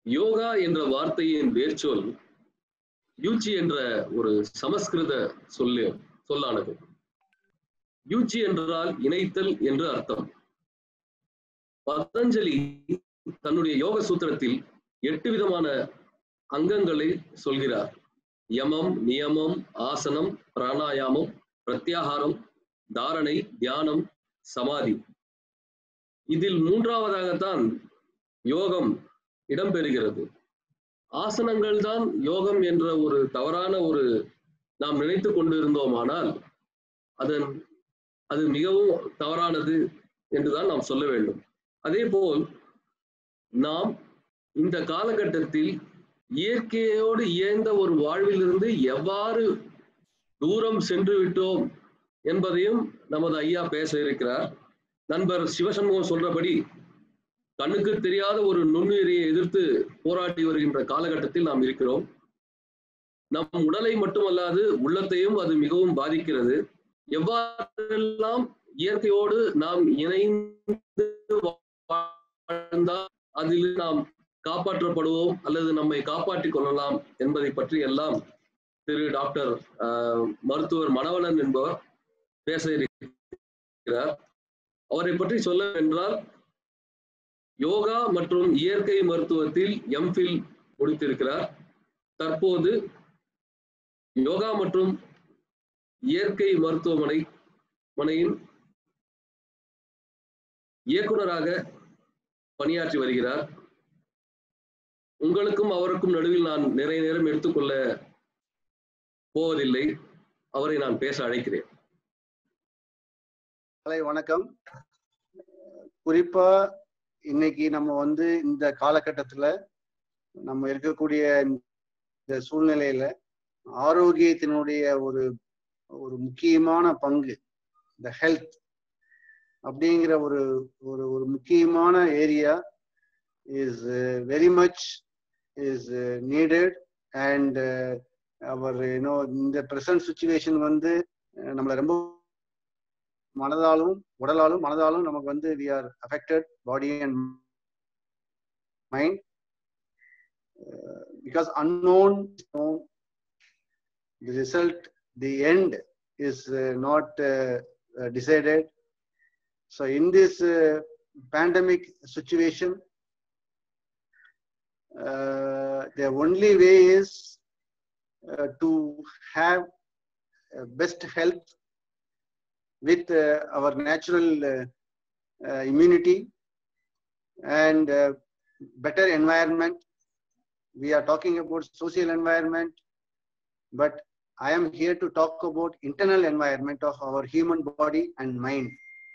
யோகா என்ற வார்த்தையின் வேர்ச்சொல் யூச்சி என்ற ஒரு சமஸ்கிருத சொல்லு சொல்லானது யூச்சி என்றால் இணைத்தல் என்று அர்த்தம் பதஞ்சலி தன்னுடைய யோக சூத்திரத்தில் எட்டு விதமான அங்கங்களை சொல்கிறார் யமம் நியமம் ஆசனம் பிராணாயாமம் பிரத்யாகாரம் தாரணை தியானம் சமாதி இதில் மூன்றாவதாகத்தான் யோகம் இடம்பெறுகிறது ஆசனங்கள் தான் யோகம் என்ற ஒரு தவறான ஒரு நாம் நினைத்து கொண்டிருந்தோமானால் அதன் அது மிகவும் தவறானது என்றுதான் நாம் சொல்ல வேண்டும் அதே போல் நாம் இந்த காலகட்டத்தில் இயற்கையோடு இயந்த ஒரு வாழ்விலிருந்து எவ்வாறு தூரம் சென்று விட்டோம் என்பதையும் நமது ஐயா பேச இருக்கிறார் நண்பர் சிவசண்முகம் சொல்றபடி கண்ணுக்கு தெரியாத ஒரு நுண்ணுயிரியை எதிர்த்து போராடி வருகின்ற காலகட்டத்தில் நாம் இருக்கிறோம் நம் உடலை மட்டுமல்லாது உள்ளத்தையும் அது மிகவும் பாதிக்கிறது எவ்வாறெல்லாம் இயற்கையோடு நாம் இணைந்து வாழ்ந்தால் அதில் நாம் காப்பாற்றப்படுவோம் அல்லது நம்மை காப்பாற்றிக் கொள்ளலாம் என்பதை பற்றி எல்லாம் திரு டாக்டர் மருத்துவர் மணவளன் என்பவர் பேச இருக்கிறார் அவரை பற்றி சொல்ல என்றால் யோகா மற்றும் இயற்கை மருத்துவத்தில் எம்ஃபில் முடித்திருக்கிறார் தற்போது யோகா மற்றும் இயற்கை மருத்துவமனை மனையின் இயக்குனராக பணியாற்றி வருகிறார் உங்களுக்கும் அவருக்கும் நடுவில் நான் நிறைய நேரம் எடுத்துக்கொள்ள போவதில்லை அவரை நான் பேச அழைக்கிறேன் காலை வணக்கம் குறிப்பா இன்னைக்கு நம்ம வந்து இந்த காலகட்டத்துல நம்ம இருக்கக்கூடிய இந்த சூழ்நிலையில ஆரோக்கியத்தினுடைய ஒரு ஒரு முக்கியமான பங்கு இந்த ஹெல்த் அப்படிங்கிற ஒரு ஒரு ஒரு முக்கியமான area is very much is needed and our you know இந்த ப்ரெசன்ட் சுச்சுவேஷன் வந்து நம்மளை ரொம்ப மனதாலும் உடலாலும் மனதாலும் நமக்கு வந்து we are affected body and mind because unknown the result the end is not decided so in this pandemic situation the only way is uh, to have uh, best health with uh, our natural uh, uh, immunity and uh, better environment. We are talking about social environment, but I am here to talk about internal environment of our human body and mind.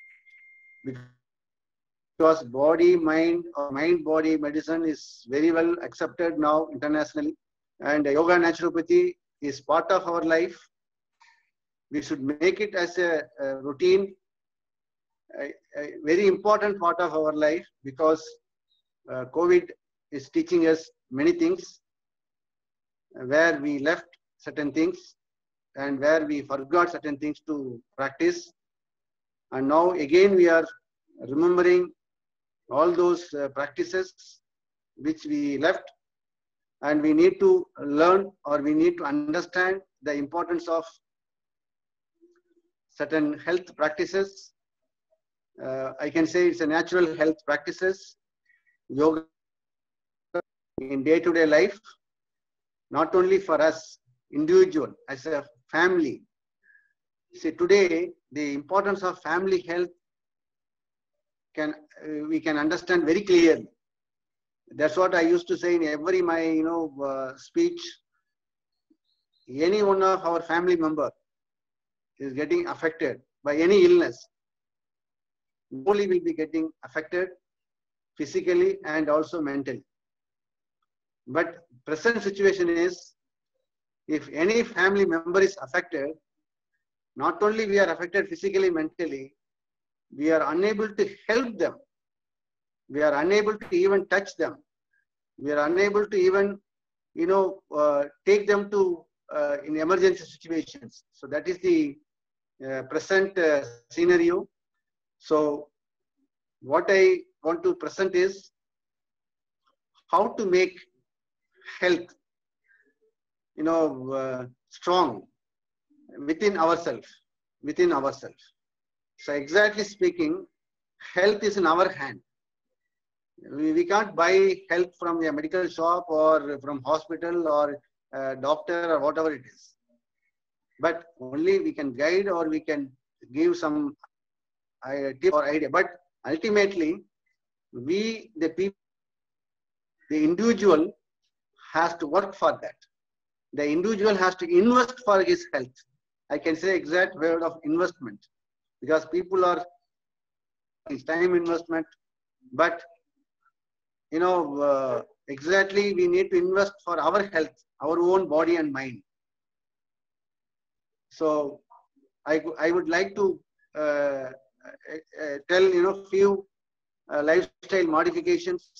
Because body, mind, or mind body medicine is very well accepted now internationally, and yoga naturopathy is part of our life we should make it as a, a routine, a, a, very important part of our life because uh, COVID is teaching us many things where we left certain things and where we forgot certain things to practice. And now again we are remembering all those uh, practices which we left and we need to learn or we need to understand the importance of certain health practices. Uh, I can say it's a natural health practices, yoga in day-to-day life, not only for us, individual, as a family. See, today, the importance of family health can uh, we can understand very clearly. That's what I used to say in every my you know uh, speech. Any one of our family member is getting affected by any illness, only will be getting affected physically and also mentally. But present situation is, if any family member is affected, not only we are affected physically, mentally, we are unable to help them. We are unable to even touch them. We are unable to even, you know, uh, take them to uh, in emergency situations. So that is the uh, present uh, scenario. So what I want to present is how to make health, you know, uh, strong within ourselves, within ourselves. So exactly speaking, health is in our hand. We, we can't buy health from a medical shop or from hospital or a doctor or whatever it is. But only we can guide or we can give some uh, tip or idea. But ultimately, we, the people, the individual has to work for that. The individual has to invest for his health. I can say exact word of investment because people are it's time investment, but you know uh, exactly we need to invest for our health, our own body and mind. So I I would like to uh, uh, tell you know few uh, lifestyle modifications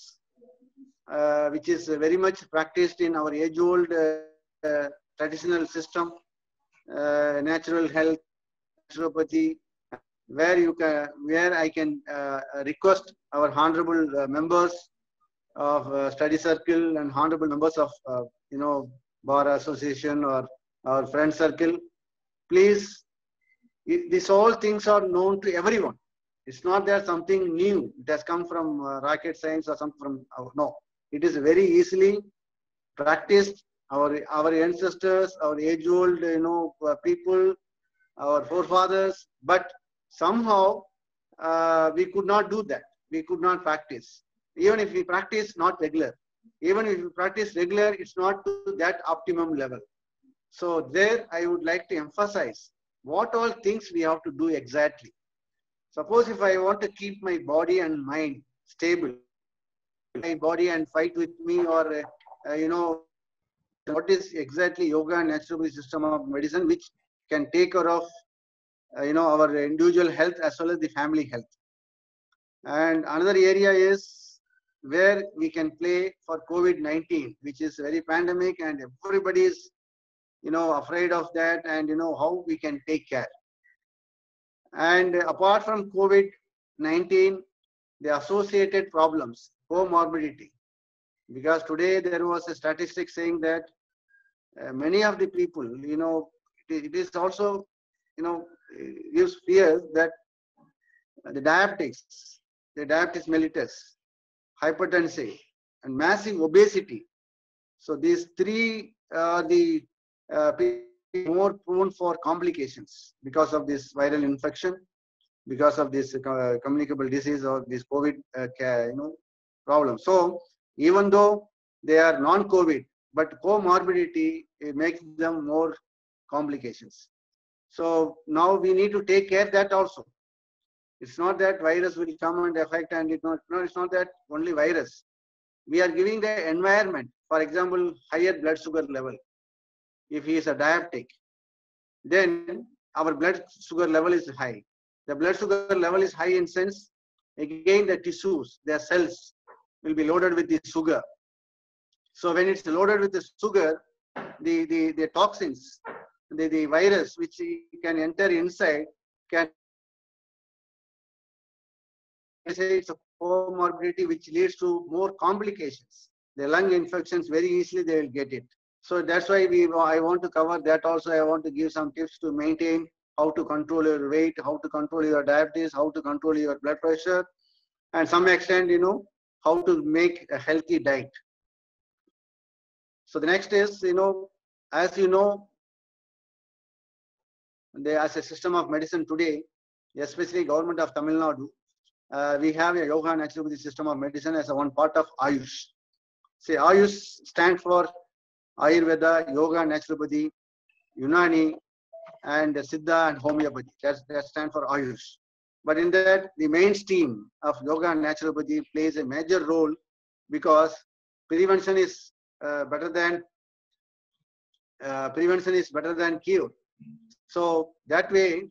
uh, which is very much practiced in our age-old uh, uh, traditional system, uh, natural health, naturopathy, where you can, where I can uh, request our honorable uh, members of uh, study circle and honorable members of, uh, you know, bar association or our friend circle, please, it, these all things are known to everyone. It's not that something new. It has come from uh, rocket science or something from, uh, no. It is very easily practiced. Our, our ancestors, our age-old, you know, uh, people, our forefathers, but somehow uh, we could not do that. We could not practice. Even if we practice, not regular. Even if we practice regular, it's not to that optimum level. So there, I would like to emphasize what all things we have to do exactly. Suppose if I want to keep my body and mind stable, my body and fight with me or, uh, uh, you know, what is exactly yoga and naturopathy system of medicine, which can take care of uh, you know our individual health as well as the family health and another area is where we can play for covid-19 which is very pandemic and everybody is you know afraid of that and you know how we can take care and apart from covid-19 the associated problems comorbidity because today there was a statistic saying that uh, many of the people you know it, it is also you know gives fear that the diabetics, the diabetes mellitus, hypertension, and massive obesity. So these three are the uh, more prone for complications because of this viral infection, because of this uh, communicable disease or this COVID uh, you know problem. So even though they are non-COVID, but comorbidity makes them more complications. So now we need to take care that also. It's not that virus will come and affect and it not, no, it's not that only virus. We are giving the environment, for example, higher blood sugar level. If he is a diabetic, then our blood sugar level is high. The blood sugar level is high in sense, again the tissues, their cells will be loaded with the sugar. So when it's loaded with the sugar, the, the, the toxins the, the virus which can enter inside can say it's a comorbidity which leads to more complications. The lung infections very easily they will get it. So that's why we I want to cover that also. I want to give some tips to maintain how to control your weight, how to control your diabetes, how to control your blood pressure, and some extent, you know, how to make a healthy diet. So the next is, you know, as you know, they, as a system of medicine today, especially government of Tamil Nadu, uh, we have a yoga naturopathy system of medicine as a one part of Ayush. See, Ayush stands for Ayurveda, Yoga, Naturopathy, Unani, and Siddha and Homeopathy. That's, that stands for Ayush. But in that, the mainstream of Yoga and Naturopathy plays a major role because prevention is uh, better than uh, prevention is better than cure. So that way,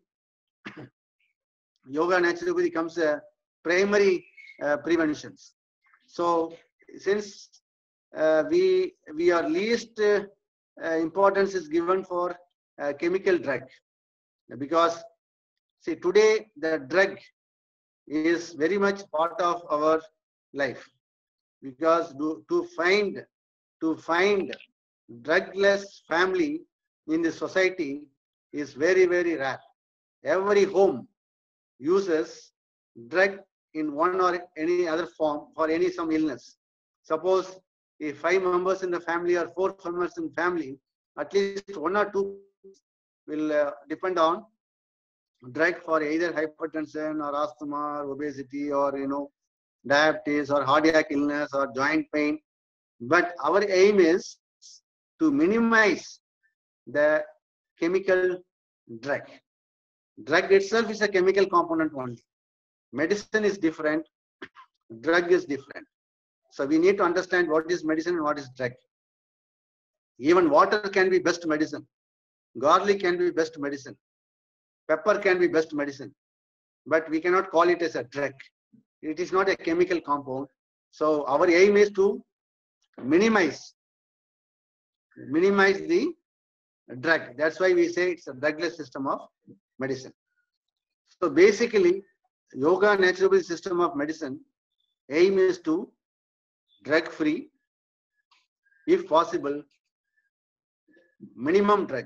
yoga naturopathy becomes a primary uh, preventions. So since uh, we we are least uh, importance is given for chemical drug because see today the drug is very much part of our life. because to, to find to find drugless family in the society is very very rare every home uses drug in one or any other form for any some illness suppose if five members in the family or four members in family at least one or two will uh, depend on drug for either hypertension or asthma or obesity or you know diabetes or cardiac illness or joint pain but our aim is to minimize the chemical drug drug itself is a chemical component only medicine is different drug is different so we need to understand what is medicine and what is drug even water can be best medicine garlic can be best medicine pepper can be best medicine but we cannot call it as a drug it is not a chemical compound so our aim is to minimize minimize the drug that's why we say it's a drugless system of medicine so basically yoga natural system of medicine aim is to drug free if possible minimum drug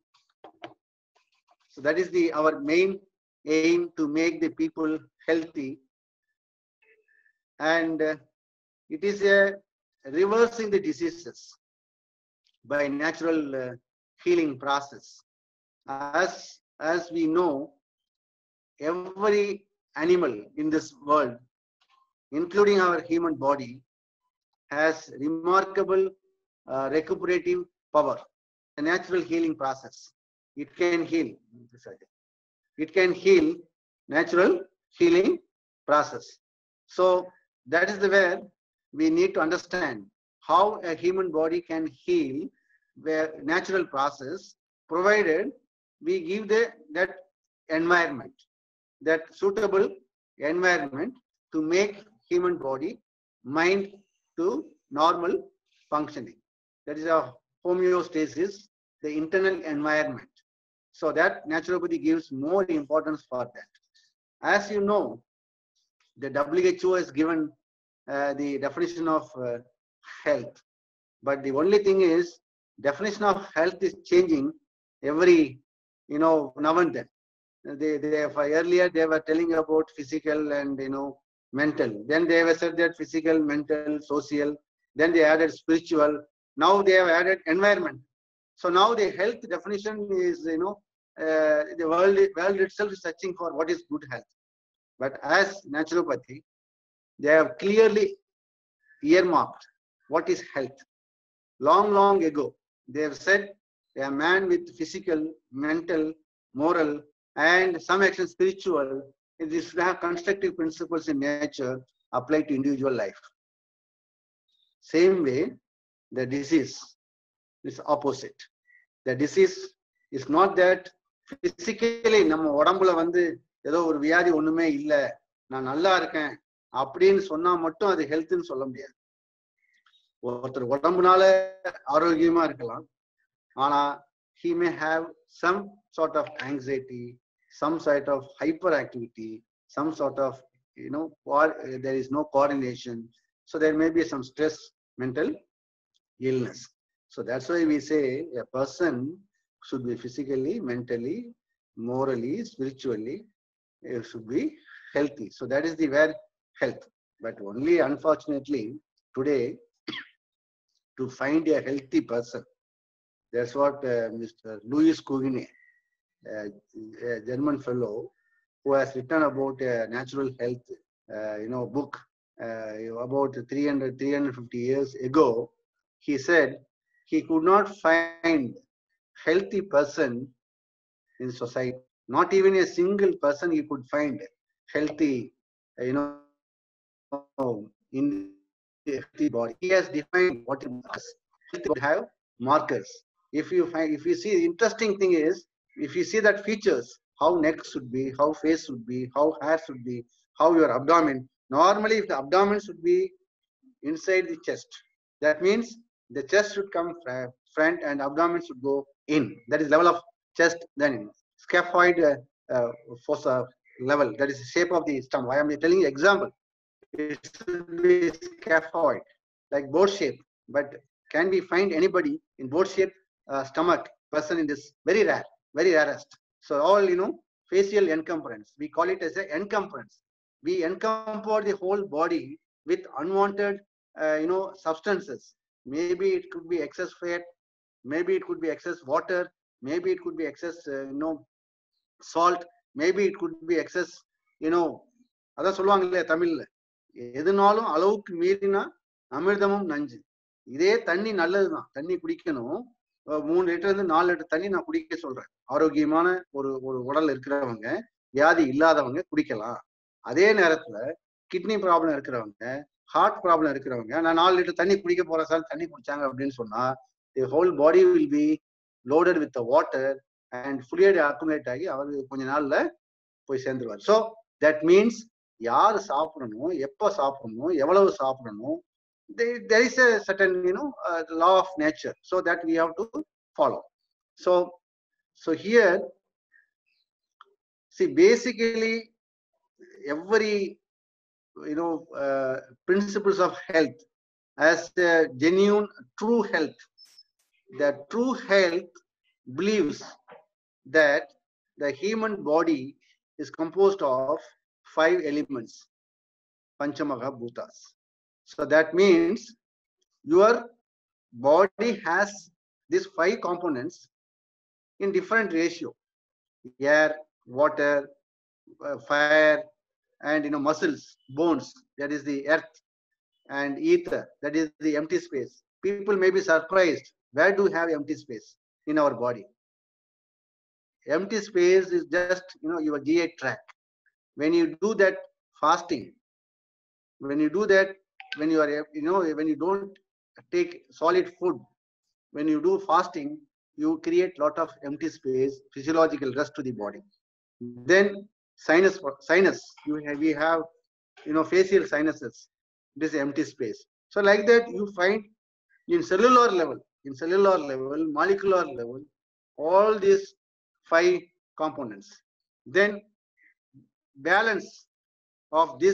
so that is the our main aim to make the people healthy and uh, it is a reversing the diseases by natural uh, healing process as as we know every animal in this world including our human body has remarkable uh, recuperative power a natural healing process it can heal it can heal natural healing process so that is the where we need to understand how a human body can heal where natural process provided we give the that environment that suitable environment to make human body mind to normal functioning that is a homeostasis the internal environment so that naturopathy gives more importance for that as you know the who has given uh, the definition of uh, health but the only thing is definition of health is changing every you know now and then they, they for earlier they were telling about physical and you know mental then they were said that physical mental social then they added spiritual now they have added environment so now the health definition is you know uh, the world world itself is searching for what is good health but as naturopathy they have clearly earmarked what is health long long ago they have said a man with physical mental moral and some action spiritual it is to have constructive principles in nature applied to individual life same way the disease is opposite the disease is not that physically நம்ம உடம்புல வந்து ஏதோ ஒரு வியாதி ஒண்ணுமே இல்ல நான் நல்லா இருக்கேன் அப்படின்னு சொன்னா மட்டும் அது ஹெல்த்னு சொல்ல முடியாது ஒருத்தர் உடம்புனால ஆரோக்கியமா இருக்கலாம் ஆனா he may have some sort of anxiety some sort of hyperactivity some sort of you know co- there is no coordination so there may be some stress mental illness so that's why we say a person should be physically mentally morally spiritually uh, should be healthy so that is the where health but only unfortunately today to find a healthy person that's what uh, mr louis Cugine, uh, a german fellow who has written about uh, natural health uh, you know book uh, about 300 350 years ago he said he could not find healthy person in society not even a single person he could find healthy you know in the healthy body he has defined what it is healthy would have markers if you find if you see the interesting thing is if you see that features how neck should be how face should be how hair should be how your abdomen normally if the abdomen should be inside the chest that means the chest should come fr- front and abdomen should go in that is level of chest then scaphoid uh, uh, fossa level that is the shape of the stomach i am telling you example it should be scaphoid, like boat shape. But can we find anybody in boat shape uh, stomach person in this? Very rare, very rarest. So all you know, facial encumbrance. We call it as a encumbrance. We encumber the whole body with unwanted, uh, you know, substances. Maybe it could be excess fat, maybe it could be excess water, maybe it could be excess, uh, you know, salt, maybe it could be excess, you know, அதான் சொல்லுவாங்க இல்லையா தமிழ்ல எதுனாலும் அளவுக்கு மீறினா அமிர்தமும் நஞ்சு இதே தண்ணி நல்லதுதான் தண்ணி குடிக்கணும் அஹ் மூணு லிட்டர் இருந்து நாலு லிட்டர் தண்ணி நான் குடிக்க சொல்றேன் ஆரோக்கியமான ஒரு ஒரு உடல் இருக்கிறவங்க வியாதி இல்லாதவங்க குடிக்கலாம் அதே நேரத்துல கிட்னி ப்ராப்ளம் இருக்கிறவங்க ஹார்ட் ப்ராப்ளம் இருக்கிறவங்க நான் நாலு லிட்டர் தண்ணி குடிக்க போறேன் சார் தண்ணி குடிச்சாங்க அப்படின்னு சொன்னா the whole body will be loaded with water and fully accumulate ஆகி அவர் கொஞ்ச நாள்ல போய் சேர்ந்துருவார் ஸோ தட் மீன்ஸ் யார் சாப்பிடணும் எப்போ சாப்பிடணும் எவ்வளவு சாப்பிடணும் there is a certain you know uh, law of nature so that we have to follow so so here see basically every you know uh, principles of health as a genuine true health the true health believes that the human body is composed of five elements panchamaha bhutas so that means your body has these five components in different ratio air water uh, fire and you know muscles bones that is the earth and ether that is the empty space people may be surprised where do we have empty space in our body empty space is just you know your gi tract when you do that fasting when you do that when you are you know when you don't take solid food when you do fasting you create lot of empty space physiological rest to the body then sinus sinus you have we have you know facial sinuses this empty space so like that you find in cellular level in cellular level molecular level all these five components then balance of this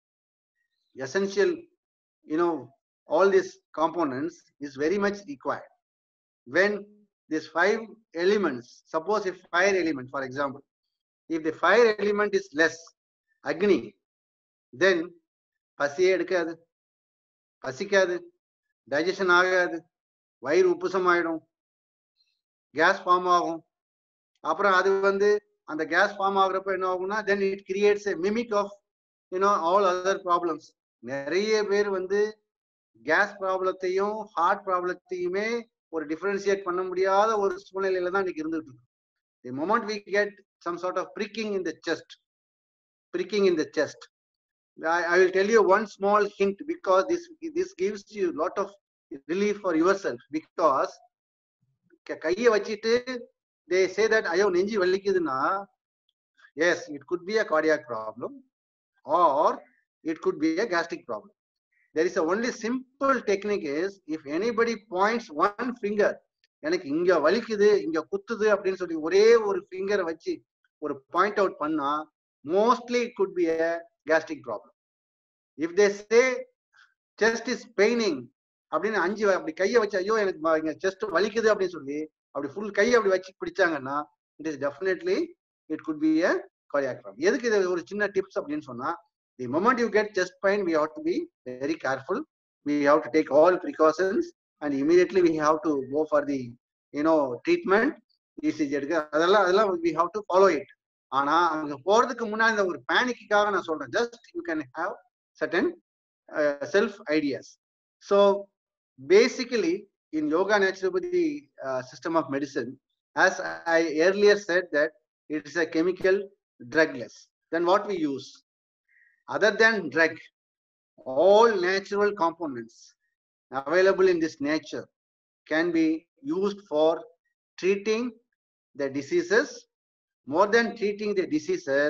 essential you know all these components is very much required when these five elements suppose a fire element for example if the fire element is less agni then பசியே எடுக்காது பசிக்காது digestion ஆகாது வயிறு உப்புசமாயிடும் gas form ஆகும் அப்புறம் அது வந்து அந்த கேஸ் ஃபார்ம் ஆகுறப்ப என்ன ஆகும்னா then it creates a mimic of you know all other problems நிறைய பேர் வந்து கேஸ் ப்ராப்ளத்தையும் ஹார்ட் ப்ராப்ளத்தையுமே ஒரு டிஃபரன்சியேட் பண்ண முடியாத ஒரு சூழ்நிலையில தான் இன்னைக்கு இருந்துட்டு இருக்கு the moment we get some sort of pricking in the chest pricking in the chest I will tell you one small hint because this this gives you a lot of relief for yourself because கையை வச்சுட்டு they say that ஐயோ நெஞ்சு வலிக்குதுன்னா yes it could be a cardiac problem or it could be a gastric problem there is a only simple technique is if anybody points one finger எனக்கு இங்க வலிக்குது இங்க குத்துது அப்படின்னு சொல்லி ஒரே ஒரு ஃபிங்கரை வச்சு ஒரு பாயிண்ட் அவுட் பண்ணா mostly it could be a gastric problem if they say chest is paining அப்படின்னு அஞ்சு அப்படி கையை வச்சு ஐயோ எனக்கு இங்க செஸ்ட் வலிக்குது அப்படின்னு சொல்லி அப்படி ஃபுல் கையை அப்படி வச்சு பிடிச்சாங்கன்னா it is definitely it could be a cardiac problem எதுக்கு இது ஒரு சின்ன டிப்ஸ் அப்படின்னு சொன்னா the moment you get chest pain we have to be very careful we have to take all precautions and immediately we have to go for the you know treatment ECG எடுக்க அதெல்லாம் அதெல்லாம் we have to follow it ஆனா அங்க போறதுக்கு முன்னாடி இந்த ஒரு பேனிக்காக நான் சொல்றேன் just you can have certain self ideas so basically in yoga naturopathy system of medicine as I earlier said that it is a chemical drugless then what we use other than drug all natural components available in this nature can be used for treating the diseases more than treating the diseases,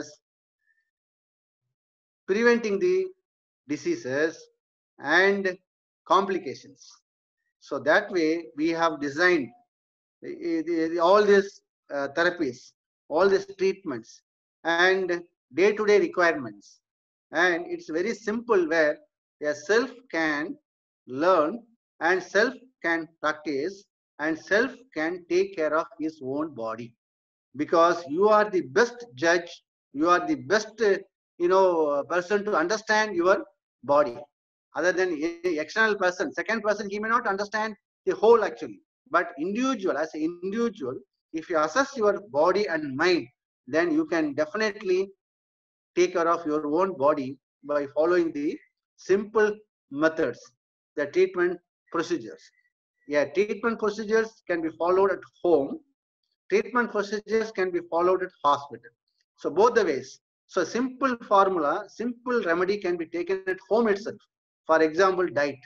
preventing the diseases and complications. So that way we have designed the- the- all these uh, therapies, all these treatments and day-to-day requirements and it's very simple where a self can learn and self can practice and self can take care of his own body because you are the best judge you are the best uh, you know uh, person to understand your body other than a external person second person he may not understand the whole actually but individual as an individual if you assess your body and mind then you can definitely take care of your own body by following the simple methods the treatment procedures yeah treatment procedures can be followed at home treatment procedures can be followed at hospital so both the ways so simple formula simple remedy can be taken at home itself for example diet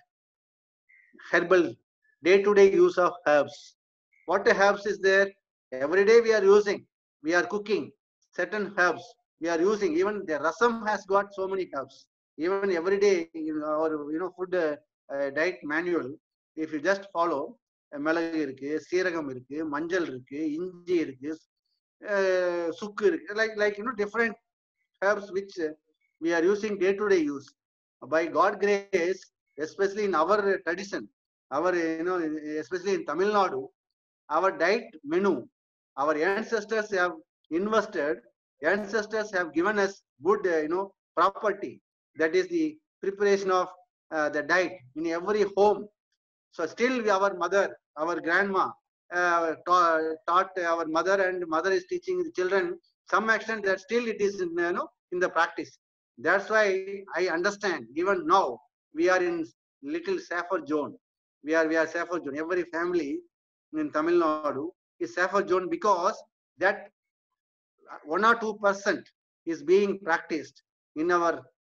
herbal day-to-day use of herbs what herbs is there every day we are using we are cooking certain herbs we are using even the rasam has got so many herbs even every day in our you know food uh, uh, diet manual if you just follow ah மிளகு இருக்கு சீரகம் இருக்கு மஞ்சள் இருக்கு இஞ்சி இருக்கு ah சுக்கு இருக்கு like like you know different herbs which we are using day to day use by god grace especially in our tradition our you know especially in tamil nadu our diet menu our ancestors have invested ancestors have given us good uh, you know property that is the preparation of uh, the diet in every home so still we, our mother our grandma uh, ta- taught our mother and mother is teaching the children some extent that still it is in, you know in the practice that's why i understand even now we are in little safer zone we are we are safer zone every family in tamil nadu is safer zone because that one or two percent is being practiced in our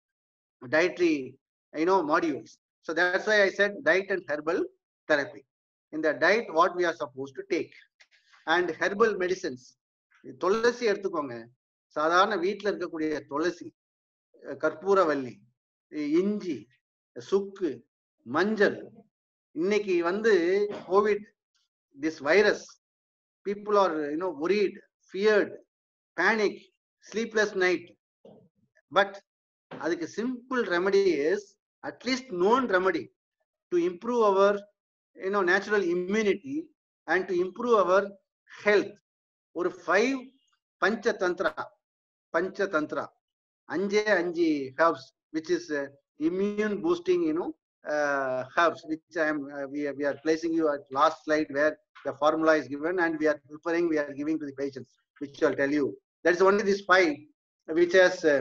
dietary you know modules so that's why i said diet and herbal therapy in the diet what we are supposed to take and herbal medicines துளசி எடுத்துக்கோங்க சாதாரண வீட்ல இருக்கக்கூடிய துளசி அஹ் கற்பூரவல்லி இ- இஞ்சி சுக்கு மஞ்சள் இன்னைக்கு வந்து COVID this virus people are you know worried feared panic sleepless night but அதுக்கு simple remedy is at least known remedy to improve our you know natural immunity and to improve our health ஒரு five Panchatantra பஞ்ச தந்திரா அஞ்சே அஞ்சு herbs which is uh, immune boosting you know uh, herbs which i am uh, we, are- we are placing you at last slide where the formula is given and we are preparing we are giving to the patients which i'll tell you that is only this five which has uh,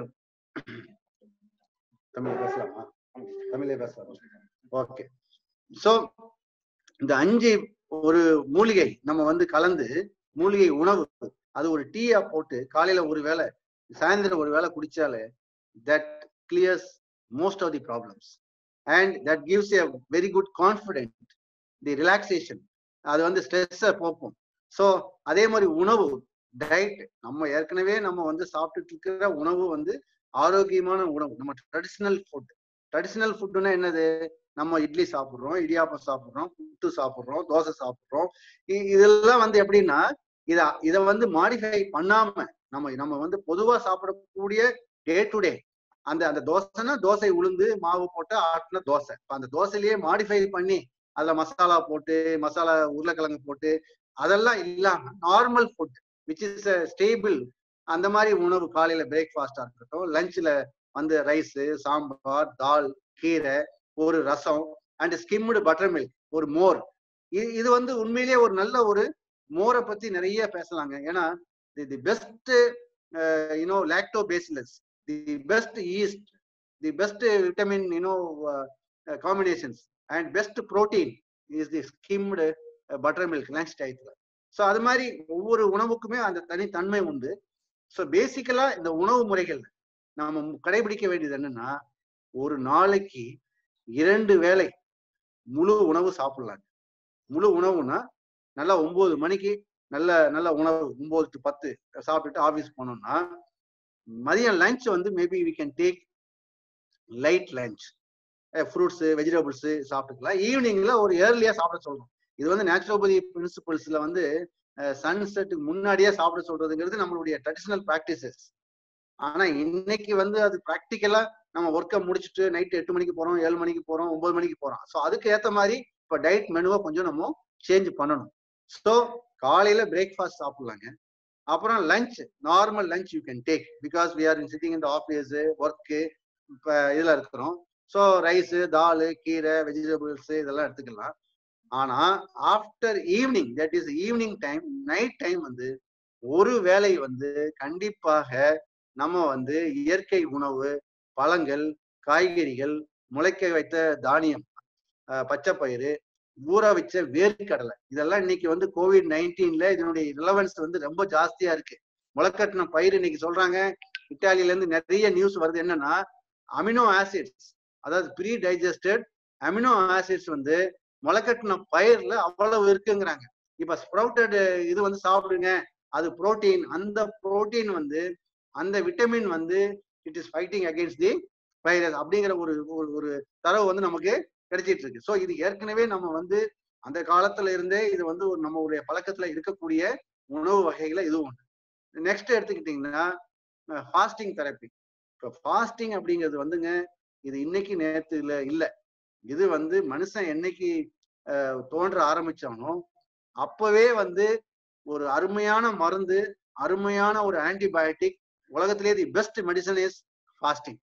Tamil பேசலாமா தமிழே பேசலாமா okay so இந்த அஞ்சு ஒரு மூலிகை நம்ம வந்து கலந்து மூலிகை உணவு அது ஒரு டீயா போட்டு காலையில ஒரு வேளை சாயந்தரம் ஒரு வேளை குடிச்சாலே that clears most of the problems and that gives a very good confidence the relaxation அது வந்து ஸ்ட்ரெஸ்ஸை போக்கும் ஸோ அதே மாதிரி உணவு டயட் நம்ம ஏற்கனவே நம்ம வந்து சாப்பிட்டுட்டு இருக்கிற உணவு வந்து ஆரோக்கியமான உணவு நம்ம ட்ரெடிஷ்னல் ஃபுட் ட்ரெடிஷ்னல் ஃபுட்னா என்னது நம்ம இட்லி சாப்பிடுறோம் இடியாப்பம் சாப்பிடுறோம் புட்டு சாப்பிடுறோம் தோசை சாப்பிடுறோம் இ- இதெல்லாம் வந்து எப்படின்னா இத இத வந்து மாடிஃபை பண்ணாம நம்ம நம்ம வந்து பொதுவா சாப்பிடக்கூடிய டே டு டே அந்த அந்த தோசைன்னா தோசை உளுந்து மாவு போட்டு ஆட்டின தோசை இப்ப அந்த தோசையிலேயே மாடிஃபை பண்ணி அதுல மசாலா போட்டு மசாலா உருளைக்கிழங்கு போட்டு அதெல்லாம் இல்லாம normal food which is staple அந்த மாதிரி உணவு காலையில பிரேக்ஃபாஸ்டா இருக்கட்டும் லஞ்ச்ல வந்து ரைஸ் சாம்பார் தால் கீரை ஒரு rasam and skimmed butter milk ஒரு மோர் இ- இது வந்து உண்மையிலேயே ஒரு நல்ல ஒரு மோரை பத்தி நிறைய பேசலாங்க ஏன்னா the best you know lactobacillus the best yeast the best vitamin you know combinations and best protein is the skimmed butter milk lunch டயத்துல ஸோ அது மாதிரி ஒவ்வொரு உணவுக்குமே அந்த தனித்தன்மை உண்டு ஸோ பேசிக்கலா இந்த உணவு முறைகள் நாம மு- கடைபிடிக்க வேண்டியது என்னன்னா ஒரு நாளைக்கு இரண்டு வேளை முழு உணவு சாப்பிடலாங்க முழு உணவுனா நல்லா ஒன்பது மணிக்கு நல்ல நல்ல உணவு ஒன்பது டு பத்து சாப்பிட்டுட்டு ஆபீஸ் போனோம்னா மதியம் லஞ்ச் வந்து maybe we can take light lunch fruits vegetables சாப்பிட்டுக்கலாம் ஈவினிங்ல ஒரு ஏர்லியா சாப்பிட சொல்றோம் இது வந்து நேச்சுரோபதி பிரின்சிபல்ஸ்ல வந்து சன்செட்டுக்கு முன்னாடியே சாப்பிட சொல்றதுங்கிறது நம்மளுடைய ட்ரெடிஷனல் ப்ராக்டிசஸ் ஆனா இன்னைக்கு வந்து அது ப்ராக்டிக்கலா நம்ம ஒர்க்கை முடிச்சுட்டு நைட் எட்டு மணிக்கு போறோம் ஏழு மணிக்கு போறோம் ஒன்பது மணிக்கு போறோம் ஸோ அதுக்கு ஏத்த மாதிரி இப்போ டயட் மெனுவை கொஞ்சம் நம்ம சேஞ்ச் பண்ணணும் ஸோ காலையில பிரேக்ஃபாஸ்ட் சாப்பிடலாங்க அப்புறம் lunch normal lunch you can take because we are in sitting இந்த ஆஃபீஸ் ஒர்க்கு இப்போ இதில் இருக்கிறோம் ஸோ ரைஸு தால் கீரை வெஜிடபிள்ஸ் இதெல்லாம் எடுத்துக்கலாம் ஆனா after evening that is evening time night time வந்து ஒரு வேளை வந்து கண்டிப்பாக நம்ம வந்து இயற்கை உணவு பழங்கள் காய்கறிகள் முளைக்க வைத்த தானியம் அஹ் பச்சை பயிறு ஊற வச்ச வேர்க்கடலை இதெல்லாம் இன்னைக்கு வந்து கோவிட் நைன்டீன்ல இதனுடைய ரிலவன்ஸ் வந்து ரொம்ப ஜாஸ்தியா இருக்கு முளைக்கட்டின பயிர் இன்னைக்கு சொல்றாங்க இட்டாலியில இருந்து நிறைய நியூஸ் வருது என்னன்னா அமினோ ஆசிட்ஸ் அதாவது ப்ரீ டைஜஸ்டட் அமினோ ஆசிட்ஸ் வந்து முளைக்கட்டின பயிர்ல அவ்வளவு இருக்குங்கிறாங்க இப்ப ஸ்ப்ரவுட்டட் இது வந்து சாப்பிடுங்க அது புரோட்டீன் அந்த புரோட்டீன் வந்து அந்த விட்டமின் வந்து it is fighting against the virus அப்படிங்கிற ஒரு ஒரு ஒரு தரவு வந்து நமக்கு கிடைச்சிட்டு இருக்கு ஸோ இது ஏற்கனவே நம்ம வந்து அந்த காலத்துல இருந்தே இது வந்து ஒரு நம்மளுடைய பழக்கத்துல இருக்கக்கூடிய உணவு வகைகளை இது ஒன்று நெக்ஸ்ட் எடுத்துக்கிட்டிங்கன்னா ஃபாஸ்டிங் தெரப்பி இப்போ ஃபாஸ்டிங் அப்படிங்கிறது வந்துங்க இது இன்னைக்கு நேரத்துல இல்லை இது வந்து மனுஷன் என்னைக்கு அஹ், தோன்ற ஆரம்பிச்சானோ அப்பவே வந்து ஒரு அருமையான மருந்து அருமையான ஒரு ஆன்டிபயோட்டிக் உலகத்திலேயே the best medicine is fasting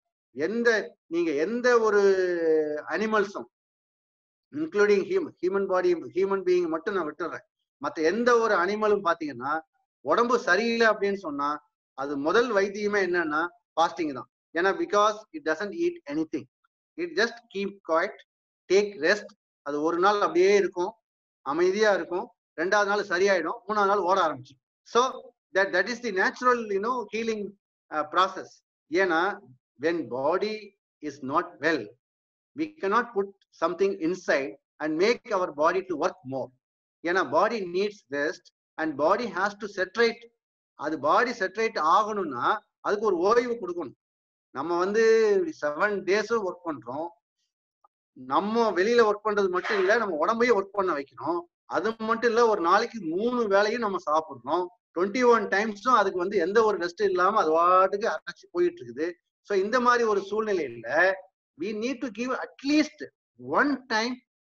எந்த நீங்க எந்த ஒரு அனிமல்ஸும் including human human body human being மட்டும் நான் விட்டுறேன் மற்ற எந்த ஒரு அனிமலும் பாத்தீங்கன்னா உடம்பு சரியில்லை அப்படின்னு சொன்னா அது முதல் வைத்தியமே என்னன்னா ஃபாஸ்டிங் தான் ஏன்னா because it doesn't eat anything it just keep quiet take rest அது ஒரு நாள் அப்படியே இருக்கும் அமைதியா இருக்கும் ரெண்டாவது நாள் சரியாயிடும் மூணாவது நாள் ஓட ஆரம்பிச்சிடும் so that that is the natural you know healing process ஏன்னா when body is not well we cannot put something inside and make our body to work more ஏன்னா body needs rest and body has to sedate அது body செட்ரேட் ஆகணும்னா அதுக்கு ஒரு ஓய்வு கொடுக்கணும் நம்ம வந்து செவன் டேஸும் ஒர்க் பண்றோம் நம்ம வெளியில ஒர்க் பண்றது மட்டும் இல்ல நம்ம உடம்பையும் ஒர்க் பண்ண வைக்கணும் அது மட்டும் இல்ல ஒரு நாளைக்கு மூணு வேளையும் நம்ம சாப்பிடுறோம் டுவெண்ட்டி ஒன் டைம்ஸும் அதுக்கு வந்து எந்த ஒரு ரெஸ்ட் இல்லாம அது வாட்டுக்கு அரைச்சி போயிட்டு இருக்குது ஸோ இந்த மாதிரி ஒரு சூழ்நிலையில we need to give at least one time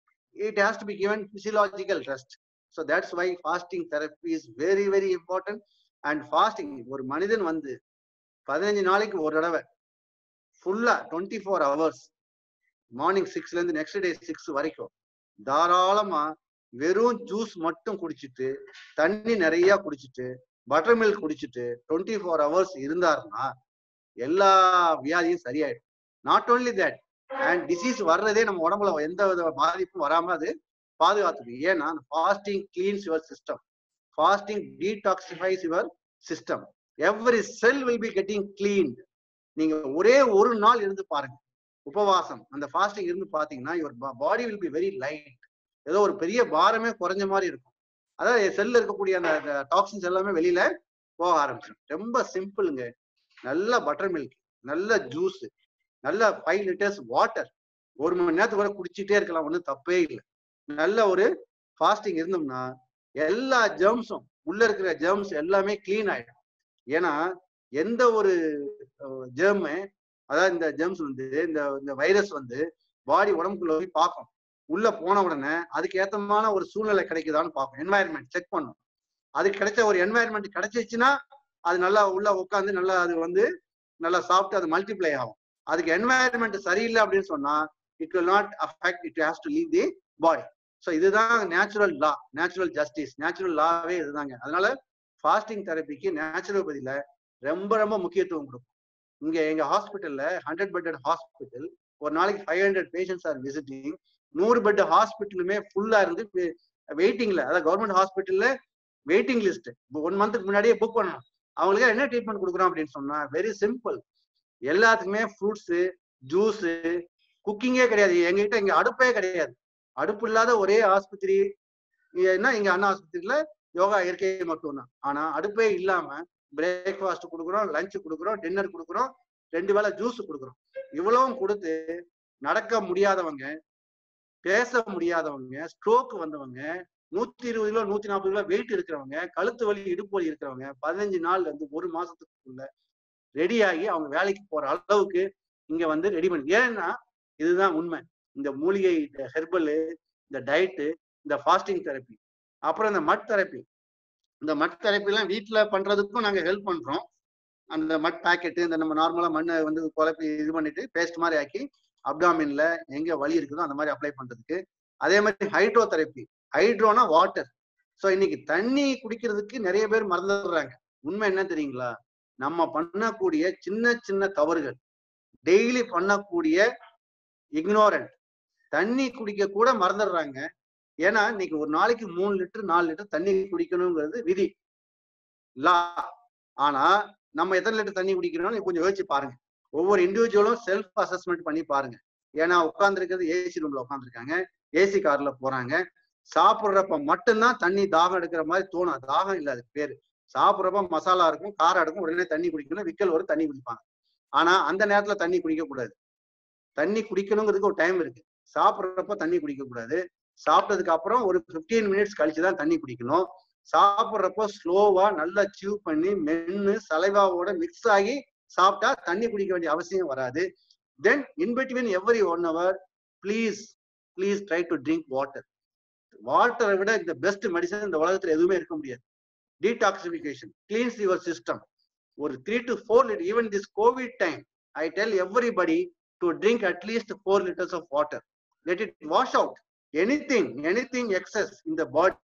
it has to be given physiological rest so that's why fasting therapy is very very important and fasting ஒரு மனிதன் வந்து பதினஞ்சு நாளைக்கு ஒரு தடவை ஃபுல்லா டுவெண்ட்டி ஃபோர் ஹவர்ஸ் மார்னிங் சிக்ஸ்ல இருந்து நெக்ஸ்ட் டே சிக்ஸ் வரைக்கும் தாராளமா வெறும் ஜூஸ் மட்டும் குடிச்சிட்டு தண்ணி நிறைய குடிச்சிட்டு பட்டர் மில்க் குடிச்சிட்டு டுவெண்ட்டி ஃபோர் ஹவர்ஸ் இருந்தாருன்னா எல்லா வியாதியும் சரியாயிடும் not only that and disease வர்றதே நம்ம உடம்புல எந்த வித பாதிப்பும் வராம அது பாதுகாத்துக்கும் ஏன்னா fasting cleanse your system fasting detoxifies your system every cell will be getting clean நீங்க ஒரே ஒரு நாள் இருந்து பாருங்க உபவாசம் அந்த ஃபாஸ்டிங் இருந்து பாத்தீங்கன்னா your body will be very light ஏதோ ஒரு பெரிய பாரமே குறைஞ்ச மாதிரி இருக்கும் அதாவது செல்ல இருக்கக்கூடிய அந்த டாக்ஸின்ஸ் எல்லாமே வெளியில போக ஆரம்பிச்சிடும் ரொம்ப சிம்பிளுங்க நல்ல பட்டர் மில்க் நல்ல ஜூஸ் நல்ல ஃபைவ் லிட்டர்ஸ் வாட்டர் ஒரு மணி நேரத்துக்கு கூட குடிச்சிட்டே இருக்கலாம் ஒன்றும் தப்பே இல்லை நல்ல ஒரு ஃபாஸ்டிங் இருந்தோம்னா எல்லா ஜெர்ம்ஸும் உள்ள இருக்கிற ஜெர்ம்ஸ் எல்லாமே கிளீன் ஆயிடும் ஏன்னா எந்த ஒரு ஜெர்மு அதாவது இந்த ஜெர்ம்ஸ் வந்து இந்த இந்த வைரஸ் வந்து பாடி உடம்புக்குள்ள போய் பார்க்கும் உள்ள போன உடனே அதுக்கு ஏத்தமான ஒரு சூழ்நிலை கிடைக்குதான்னு பார்க்கும் என்வாயர்மெண்ட் செக் பண்ணும் அதுக்கு கிடைச்ச ஒரு என்வாயர்மெண்ட் கிடைச்சிச்சுன்னா அது நல்லா உள்ள உட்காந்து நல்லா அது வந்து நல்லா சாப்பிட்டு அது மல்டிப்ளை ஆகும் அதுக்கு என்வாயர்மெண்ட் சரியில்லை அப்படின்னு சொன்னா it will not affect it has to leave the body so இதுதான் natural law natural justice natural லாவே இதுதாங்க அதனால ஃபாஸ்டிங் தெரப்பிக்கு நேச்சுரோபதியில ரொம்ப ரொம்ப முக்கியத்துவம் கொடுக்கும் இங்க எங்க ஹாஸ்பிட்டல்ல ஹண்ட்ரட் பெட்டட் ஹாஸ்பிட்டல் ஒரு நாளைக்கு five hundred patients are visiting நூறு பெட் ஹாஸ்பிட்டலுமே ஃபுல்லா இருந்து வெயிட்டிங்ல அதாவது கவர்மெண்ட் ஹாஸ்பிட்டல்ல வெயிட்டிங் லிஸ்ட் ஒன் மந்த்துக்கு முன்னாடியே புக் பண்ணணும் அவங்களுக்கு என்ன ட்ரீட்மெண்ட் கொடுக்குறோம் அப்படின்னு சொன்னா வெரி சிம்பிள் எல்லாத்துக்குமே ஃப்ரூட்ஸு ஜூஸு குக்கிங்கே கிடையாது எங்ககிட்ட இங்க அடுப்பே கிடையாது அடுப்பு இல்லாத ஒரே ஆஸ்பத்திரி என்ன இங்க அண்ணா ஆஸ்பத்திரியில யோகா இயற்கை மட்டும் தான் ஆனா அடுப்பே இல்லாம பிரேக்ஃபாஸ்ட் கொடுக்குறோம் லஞ்ச் கொடுக்குறோம் டின்னர் கொடுக்குறோம் ரெண்டு வேளை ஜூஸ் கொடுக்குறோம் இவ்வளவும் கொடுத்து நடக்க முடியாதவங்க பேச முடியாதவங்க ஸ்ட்ரோக் வந்தவங்க நூத்தி இருபது கிலோ நூத்தி நாற்பது கிலோ வெயிட் இருக்கிறவங்க கழுத்து வலி இடுப்பு வலி இருக்கிறவங்க பதினஞ்சு நாள்ல இருந்து ஒரு மாசத்துக்குள்ள ரெடி ஆகி அவங்க வேலைக்கு போற அளவுக்கு இங்க வந்து ரெடி பண்ணி ஏன்னா இதுதான் உண்மை இந்த மூலிகை ஹெர்பல் இந்த டயட்டு இந்த ஃபாஸ்டிங் தெரப்பி அப்புறம் இந்த மட் தெரப்பி இந்த மட் தெரப்பி எல்லாம் வீட்டுல பண்றதுக்கும் நாங்க ஹெல்ப் பண்றோம் அந்த மட் பாக்கெட்டு இந்த நம்ம நார்மலா மண்ணை வந்து குழப்பி இது பண்ணிட்டு பேஸ்ட் மாதிரி ஆக்கி அப்டாமின்ல எங்க வலி இருக்குதோ அந்த மாதிரி அப்ளை பண்றதுக்கு அதே மாதிரி ஹைட்ரோ தெரப்பி ஹைட்ரோனா வாட்டர் ஸோ இன்னைக்கு தண்ணி குடிக்கிறதுக்கு நிறைய பேர் மறந்துடுறாங்க உண்மை என்ன தெரியுங்களா நம்ம பண்ணக்கூடிய சின்ன சின்ன தவறுகள் டெய்லி பண்ணக்கூடிய இக்னோரண்ட் தண்ணி குடிக்க கூட மறந்துடுறாங்க ஏன்னா இன்னைக்கு ஒரு நாளைக்கு மூணு லிட்டர் நாலு லிட்டர் தண்ணி குடிக்கணுங்கிறது விதி லா ஆனா நம்ம எத்தனை லிட்டர் தண்ணி குடிக்கிறோம்னு கொஞ்சம் யோசிச்சு பாருங்க ஒவ்வொரு இண்டிவிஜுவலும் செல்ஃப் அசஸ்மெண்ட் பண்ணி பாருங்க ஏன்னா உட்காந்துருக்கிறது ஏசி ரூம்ல உட்காந்துருக்காங்க ஏசி கார்ல போறாங்க சாப்பிடுறப்ப மட்டும்தான் தண்ணி தாகம் எடுக்கிற மாதிரி தோணும் தாகம் இல்ல அதுக்கு பேரு சாப்பிடுறப்ப மசாலா இருக்கும் காரம் எடுக்கும் உடனே தண்ணி குடிக்கணும் விக்கல் ஒரு தண்ணி குடிப்பாங்க ஆனா அந்த நேரத்துல தண்ணி குடிக்க கூடாது தண்ணி குடிக்கணுங்கிறதுக்கு ஒரு டைம் இருக்கு சாப்பிடுறப்ப தண்ணி குடிக்க கூடாது சாப்பிட்டதுக்கு அப்புறம் ஒரு பிப்டீன் மினிட்ஸ் கழிச்சு தான் தண்ணி குடிக்கணும் சாப்பிடுறப்போ ஸ்லோவா நல்லா சிவ் பண்ணி மென்னு சலைவாவோட மிக்ஸ் ஆகி சாப்பிட்டா தண்ணி குடிக்க வேண்டிய அவசியம் வராது then in between every one hour please please try to drink water வாட்டரை விட இந்த பெஸ்ட் மெடிசன் இந்த உலகத்துல எதுவுமே இருக்க முடியாது டீடாக்சிபிகேஷன் கிளீன்ஸ் யுவர் சிஸ்டம் ஒரு three to four litre even this COVID time I tell everybody to drink at least four litres of water let it wash out anything anything excess in the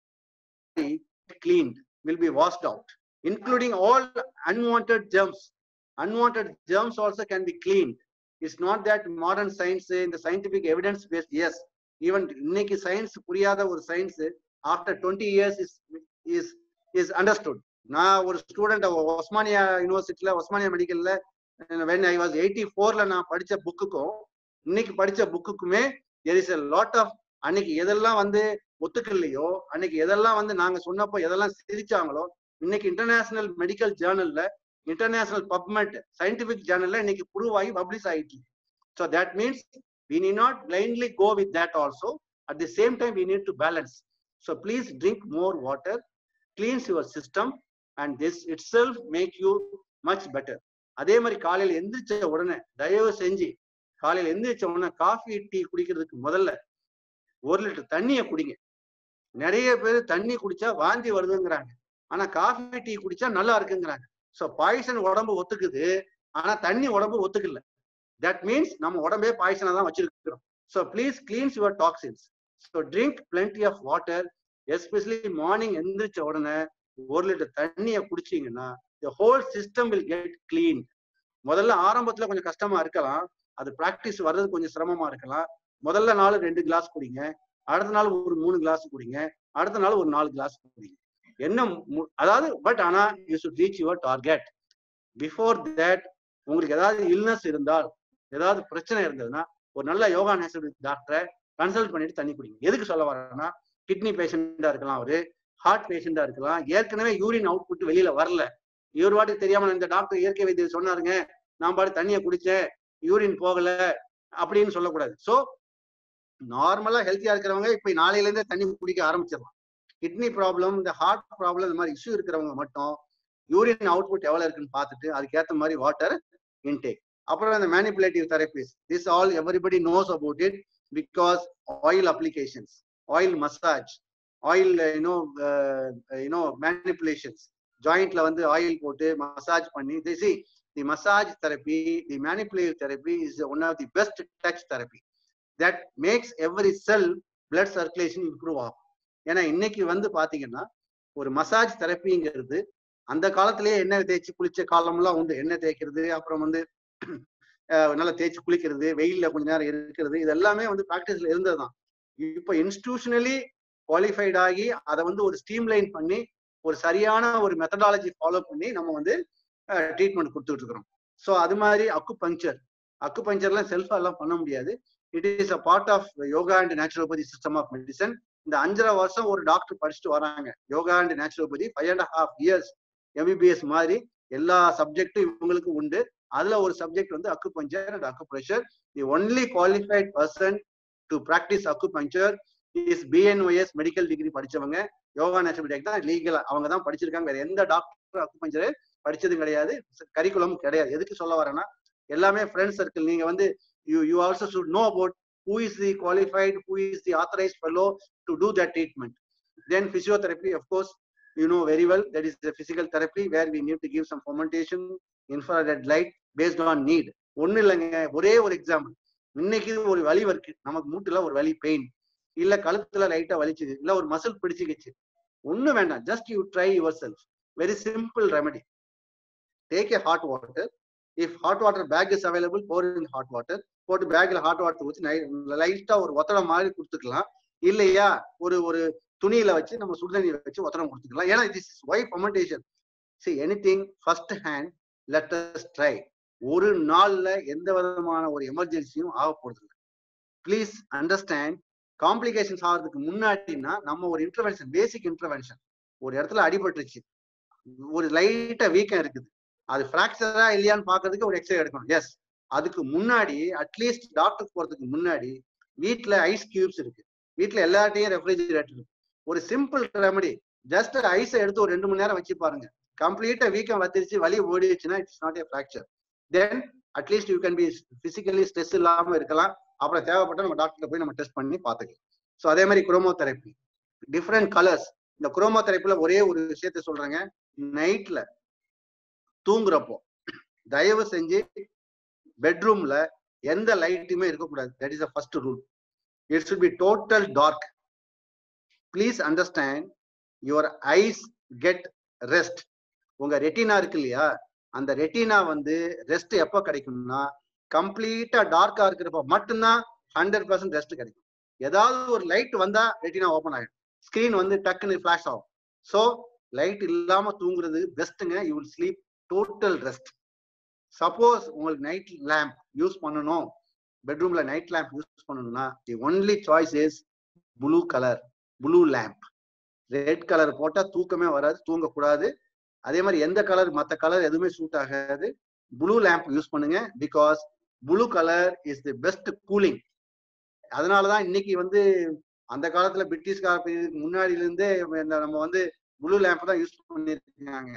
body cleaned will be washed out including all unwanted germs unwanted germs also can be cleaned it's not that modern science in the scientific evidence based yes even இன்னைக்கு science புரியாத ஒரு science after twenty years is is is understood நான் ஒரு student Osmania யூனிவர்சிட்டியில ஒஸ்மானியா மெடிக்கல்ல when I was eighty ஃபோர்ல நான் படிச்ச புக்குக்கும் இன்னைக்கு படிச்ச புக்குக்குமே there is a lot of அன்னைக்கு எதெல்லாம் வந்து ஒத்துக்கலையோ அன்னைக்கு எதெல்லாம் வந்து நாங்க சொன்னப்போ எதெல்லாம் சிரிச்சாங்களோ இன்னைக்கு இன்டர்நேஷனல் மெடிக்கல் ஜேர்னல்ல இன்டர்நேஷனல் பப்மெட் சயின்டிபிக் ஜேர்னல்ல இன்னைக்கு ப்ரூவ் ஆகி பப்ளிஷ் ஆயிட்டு so that means we need not blindly go with that also at the same time we need to balance so please drink more water cleans your system and this itself make you much better அதே மாதிரி காலையில எந்திரிச்ச உடனே தயவு செஞ்சு காலையில எந்திரிச்ச உடனே காஃபி டீ குடிக்கிறதுக்கு முதல்ல ஒரு லிட்டர் தண்ணிய குடிங்க நிறைய பேர் தண்ணி குடிச்சா வாந்தி வருதுங்கிறாங்க ஆனா காஃபி டீ குடிச்சா நல்லா இருக்குங்கிறாங்க ஸோ பாய்சன் உடம்பு ஒத்துக்குது ஆனா தண்ணி உடம்பு ஒத்துக்கல தட் மீன்ஸ் நம்ம உடம்பே பாய்சனா தான் வச்சிருக்கிறோம் so please cleanse your toxins so drink plenty of water especially morning எந்திரிச்ச உடனே ஒரு லிட்டர் தண்ணியை குடிச்சீங்கன்னா the whole system will get clean முதல்ல ஆரம்பத்துல கொஞ்சம் கஷ்டமா இருக்கலாம் அது ப்ராக்டிஸ் வர்றது கொஞ்சம் சிரமமா இருக்கலாம் முதல்ல நாள் ரெண்டு கிளாஸ் குடிங்க அடுத்த நாள் ஒரு மூணு கிளாஸ் குடிங்க அடுத்த நாள் ஒரு நாலு கிளாஸ் குடிங்க என்ன மு- அதாவது பட் ஆனா you should reach your target before that உங்களுக்கு ஏதாவது இல்னஸ் இருந்தால் ஏதாவது பிரச்சனை இருந்ததுன்னா ஒரு நல்ல யோகா நேச்சுரல் டாக்டரை கன்சல்ட் பண்ணிட்டு தண்ணி குடிங்க எதுக்கு சொல்ல வரேன்னா கிட்னி பேஷண்டா இருக்கலாம் அவரு ஹார்ட் பேஷண்டா இருக்கலாம் ஏற்கனவே யூரின் அவுட்புட் வெளியில வரல இவர் வாட்டுக்கு தெரியாம இந்த டாக்டர் இயற்கை வைத்தியம் சொன்னாருங்க நான் பாட்டு தண்ணியை குடிச்சேன் யூரின் போகல அப்படின்னு சொல்லக்கூடாது ஸோ நார்மலா ஹெல்த்தியா இருக்கிறவங்க இப்ப நாளையில இருந்தே தண்ணி குடிக்க ஆரம்பிச்சிடலாம் கிட்னி ப்ராப்ளம் இந்த ஹார்ட் ப்ராப்ளம் இந்த மாதிரி இஷ்யூ இருக்கிறவங்க மட்டும் யூரின் அவுட்புட் எவ்வளவு இருக்குன்னு பார்த்துட்டு அதுக்கேற்ற மாதிரி வாட்டர் இன்டேக் அப்புறம் இந்த manipulative therapies this all everybody knows about it because oil applications oil massage oil you know you know manipulations ஜாயிண்ட்ல வந்து ஆயில் போட்டு மசாஜ் பண்ணி the the massage therapy the manipulative therapy is one of the best touch therapy that makes every cell blood circulation improve ஆகும் ஏன்னா இன்னைக்கு வந்து பாத்தீங்கன்னா ஒரு மசாஜ் தெரப்பிங்கிறது அந்த காலத்திலேயே எண்ணெய் தேய்ச்சி குளிச்ச காலம்லாம் உண்டு எண்ணெய் தேய்க்கிறது அப்புறம் வந்து அஹ், நல்லா தேய்ச்சி குளிக்கிறது வெயில்ல கொஞ்ச நேரம் இருக்கிறது இது எல்லாமே வந்து ப்ராக்டிஸ்ல இருந்ததுதான் இப்போ இன்ஸ்டிடியூஷனலி குவாலிஃபைட் ஆகி அதை வந்து ஒரு ஸ்ட்ரீம்லைன் பண்ணி ஒரு சரியான ஒரு மெத்தடாலஜி ஃபாலோ பண்ணி நம்ம வந்து ட்ரீட்மெண்ட் கொடுத்துட்டு இருக்கிறோம் ஸோ அது மாதிரி அக்கு பங்க்சர் அக்கு பங்க்சர்லாம் செல்ஃபா எல்லாம் பண்ண முடியாது it is a part of yoga and naturopathy system of medicine இந்த அஞ்சரை வருஷம் ஒரு டாக்டர் படிச்சுட்டு வராங்க yoga and naturopathy five and half years MBBS மாதிரி எல்லா சப்ஜெக்டும் இவங்களுக்கு உண்டு அதுல ஒரு சப்ஜெக்ட் வந்து acupuncture and acupressure the only qualified person to practise acupuncture is BNOS medical degree படிச்சவங்க யோகா நேச்சுரோபதி தான் லீகல் அவங்க தான் படிச்சிருக்காங்க வேற எந்த டாக்டர் அக்கு பஞ்சர் படிச்சதும் கிடையாது கரிக்குலம் கிடையாது எதுக்கு சொல்ல வரேன்னா எல்லாமே ஃப்ரெண்ட் சர்க்கிள் நீங்க வந்து you you also should know about who is the qualified, who is the authorized fellow to do that treatment. Then physiotherapy, of course, you know very well, that is the physical therapy where we need to give some fermentation, infrared light based on need. ஒண்ணு இல்லைங்க ஒரே ஒரு example இன்னைக்கு ஒரு வலி இருக்கு நமக்கு மூட்டுல ஒரு வலி பெயின் இல்ல கழுத்துல லைட்டா வலிச்சுது இல்ல ஒரு மசில் பிடிச்சுக்கிச்சு ஒண்ணும் வேண்டாம் just you try yourself very simple remedy take a hot water if hot water bag is available pour in hot water போட்டு பேக்ல ஹாட் வாட்டர் ஊற்றி லைட்டா ஒரு ஒத்தடம் மாதிரி கொடுத்துக்கலாம் இல்லையா ஒரு ஒரு துணியில வச்சு நம்ம சுடுதண்ணியை வச்சு ஒத்தடம் கொடுத்துக்கலாம் ஏன்னா this is why fermentation see anything first hand let's try ஒரு நாள்ல எந்த விதமான ஒரு எமர்ஜென்சியும் ஆக போறது இல்லை ப்ளீஸ் அண்டர்ஸ்டாண்ட் காம்ப்ளிகேஷன்ஸ் ஆகிறதுக்கு முன்னாடினா நம்ம ஒரு இன்டர்வென்ஷன் பேசிக் இன்டர்வென்ஷன் ஒரு இடத்துல அடிபட்டுருச்சு ஒரு லைட்டா வீக்கம் இருக்குது அது ஃப்ராக்சரா இல்லையான்னு பாக்குறதுக்கு ஒரு எக்ஸ்ரே எடுக்கணும் எஸ் அதுக்கு முன்னாடி அட்லீஸ்ட் டாக்டர் போறதுக்கு முன்னாடி வீட்ல ஐஸ் கியூப்ஸ் இருக்கு வீட்ல எல்லார்ட்டையும் ரெஃப்ரிஜிரேட்டர் இருக்கு ஒரு சிம்பிள் ரெமடி ஜஸ்ட் ஐஸை எடுத்து ஒரு ரெண்டு மணி நேரம் வச்சு பாருங்க கம்ப்ளீட்டா வீக்கம் வந்துருச்சு வலி ஓடிடுச்சுன்னா it's not a fracture then at least you can be physically stress இல்லாம இருக்கலாம் அப்புறம் தேவைப்பட்ட நம்ம டாக்டர் போய் நம்ம டெஸ்ட் பண்ணி பார்த்துக்கலாம் ஸோ அதே மாதிரி குரோமோ தெரப்பி டிஃப்ரெண்ட் கலர்ஸ் இந்த குரோமோ தெரப்பில ஒரே ஒரு விஷயத்த சொல்றேங்க நைட்ல தூங்குறப்போ தயவு செஞ்சு பெட்ரூம்ல எந்த லைட்டுமே இருக்கக்கூடாது that is first rule it should be total dark please understand your eyes get rest உங்க ரெட்டினா இருக்கு இல்லையா அந்த ரெட்டினா வந்து ரெஸ்ட் எப்போ கிடைக்கும்னா கம்ப்ளீட்டா டார்க்கா இருக்கிறப்ப மட்டும்தான் ஹண்ட்ரட் பர்சன்ட் ரெஸ்ட் கிடைக்கும் ஏதாவது ஒரு லைட் வந்தா ரெட்டினா ஓப்பன் ஆகிடும் ஸ்கிரீன் வந்து டக்குன்னு ஃபிளாஷ் ஆகும் ஸோ லைட் இல்லாம தூங்குறது பெஸ்ட்டுங்க you will sleep total rest suppose உங்களுக்கு நைட் லேம்ப் யூஸ் பண்ணணும் பெட்ரூம்ல நைட் லேம்ப் யூஸ் பண்ணணும்னா the only choice is blue colour blue lamp red colour போட்டா தூக்கமே வராது தூங்கக்கூடாது அதே மாதிரி எந்த கலர் மற்ற கலர் எதுவுமே சூட் ஆகாது ப்ளூ லேம்ப் யூஸ் பண்ணுங்க because blue colour is the best cooling அதனாலதான் இன்னைக்கு வந்து அந்த காலத்துல பிரிட்டிஷ்கார முன்னாடில இருந்தே நம்ம வந்து ப்ளூ லேம்ப் தான் யூஸ் பண்ணிருக்காங்க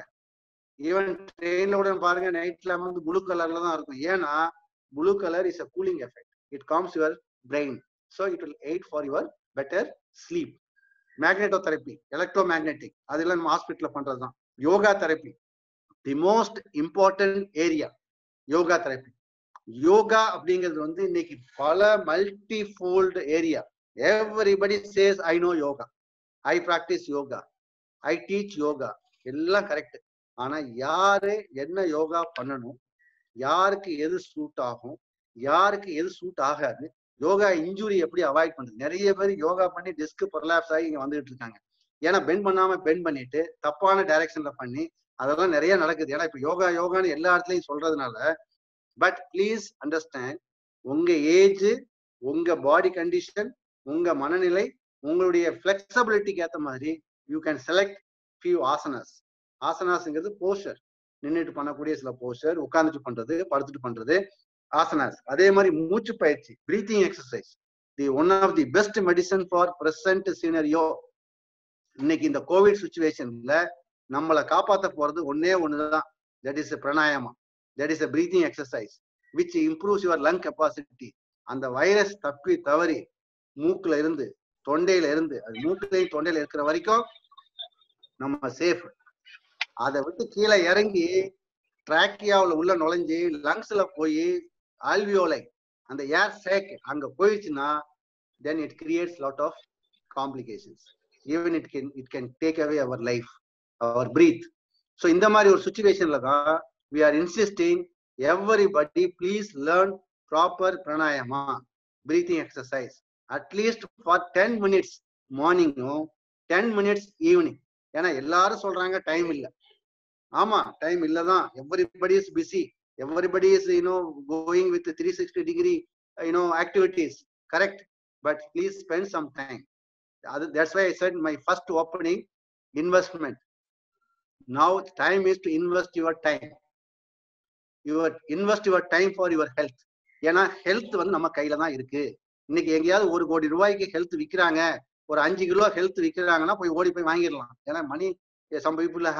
ஈவன் ட்ரெயின்ல கூட பாருங்க நைட் லேம்ப் வந்து ப்ளூ கலர்ல தான் இருக்கும் ஏன்னா blue colour is a cooling effect it calms your brain so it will aid for your better sleep magneto therapy electromagnetic அதெல்லாம் நம்ம ஹாஸ்பிட்டல்ல பண்றதுதான் yoga therapy the most important area yoga therapy yoga அப்படிங்கிறது வந்து இன்னைக்கு பல multifold area everybody says I know yoga I practise yoga I teach yoga எல்லாம் correct ஆனா யாரு என்ன யோகா பண்ணணும் யாருக்கு எது சூட் ஆகும் யாருக்கு எது சூட் ஆகாது யோகா இன்ஜுரி எப்படி அவாய்ட் பண்றது நிறைய பேர் யோகா பண்ணி டிஸ்க் பொருளாப்ஸ் ஆகி இங்க வந்துட்டு இருக்காங்க ஏன்னா பெண்ட் பண்ணாம பெண்ட் பண்ணிட்டு தப்பான டைரக்ஷன்ல பண்ணி அதெல்லாம் நிறைய நடக்குது ஏன்னா இப்ப யோகா யோகான்னு எல்லா இடத்துலயும் சொல்றதுனால பட் ப்ளீஸ் அண்டர்ஸ்டாண்ட் உங்க ஏஜ் உங்க பாடி கண்டிஷன் உங்க மனநிலை உங்களுடைய ஃபிளெக்சிபிலிட்டிக்கு ஏத்த மாதிரி you can select few asanas ஆசனாஸ்ங்கிறது போஸ்டர் நின்றுட்டு பண்ணக்கூடிய சில போஸ்டர் உட்காந்துட்டு பண்றது படுத்துட்டு பண்றது ஆசனாஸ் அதே மாதிரி மூச்சு பயிற்சி breathing exercise the one of the best medicine for present scenario இன்னைக்கு இந்த கோவிட் சுச்சுவேஷன்ல நம்மளை காப்பாத்த போறது ஒன்னே ஒண்ணுதான் that is pranayama that is breathing exercise which improves your lung capacity அந்த வைரஸ் தப்பி தவறி மூக்குல இருந்து தொண்டையில இருந்து அது மூக்குலையும் தொண்டையில இருக்கிற வரைக்கும் நம்ம சேஃப் அதை விட்டு கீழே இறங்கி டிராக்கியாவில் உள்ள நுழைஞ்சு லங்ஸ்ல போய் ஆல்வியோலை அந்த ஏர் சேக் அங்க போயிடுச்சுன்னா then it creates lot of complications even it can it can take away our life our breath so இந்த மாதிரி ஒரு சுச்சுவேஷன்ல தான் we are insisting everybody please learn proper pranayama breathing exercise at least for ten minutes மார்னிங்கும் ten minutes evening ஏன்னா எல்லாரும் சொல்றாங்க time இல்லை ஆமா டைம் இல்லதான் everybody is busy everybody is you know going with three sixty degree you know activities correct but please spend some time அது that's why I set my first opening investment now time is to invest your time your invest your time for your health ஏன்னா health வந்து நம்ம கையில தான் இருக்கு இன்னைக்கு எங்கேயாவது ஒரு கோடி ரூபாய்க்கு ஹெல்த் விற்கிறாங்க ஒரு அஞ்சு கிலோ ஹெல்த் விற்கிறாங்கன்னா போய் ஓடி போய் வாங்கிடலாம் ஏன்னா மணி சம் பீப்புள் ஹாவ்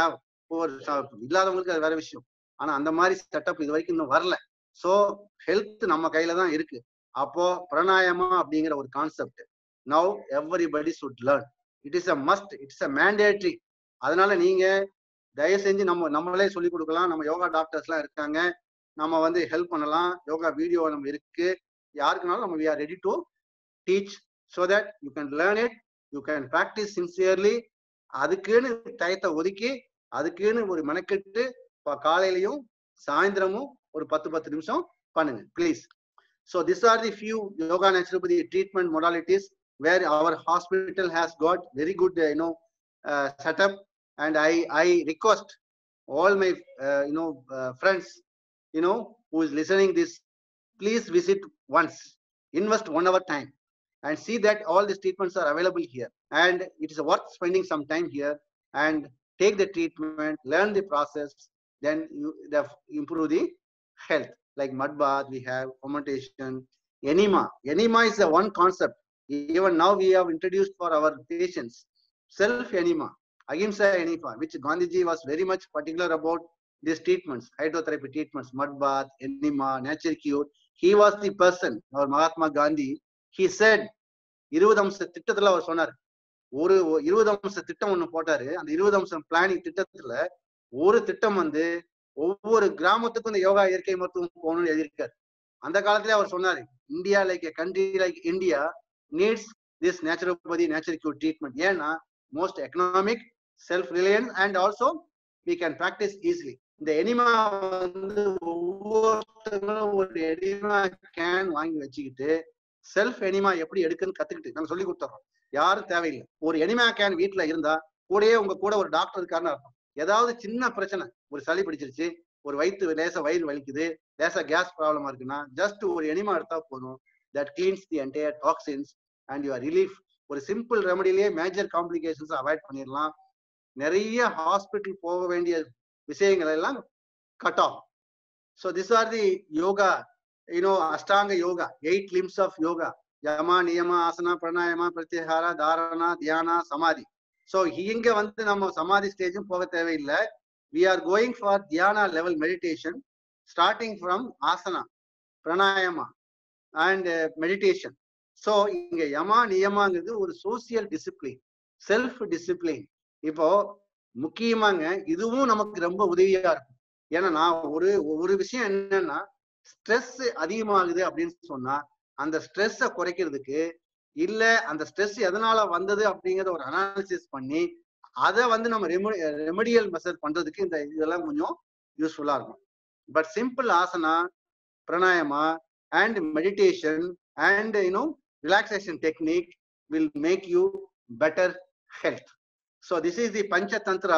ஒரு ச- இல்லாதவங்களுக்கு அது வேற விஷயம் ஆனா அந்த மாதிரி செட்டப் இது வரைக்கும் இன்னும் வரல சோ ஹெல்த் நம்ம கையில தான் இருக்கு அப்போ பிராணாயாமா அப்படிங்கிற ஒரு concept now everybody should learn it is a must it's a mandatory அதனால நீங்க தயவு செஞ்சு நம்ம நம்மளே சொல்லி கொடுக்கலாம் நம்ம யோகா டாக்டர்ஸ் எல்லாம் இருக்காங்க நம்ம வந்து ஹெல்ப் பண்ணலாம் யோகா வீடியோ நம்ம இருக்கு யாருக்குனாலும் நம்ம we are ready to teach so that you can learn it you can practise sincerely அதுக்குன்னு டயத்தை ஒதுக்கி அதுக்குன்னு ஒரு மெனக்கெட்டு இப்ப காலையிலயும் சாயந்தரமும் ஒரு பத்து பத்து நிமிஷம் பண்ணுங்க please so this are the few yoga naturopathy treatment modalities where our hospital has got very good you know setup and i i request all my uh, you know uh, friends you know who is listening this please visit once invest one hour time and see that all these treatments are available here and it is worth spending some time here and take the treatment learn the process then you the- improve the health like mud bath we have fermentation enema enema is the one concept even now we have introduced for our patients self enema Ahimsa Enifa, which Gandhiji was very much particular about these treatments, hydrotherapy treatments, mud bath, enema, nature cure. He was the person, our Mahatma Gandhi, he said, இருபது அம்ச திட்டத்துல அவர் சொன்னார் ஒரு ஒ- இருபது அம்ச திட்டம் ஒண்ணு போட்டாரு அந்த இருபது அம்சம் பிளானிங் திட்டத்துல ஒரு திட்டம் வந்து ஒவ்வொரு கிராமத்துக்கும் இந்த யோகா இயற்கை மருத்துவம் போகணும்னு எழுதியிருக்காரு அந்த காலத்திலே அவர் சொன்னாரு India like country like India needs this naturopathy nature cure treatment ஏன்னா most economic self reliance and also we can practice easily இந்த எனிமா வந்து ஒவ்வொருத்தங்களும் ஒரு எனிமா கேன் வாங்கி வச்சுக்கிட்டு செல்ஃப் எனிமா எப்படி எடுக்குன்னு கத்துக்கிட்டு நாங்க சொல்லி கொடுத்துறோம் யாரும் தேவையில்லை ஒரு எனிமா கேன் வீட்ல இருந்தா கூடயே உங்க கூட ஒரு டாக்டர் இருக்காருன்னு அர்த்தம் ஏதாவது சின்ன பிரச்சனை ஒரு சளி பிடிச்சிருச்சு ஒரு வயிற்று லேசா வயிறு வலிக்குது லேசா கேஸ் ப்ராப்ளமா இருக்குன்னா ஜஸ்ட் ஒரு எனிமா எடுத்தா போதும் that cleans the entire toxins and your relief ஒரு சிம்பிள் ரெமடிலேயே மேஜர் காம்ப்ளிகேஷன்ஸ் அவாய்ட் பண்ணிடலாம் நிறைய ஹாஸ்பிட்டல் போக வேண்டிய விஷயங்கள் எல்லாம் cut off so this are the yoga you know ashtanga yoga eight limbs of yoga yama niyama asana pranayama pratyahara dharana dhyana samadhi so இங்க வந்து நம்ம சமாதி ஸ்டேஜும் போக தேவையில்லை we are going for dhyana level meditation starting from asana pranayama and meditation so இங்க யமா நியமாங்கிறது ஒரு சோசியல் டிசிப்ளின் செல்ஃப் டிசிப்ளின் இப்போ முக்கியமாங்க இதுவும் நமக்கு ரொம்ப உதவியா இருக்கும் ஏன்னா நான் ஒரு ஒரு விஷயம் என்னன்னா ஸ்ட்ரெஸ் அதிகமாகுது அப்படின்னு சொன்னா அந்த ஸ்ட்ரெஸ்ஸை குறைக்கிறதுக்கு இல்ல அந்த ஸ்ட்ரெஸ் எதனால வந்தது அப்படிங்கறத ஒரு அனாலிசிஸ் பண்ணி அதை வந்து நம்ம ரெமடியல் மெசர் பண்றதுக்கு இந்த இதெல்லாம் கொஞ்சம் யூஸ்ஃபுல்லா இருக்கும் but simple asana pranayama and meditation and you know relaxation technique will make you better health So this is the Panchatantra.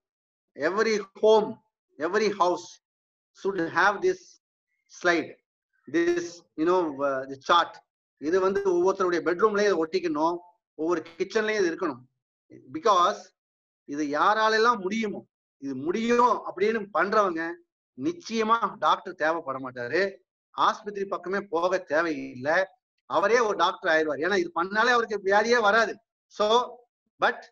Every home, every house should have this slide, this you know uh, the chart. இது வந்து ஒவ்வொருத்தருடைய பெட்ரூம்லயும் இதை ஒட்டிக்கணும் ஒவ்வொரு கிச்சன்லயும் இது இருக்கணும் because இது யாராலெல்லாம் முடியுமோ இது முடியும் அப்படின்னு பண்றவங்க நிச்சயமா டாக்டர் தேவைப்பட மாட்டாரு ஆஸ்பத்திரி பக்கமே போக தேவையில்லை அவரே ஒரு டாக்டர் ஆயிடுவார் ஏன்னா இது பண்ணாலே அவருக்கு வியாதியே வராது so but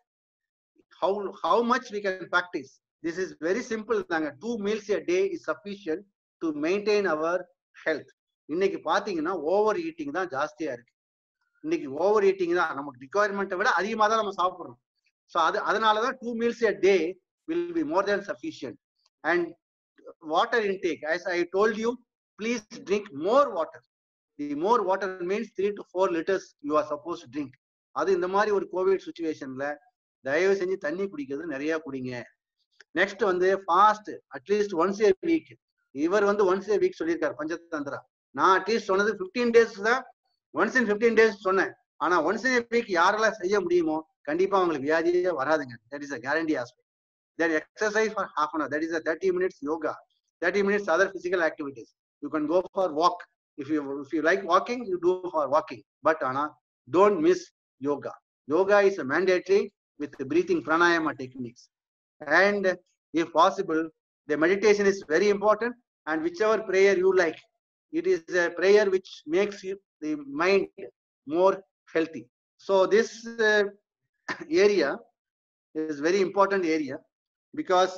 how how much we can practice this is very simple நாங்க two meals a day is sufficient to maintain our health இன்னைக்கு பாத்தீங்கன்னா ஓவர் ஈட்டிங் தான் ஜாஸ்தியா இருக்கு இன்னைக்கு ஓவர் ஈட்டிங் தான் நமக்கு ரிக்குவயர்மெண்ட்டை விட அதிகமா தான் நம்ம சாப்பிடுறோம் ஸோ அது அதனாலதான் two meals a day will be more than sufficient and water intake as I told you please drink more water the more water means three to four litres you are suppose drink அது இந்த மாதிரி ஒரு Covid சுச்சுவேஷன்ல தயவு செஞ்சு தண்ணி குடிக்கிறது நிறைய குடிங்க நெக்ஸ்ட் வந்து fast at least once a week இவர் வந்து ஒன்ஸ் ஏ வீக் சொல்லியிருக்காரு பஞ்சதந்திரா நான் அட்லீஸ்ட் சொன்னது பிப்டீன் டேஸ் தான் ஒன்ஸ் இன் பிப்டீன் டேஸ் சொன்னேன் ஆனா ஒன்ஸ் இன் வீக் யாரெல்லாம் செய்ய முடியுமோ கண்டிப்பா அவங்களுக்கு வியாதியே வராதுங்க that is a guarantee aspect then exercise for half an hour that is a thirty minutes yoga thirty minutes other physical activities you can go for walk if you if you like walking you do for walking but ஆனா don't miss yoga yoga is a mandatory with the breathing pranayama techniques. And if possible, the meditation is very important and whichever prayer you like, it is a prayer which makes you, the mind more healthy. So this uh, area is very important area because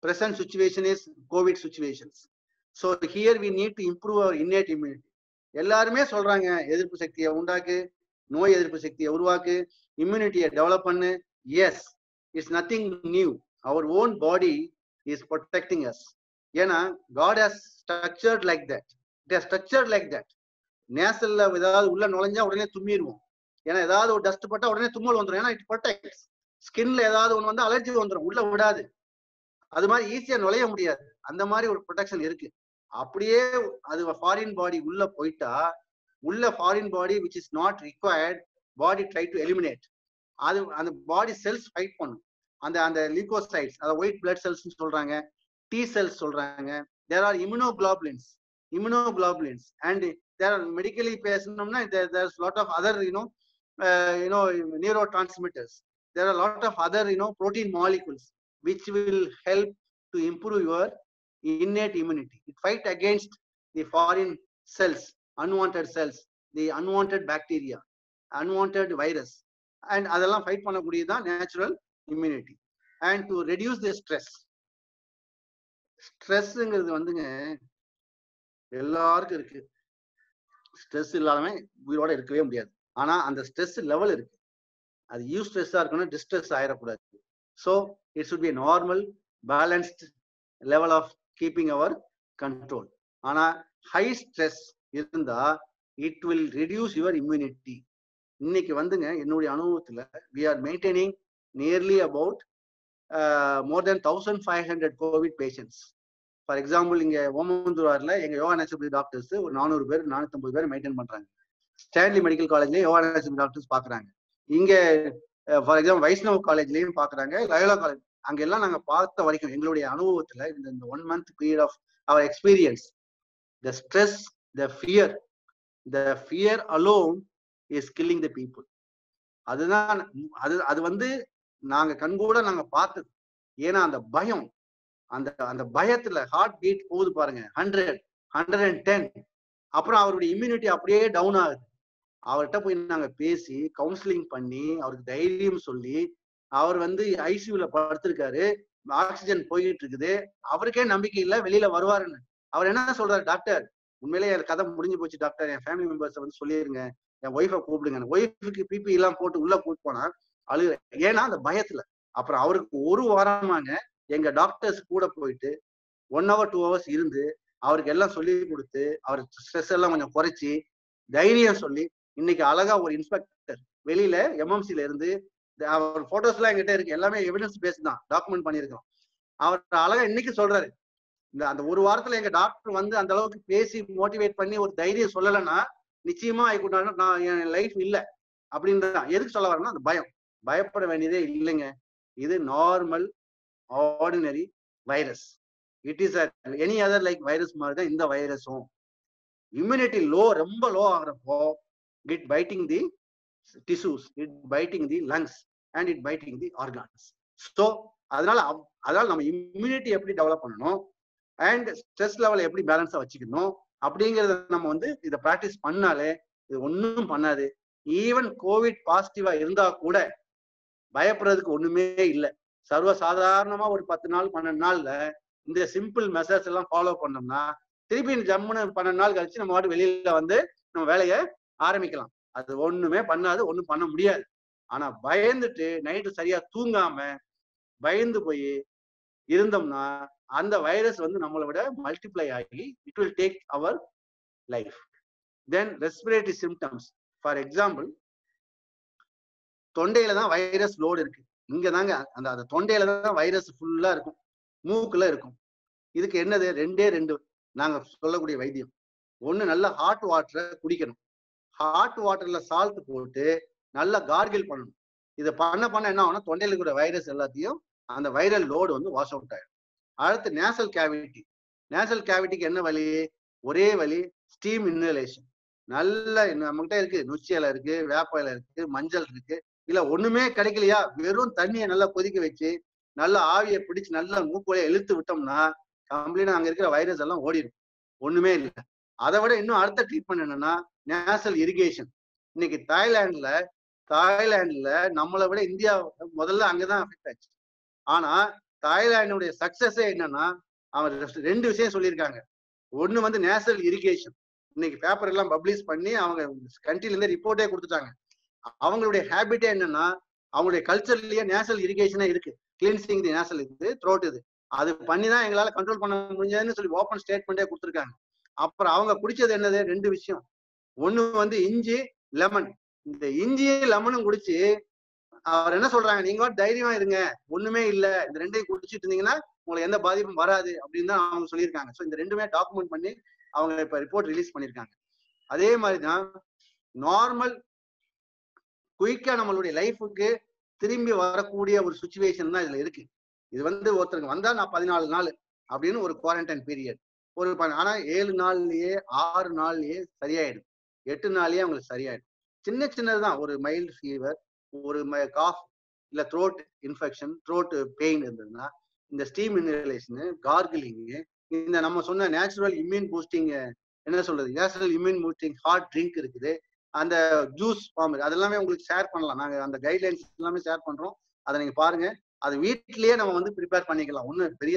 present situation is COVID situations. So here we need to improve our innate immunity. எல்லாருமே சொல்றாங்க எதிர்ப்பு சக்தியை உண்டாக்கு நோய் எதிர்ப்பு சக்தியை உருவாக்கு இம்யூனிட்டியை develop பண்ணு yes it's nothing new our own body is protecting us ஏன்னா God has structured like that it has structured like that நேசல்ல ஏதாவது உள்ள நுழைஞ்சா உடனே தும்மிடுவோம் ஏன்னா ஏதாவது ஒரு டஸ்ட் பட்டா உடனே தும்மல் வந்துடும் ஏன்னா இட் ப்ரொடெக்ட்ஸ் ஸ்கின்ல ஏதாவது ஒன்று வந்து அலர்ஜி வந்துடும் உள்ள விடாது அது மாதிரி ஈஸியா நுழைய முடியாது அந்த மாதிரி ஒரு ப்ரொடெக்ஷன் இருக்கு அப்படியே அது ஃபாரின் பாடி உள்ள போயிட்டா உள்ள foreign body which is not required body try to eliminate அது அந்த பாடி செல்ஸ் ஃபைட் பண்ணும் அந்த அந்த லிகோசைட்ஸ் அதை ஒயிட் பிளட் செல்ஸ் சொல்றாங்க டி செல்ஸ் சொல்றாங்க there are immunoglobulins immunoglobulins and there are medically பேசணும்னா there lot of other you know you know neurotransmitters there are a lot of other you know protein molecules which will help to improve your innate immunity it fight against the foreign cells unwanted cells the unwanted bacteria unwanted virus and அதெல்லாம் fight பண்ணக்கூடியதுதான் natural immunity and to reduce the stress ஸ்ட்ரெஸ்ங்கிறது வந்துங்க எல்லாருக்கும் இருக்கு stress இல்லாதவன் உயிரோட இருக்கவே முடியாது ஆனா அந்த ஸ்ட்ரெஸ் லெவல் இருக்கு அது யூ ஸ்ட்ரெஸ்ஸா இருக்கணும் டிஸ்ட்ரெஸ் ஆயிடக்கூடாது so it should be normal balanced level of keeping our control ஆனா ஹை ஸ்ட்ரெஸ் இருந்தா it will reduce your immunity இன்னைக்கு வந்துங்க என்னுடைய அனுபவத்துல we are maintaining nearly about more than thousand five hundred COVID patients for example இங்க ஓமந்தூரார்ல எங்க yoga natural doctors ஒரு நானூறு பேர் நானூத்தம்பது பேர் மெயின்டைன் பண்றாங்க ஸ்டான்லி மெடிக்கல் காலேஜ்லயே யோகா நேச்சுரல் டாக்டர்ஸ் பாக்குறாங்க இங்க ஃபார் எக்ஸாம்பிள் வைஷ்ணவ் காலேஜ்லயும் பாக்குறாங்க லயோலா காலேஜ் அங்க எல்லாம் நாங்க பார்த்த வரைக்கும் எங்களுடைய அனுபவத்துல இந்த இந்த one month period of our experience the stress the fear the fear alone is killing the people அதுதான் அது அது வந்து நாங்க கண்கூட நாங்க பார்த்தது ஏன்னா அந்த பயம் அந்த அந்த பயத்துல ஹார்ட் பீட் போகுது பாருங்க ஹண்ட்ரட் ஹண்ட்ரட் அண்ட் டென் அப்புறம் அவருடைய இம்யூனிட்டி அப்படியே டவுன் ஆகுது அவர்கிட்ட போய் நாங்க பேசி கவுன்சிலிங் பண்ணி அவருக்கு தைரியம் சொல்லி அவர் வந்து ஐசியூல படுத்திருக்காரு ஆக்சிஜன் போயிட்டு இருக்குது அவருக்கே நம்பிக்கை இல்ல வெளியில வருவாருன்னு அவர் என்ன சொல்றாரு டாக்டர் உண்மையிலேயே என் கதை முடிஞ்சு போச்சு டாக்டர் என் ஃபேமிலி மெம்பர்ஸ் வந்து சொல்லிருங்க என் ஒய்ஃபை கூப்பிடுங்க ஒய்ஃபுக்கு பிபி எல்லாம் போட்டு உள்ள கூப்பிட்டு போனா அழுகுற ஏன்னா அந்த பயத்துல அப்புறம் அவருக்கு ஒரு வாரமாங்க எங்க டாக்டர்ஸ் கூட போயிட்டு ஒன் ஹவர் டூ ஹவர்ஸ் இருந்து அவருக்கு எல்லாம் சொல்லி கொடுத்து அவர் ஸ்ட்ரெஸ் எல்லாம் கொஞ்சம் குறைச்சி தைரியம் சொல்லி இன்னைக்கு அழகா ஒரு இன்ஸ்பெக்டர் வெளியில எம்எம்சில இருந்து அவர் போட்டோஸ் எல்லாம் எங்கிட்ட இருக்கு எல்லாமே எவிடன்ஸ் பேஸ் தான் டாக்குமெண்ட் பண்ணியிருக்கோம் அவர் அழகா இன்னைக்கு சொல்றாரு இந்த அந்த ஒரு வாரத்துல எங்க டாக்டர் வந்து அந்த அளவுக்கு பேசி மோட்டிவேட் பண்ணி ஒரு தைரியம் சொல்லலைன்னா நிச்சயமா ஆயிக்கூடாது நான் என் லைஃப் இல்ல அப்படின்னு தான் எதுக்கு சொல்ல வரேன்னா அந்த பயம் பயப்பட வேண்டியதே இல்லைங்க இது normal ordinary virus it is any other like virus மாதிரி தான் இந்த வைரஸும் இம்யூனிட்டி லோ ரொம்ப லோ ஆகுறப்போ it fighting the tissues it fighting the lungs and it fighting the organs so அதனால அதனால நம்ம இம்யூனிட்டி எப்படி டெவலப் பண்ணணும் அண்ட் ஸ்ட்ரெஸ் லெவலை எப்படி பேலன்ஸா வச்சுக்கணும் அப்படிங்கறத நம்ம வந்து இதை ப்ராக்டிஸ் பண்ணாலே இது ஒன்றும் பண்ணாது ஈவன் கோவிட் பாசிட்டிவா இருந்தா கூட பயப்படுறதுக்கு ஒண்ணுமே இல்லை சர்வ சாதாரணமா ஒரு பத்து நாள் பன்னெண்டு நாள்ல இந்த சிம்பிள் மெசேஜ் எல்லாம் ஃபாலோ பண்ணோம்னா திருப்பி ஜம்முன்னு பன்னெண்டு நாள் கழிச்சு நம்ம வாட்டு வெளியில வந்து நம்ம வேலையை ஆரம்பிக்கலாம் அது ஒண்ணுமே பண்ணாது ஒண்ணும் பண்ண முடியாது ஆனா பயந்துட்டு நைட்டு சரியா தூங்காம பயந்து போய் இருந்தோம்னா அந்த வைரஸ் வந்து நம்மளை விட மல்டிப்ளை ஆகி it will take our life then respiratory symptoms for example தொண்டையில தான் வைரஸ் லோடு இருக்கு இங்க தாங்க அந்த அந்த தொண்டையில தான் வைரஸ் ஃபுல்லா இருக்கும் மூக்குல இருக்கும் இதுக்கு என்னது ரெண்டே ரெண்டு நாங்க சொல்லக்கூடிய வைத்தியம் ஒண்ணு நல்ல ஹாட் வாட்டரை குடிக்கணும் ஹாட் வாட்டர்ல சால்ட் போட்டு நல்லா கார்கில் பண்ணணும் இதை பண்ண பண்ண என்ன ஆகும்னா தொண்டையில கூட வைரஸ் எல்லாத்தையும் அந்த வைரல் லோடு வந்து வாஷ் அவுட் ஆயிடும் அடுத்து நேசல் கேவிட்டி நேசல் கேவிட்டிக்கு என்ன வழி ஒரே வழி ஸ்டீம் இன்ஹலேஷன் நல்ல நம்மகிட்ட இருக்கு நொச்சி இலை இருக்கு வேப்ப இலை இருக்கு மஞ்சள் இருக்கு இல்ல ஒண்ணுமே கிடைக்கலையா வெறும் தண்ணியை நல்லா கொதிக்க வச்சு நல்ல ஆவியை பிடிச்சு நல்லா மூக்கோலையை இழுத்து விட்டோம்னா கம்ப்ளீட்டா அங்க இருக்கிற வைரஸ் எல்லாம் ஓடிடும் ஒண்ணுமே இல்லை அதை விட இன்னும் அடுத்த ட்ரீட்மெண்ட் என்னன்னா நேசல் இரிகேஷன் இன்னைக்கு தாய்லாந்துல தாய்லாந்துல நம்மளை விட இந்தியா முதல்ல அங்கதான் அஃபெக்ட் ஆச்சு ஆனா தாய்லாந்துடைய சக்சஸே என்னன்னா அவன் ரெஸ்- ரெண்டு விஷயம் சொல்லியிருக்காங்க ஒண்ணு வந்து நேஷனல் இரிகேஷன் இன்னைக்கு பேப்பர் எல்லாம் பப்ளிஷ் பண்ணி அவங்க கண்ட்ரில இருந்து ரிப்போர்ட்டே கொடுத்துட்டாங்க அவங்களுடைய ஹேபிட்டே என்னன்னா அவங்களுடைய கல்ச்சர்லயே நேஷனல் இரிகேஷனே இருக்கு கிளீன்சிங் தி நேஷனல் இது த்ரோட் இது அது பண்ணி தான் எங்களால கண்ட்ரோல் பண்ண முடிஞ்சதுன்னு சொல்லி ஓப்பன் ஸ்டேட்மெண்ட்டே கொடுத்துருக்காங்க அப்புறம் அவங்க குடிச்சது என்னது ரெண்டு விஷயம் ஒண்ணு வந்து இஞ்சி லெமன் இந்த இஞ்சியும் லெமனும் குடிச்சு அவர் என்ன சொல்றாங்க நீங்க பாட்டு தைரியமா இருங்க ஒண்ணுமே இல்ல இந்த ரெண்டையும் குடிச்சிட்டு இருந்தீங்கன்னா உங்களுக்கு எந்த பாதிப்பும் வராது அப்படின்னு தான் அவங்க சொல்லியிருக்காங்க ஸோ இந்த ரெண்டுமே டாக்குமெண்ட் பண்ணி அவங்க இப்ப ரிப்போர்ட் ரிலீஸ் பண்ணியிருக்காங்க அதே மாதிரிதான் நார்மல் குயிக்கா நம்மளுடைய லைஃபுக்கு திரும்பி வரக்கூடிய ஒரு சுச்சுவேஷன் தான் இதுல இருக்கு இது வந்து ஒருத்தருக்கு வந்தா நான் பதினாலு நாள் அப்படின்னு ஒரு குவாரண்டைன் பீரியட் ஒரு ப- ஆனா ஏழு நாள்லயே ஆறு நாள்லயே சரியாயிடும் எட்டு நாள்லயே அவங்களுக்கு சரியாயிடும் சின்ன சின்னதுதான் ஒரு மைல்டு ஃபீவர் ஒரு காஃப் இல்ல த்ரோட் இன்ஃபெக்ஷன் த்ரோட் பெயின் இருந்ததுன்னா இந்த ஸ்டீம் இன்ஹலேஷனு கார்கிலிங் இந்த நம்ம சொன்ன நேச்சுரல் இம்யூன் பூஸ்டிங் என்ன சொல்றது natural immune boosting hot drink இருக்குது அந்த ஜூஸ் ஃபார்ம் அதெல்லாமே உங்களுக்கு ஷேர் பண்ணலாம் நாங்க அந்த கைட்லைன்ஸ் எல்லாமே ஷேர் பண்றோம் அதை நீங்க பாருங்க அது வீட்லயே நம்ம வந்து ப்ரிப்பேர் பண்ணிக்கலாம் ஒன்றும் பெரிய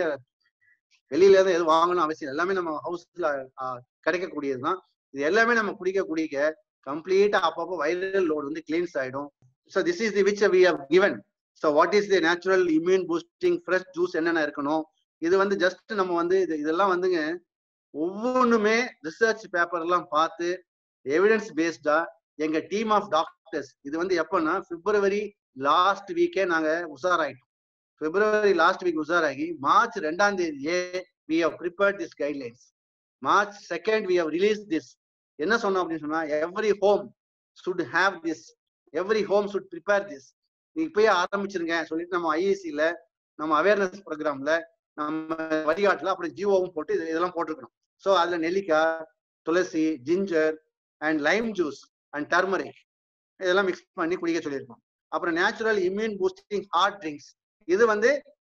வெளியில இருந்து எதுவும் வாங்கணும் அவசியம் இல்லை. எல்லாமே நம்ம ஹவுஸ்ல கிடைக்கக்கூடியது தான் இது எல்லாமே நம்ம குடிக்க குடிக்க கம்ப்ளீட்டா அப்பப்போ வைரல் லோடு வந்து கிளீன்ஸ் ஆயிடும் so this is the which we have given so what is the natural immune boosting fresh juice என்னென்ன இருக்கணும் இது வந்து ஜஸ்ட் நம்ம வந்து இது இதெல்லாம் வந்துங்க ஒவ்வொன்றுமே ரிசர்ச் பேப்பர் எல்லாம் பார்த்து எவிடன்ஸ் பேஸ்டா எங்க டீம் ஆஃப் டாக்டர்ஸ் இது வந்து எப்பன்னா பிப்ரவரி லாஸ்ட் வீக்கே நாங்க உஷாராயிட்டோம் பிப்ரவரி லாஸ்ட் வீக் உஷாராகி மார்ச் ரெண்டாம் தேதியே we have prepared this guidelines March second we have release this என்ன சொன்னோம் அப்படின்னு சொன்னா every home should have this every home should prepare this நீங்க போய் ஆரம்பிச்சிருங்க சொல்லிட்டு நம்ம ஐஏசில நம்ம அவேர்னஸ் ப்ரோக்ராம்ல நம்ம வழிகாட்டுல அப்புறம் ஜிஓவும் போட்டு இது- இதெல்லாம் போட்டிருக்கணும் ஸோ அதுல நெல்லிக்காய் tulsi ginger and lime juice and turmeric இதெல்லாம் மிக்ஸ் பண்ணி குடிக்க சொல்லியிருக்கோம் அப்புறம் natural immune boosting hot drinks இது வந்து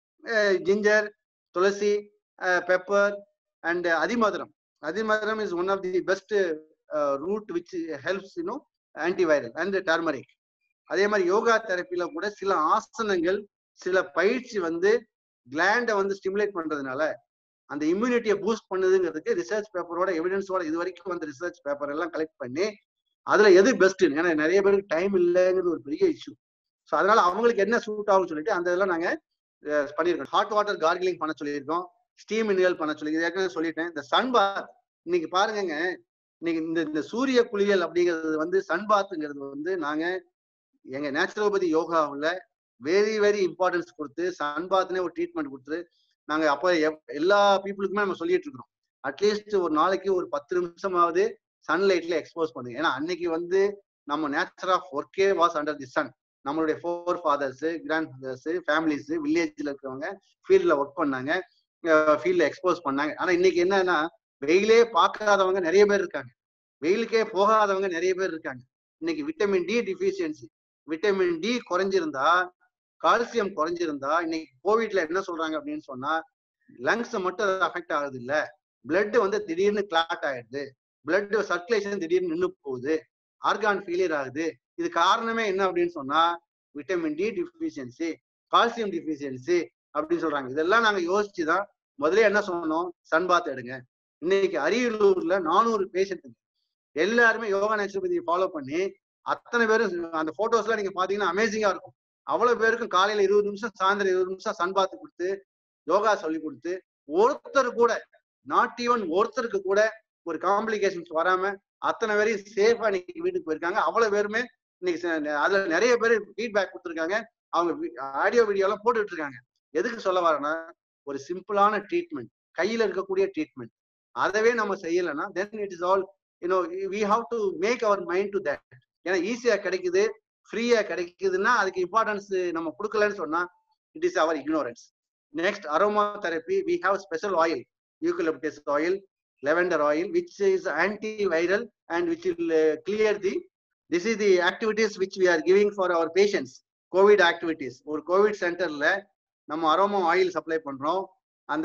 ஜிஞ்சர் துளசி பெப்பர் அண்ட் அதிமதுரம் அதிமதுரம் is one of the best root which helps you know antiviral and turmeric அதே மாதிரி யோகா தெரப்பில கூட சில ஆசனங்கள் சில பயிற்சி வந்து கிளாண்டை வந்து ஸ்டிமுலேட் பண்றதுனால அந்த இம்யூனிட்டியை பூஸ்ட் பண்ணுதுங்கிறதுக்கு ரிசர்ச் பேப்பரோட எவிடன்ஸோட இது வரைக்கும் வந்த ரிசர்ச் பேப்பர் எல்லாம் கலெக்ட் பண்ணி அதுல எது பெஸ்ட் ஏன்னா நிறைய பேருக்கு டைம் இல்லைங்கிறது ஒரு பெரிய இஷ்யூ ஸோ அதனால அவங்களுக்கு என்ன சூட் ஆகும்னு சொல்லிட்டு அந்த இதெல்லாம் நாங்க அஹ், பண்ணியிருக்கோம் ஹாட் வாட்டர் கார்கிலிங் பண்ண சொல்லியிருக்கோம் ஸ்டீம் இன்ஹேல் பண்ண சொல்லி இது ஏற்கனவே சொல்லிட்டேன் இந்த சன் பாத் இன்னைக்கு பாருங்கங்க இன்னைக்கு இந்த இந்த சூரிய குளியல் அப்படிங்கிறது வந்து சன் பாத்துங்கிறது வந்து நாங்க எங்க நேச்சுரோபதி யோகாவுல வெரி வெரி இம்பார்ட்டன்ஸ் கொடுத்து சன் பாத்னே ஒரு ட்ரீட்மெண்ட் கொடுத்து நாங்க அப்ப எப்- எல்லா பீப்புளுக்குமே நம்ம சொல்லிட்டு இருக்கிறோம் அட்லீஸ்ட் ஒரு நாளைக்கு ஒரு பத்து நிமிஷமாவது சன்லைட்ல எக்ஸ்போஸ் பண்ணுங்க ஏன்னா அன்னைக்கு வந்து நம்ம நேச்சர் ஆஃப் ஒர்க்கே வாஸ் அண்டர் தி சன் நம்மளுடைய forefathers grandfathers families வில்லேஜ்ல இருக்கிறவங்க ஃபீல்ட்ல ஒர்க் பண்ணாங்க ஃபீல்ட்ல எக்ஸ்போஸ் பண்ணாங்க ஆனா இன்னைக்கு என்னன்னா வெயிலே பார்க்காதவங்க நிறைய பேர் இருக்காங்க வெயிலுக்கே போகாதவங்க நிறைய பேர் இருக்காங்க இன்னைக்கு vitamin D deficiency vitamin D குறைஞ்சிருந்தா கால்சியம் குறைஞ்சிருந்தா இன்னைக்கு கோவிட்ல என்ன சொல்றாங்க அப்படின்னு சொன்னா லங்ஸ் மட்டும் அஃபெக்ட் ஆகுது இல்ல பிளட் வந்து திடீர்னு கிளாட் ஆயிடுது பிளட் சர்க்குலேஷன் திடீர்னு நின்னு போகுது ஆர்கான் ஃபெயிலியர் ஆகுது இது காரணமே என்ன அப்படின்னு சொன்னா vitamin D deficiency calcium deficiency அப்படின்னு சொல்றாங்க இதெல்லாம் நாங்க யோசிச்சு தான் முதல்ல என்ன சொன்னோம் சன் பாத் எடுங்க இன்னைக்கு அரியலூர்ல நானூறு பேஷண்ட் எல்லாருமே யோகா நேச்சுரோபதியை ஃபாலோ பண்ணி அத்தனை பேரும் அந்த போட்டோஸ்லாம் நீங்க பாத்தீங்கன்னா அமேசிங்கா இருக்கும் அவ்வளவு பேருக்கும் காலையில இருபது நிமிஷம் சாயந்தரம் இருபது நிமிஷம் சன் பாத் கொடுத்து யோகா சொல்லி கொடுத்து ஒருத்தர் கூட நாட் ஈவன் ஒருத்தருக்கு கூட ஒரு காம்ப்ளிகேஷன்ஸ் வராம அத்தனை பேரையும் சேஃபா இன்னைக்கு வீட்டுக்கு போயிருக்காங்க அவ்வளவு பேருமே இன்னைக்கு ச- அதுல நிறைய பேர் ஃபீட்பேக் கொடுத்துருக்காங்க அவங்க ஆடியோ வீடியோ எல்லாம் போட்டுட்டு இருக்காங்க எதுக்கு சொல்ல வரேன்னா ஒரு சிம்பிளான ட்ரீட்மெண்ட் கையில இருக்கக்கூடிய ட்ரீட்மெண்ட் அதவே நம்ம செய்யலைன்னா then it is all you know we have to make our mind to that ஏன்னா ஈஸியா கிடைக்குது ஃப்ரீயா கிடைக்குதுன்னா அதுக்கு இம்பார்ட்டன்ஸ் நம்ம கொடுக்கலன்னு சொன்னா it is our ignorance next aromatherapy we have special oil eucalyptus oil lavender oil which is anti viral and which will clear the this is the activities which we are giving for our patients COVID activities ஒரு COVID சென்டர்ல நம்ம aroma oil supply பண்றோம் அந்த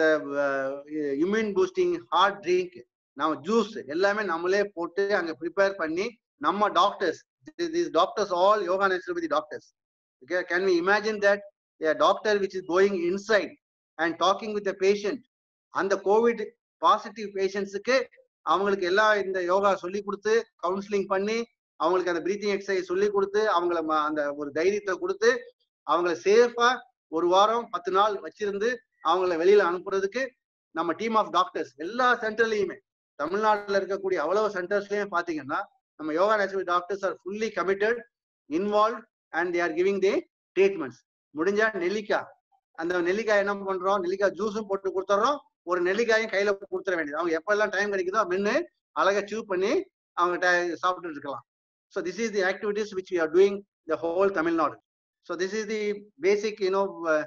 immune boosting hot drink நம்ம juice எல்லாமே நம்மளே போட்டு அங்க ப்ரிப்பேர் பண்ணி நம்ம doctors these doctors all yoga naturopathy doctors okay can we imagine that a doctor which is going inside and talking with the patient அந்த கோவிட் பாசிட்டிவ் பேஷண்ட்ஸுக்கு அவங்களுக்கு எல்லாம் இந்த யோகா சொல்லி கொடுத்து கவுன்சிலிங் பண்ணி அவங்களுக்கு அந்த பிரீத்திங் எக்ஸசைஸ் சொல்லி கொடுத்து அவங்கள ம- அந்த ஒரு தைரியத்தை கொடுத்து அவங்கள சேஃபா ஒரு வாரம் பத்து நாள் வச்சிருந்து அவங்கள வெளியில அனுப்புறதுக்கு நம்ம டீம் ஆஃப் டாக்டர்ஸ் எல்லா சென்டர்லயுமே தமிழ்நாட்டுல இருக்கக்கூடிய அவ்வளவு சென்டர்ஸ்லயும் பாத்தீங்கன்னா நம்ம yoga natural doctors are fully committed involve and they are giving the treatments முடிஞ்சா நெல்லிக்காய் அந்த நெல்லிக்காய் என்ன பண்றோம் நெல்லிக்காய் ஜூஸும் போட்டு கொடுத்துறோம் ஒரு நெல்லிக்காயும் கையில கொடுத்துட வேண்டியது அவங்க எப்பெல்லாம் டைம் கிடைக்குதோ மென்னு அழகா சூ பண்ணி அவங்க ti- சாப்பிட்டுட்டு இருக்கலாம் so this is the activities which we are doing the whole Tamil Nadu so this is the basic you know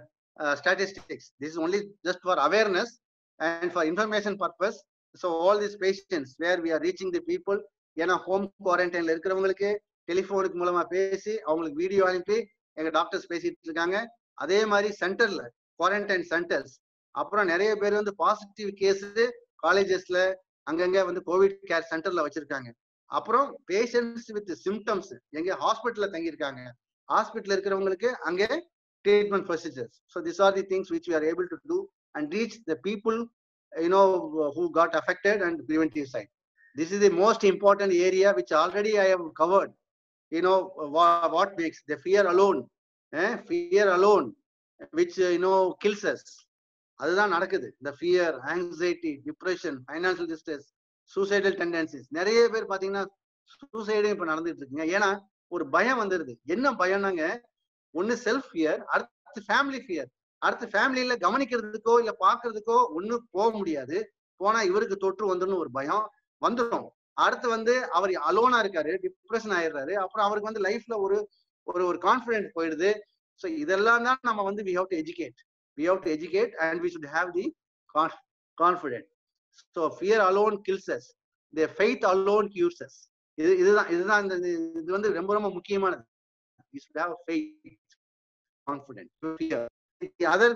statistics this is only just for awareness and for information purpose so all these patients where we are reaching the people ஏன்னா home குவாரண்டைன்ல இருக்கிறவங்களுக்கு டெலிஃபோனுக்கு மூலமா பேசி அவங்களுக்கு video அனுப்பி எங்க doctors பேசிட்டு இருக்காங்க அதே மாதிரி சென்டர்ல குவாரண்டைன் சென்டர்ஸ் அப்புறம் நிறைய பேர் வந்து பாசிட்டிவ் கேஸ் காலேஜஸ்ல அங்கங்க வந்து கோவிட் கேர் சென்டர்ல வச்சிருக்காங்க அப்புறம் பேஷண்ட்ஸ் வித் சிம்டம்ஸ் எங்க ஹாஸ்பிட்டல்ல தங்கியிருக்காங்க ஹாஸ்பிட்டல் இருக்கிறவங்களுக்கு அங்கே treatment procedures. So these are the things which we are able to do and reach the people, you know, who got affected and preventive side. This is the most important area which already I have covered. You know, what, what makes the fear alone, eh? fear alone, which, uh, you know, kills us. அதுதான் நடக்குது இந்த fear anxiety depression financial distress suicidal tendencies நிறைய பேர் பாத்தீங்கன்னா சூசைடும் இப்ப நடந்துட்டு இருக்குங்க ஏன்னா ஒரு பயம் வந்துருது என்ன பயம்னாங்க ஒண்ணு செல்ஃப் ஃபியர் அடுத்து ஃபேமிலி ஃபியர் அடுத்து ஃபேமிலியில கவனிக்கிறதுக்கோ இல்ல பாக்குறதுக்கோ ஒண்ணு போக முடியாது போனா இவருக்கு தொற்று வந்துடும் ஒரு பயம் வந்துடும் அடுத்து வந்து அவர் அலோனா இருக்காரு டிப்ரெஷன் ஆயிடுறாரு அப்புறம் அவருக்கு வந்து லைஃப்ல ஒரு ஒரு ஒரு கான்பிடன்ட் போயிடுது ஸோ இதெல்லாம் தான் நம்ம வந்து we have to educate we have to educate and we should have the confident so fear alone kills us the faith alone cures us இது இதுதான் இதுதான் இந்த இது- இது வந்து ரொம்ப ரொம்ப முக்கியமானது we should have faith confident fear other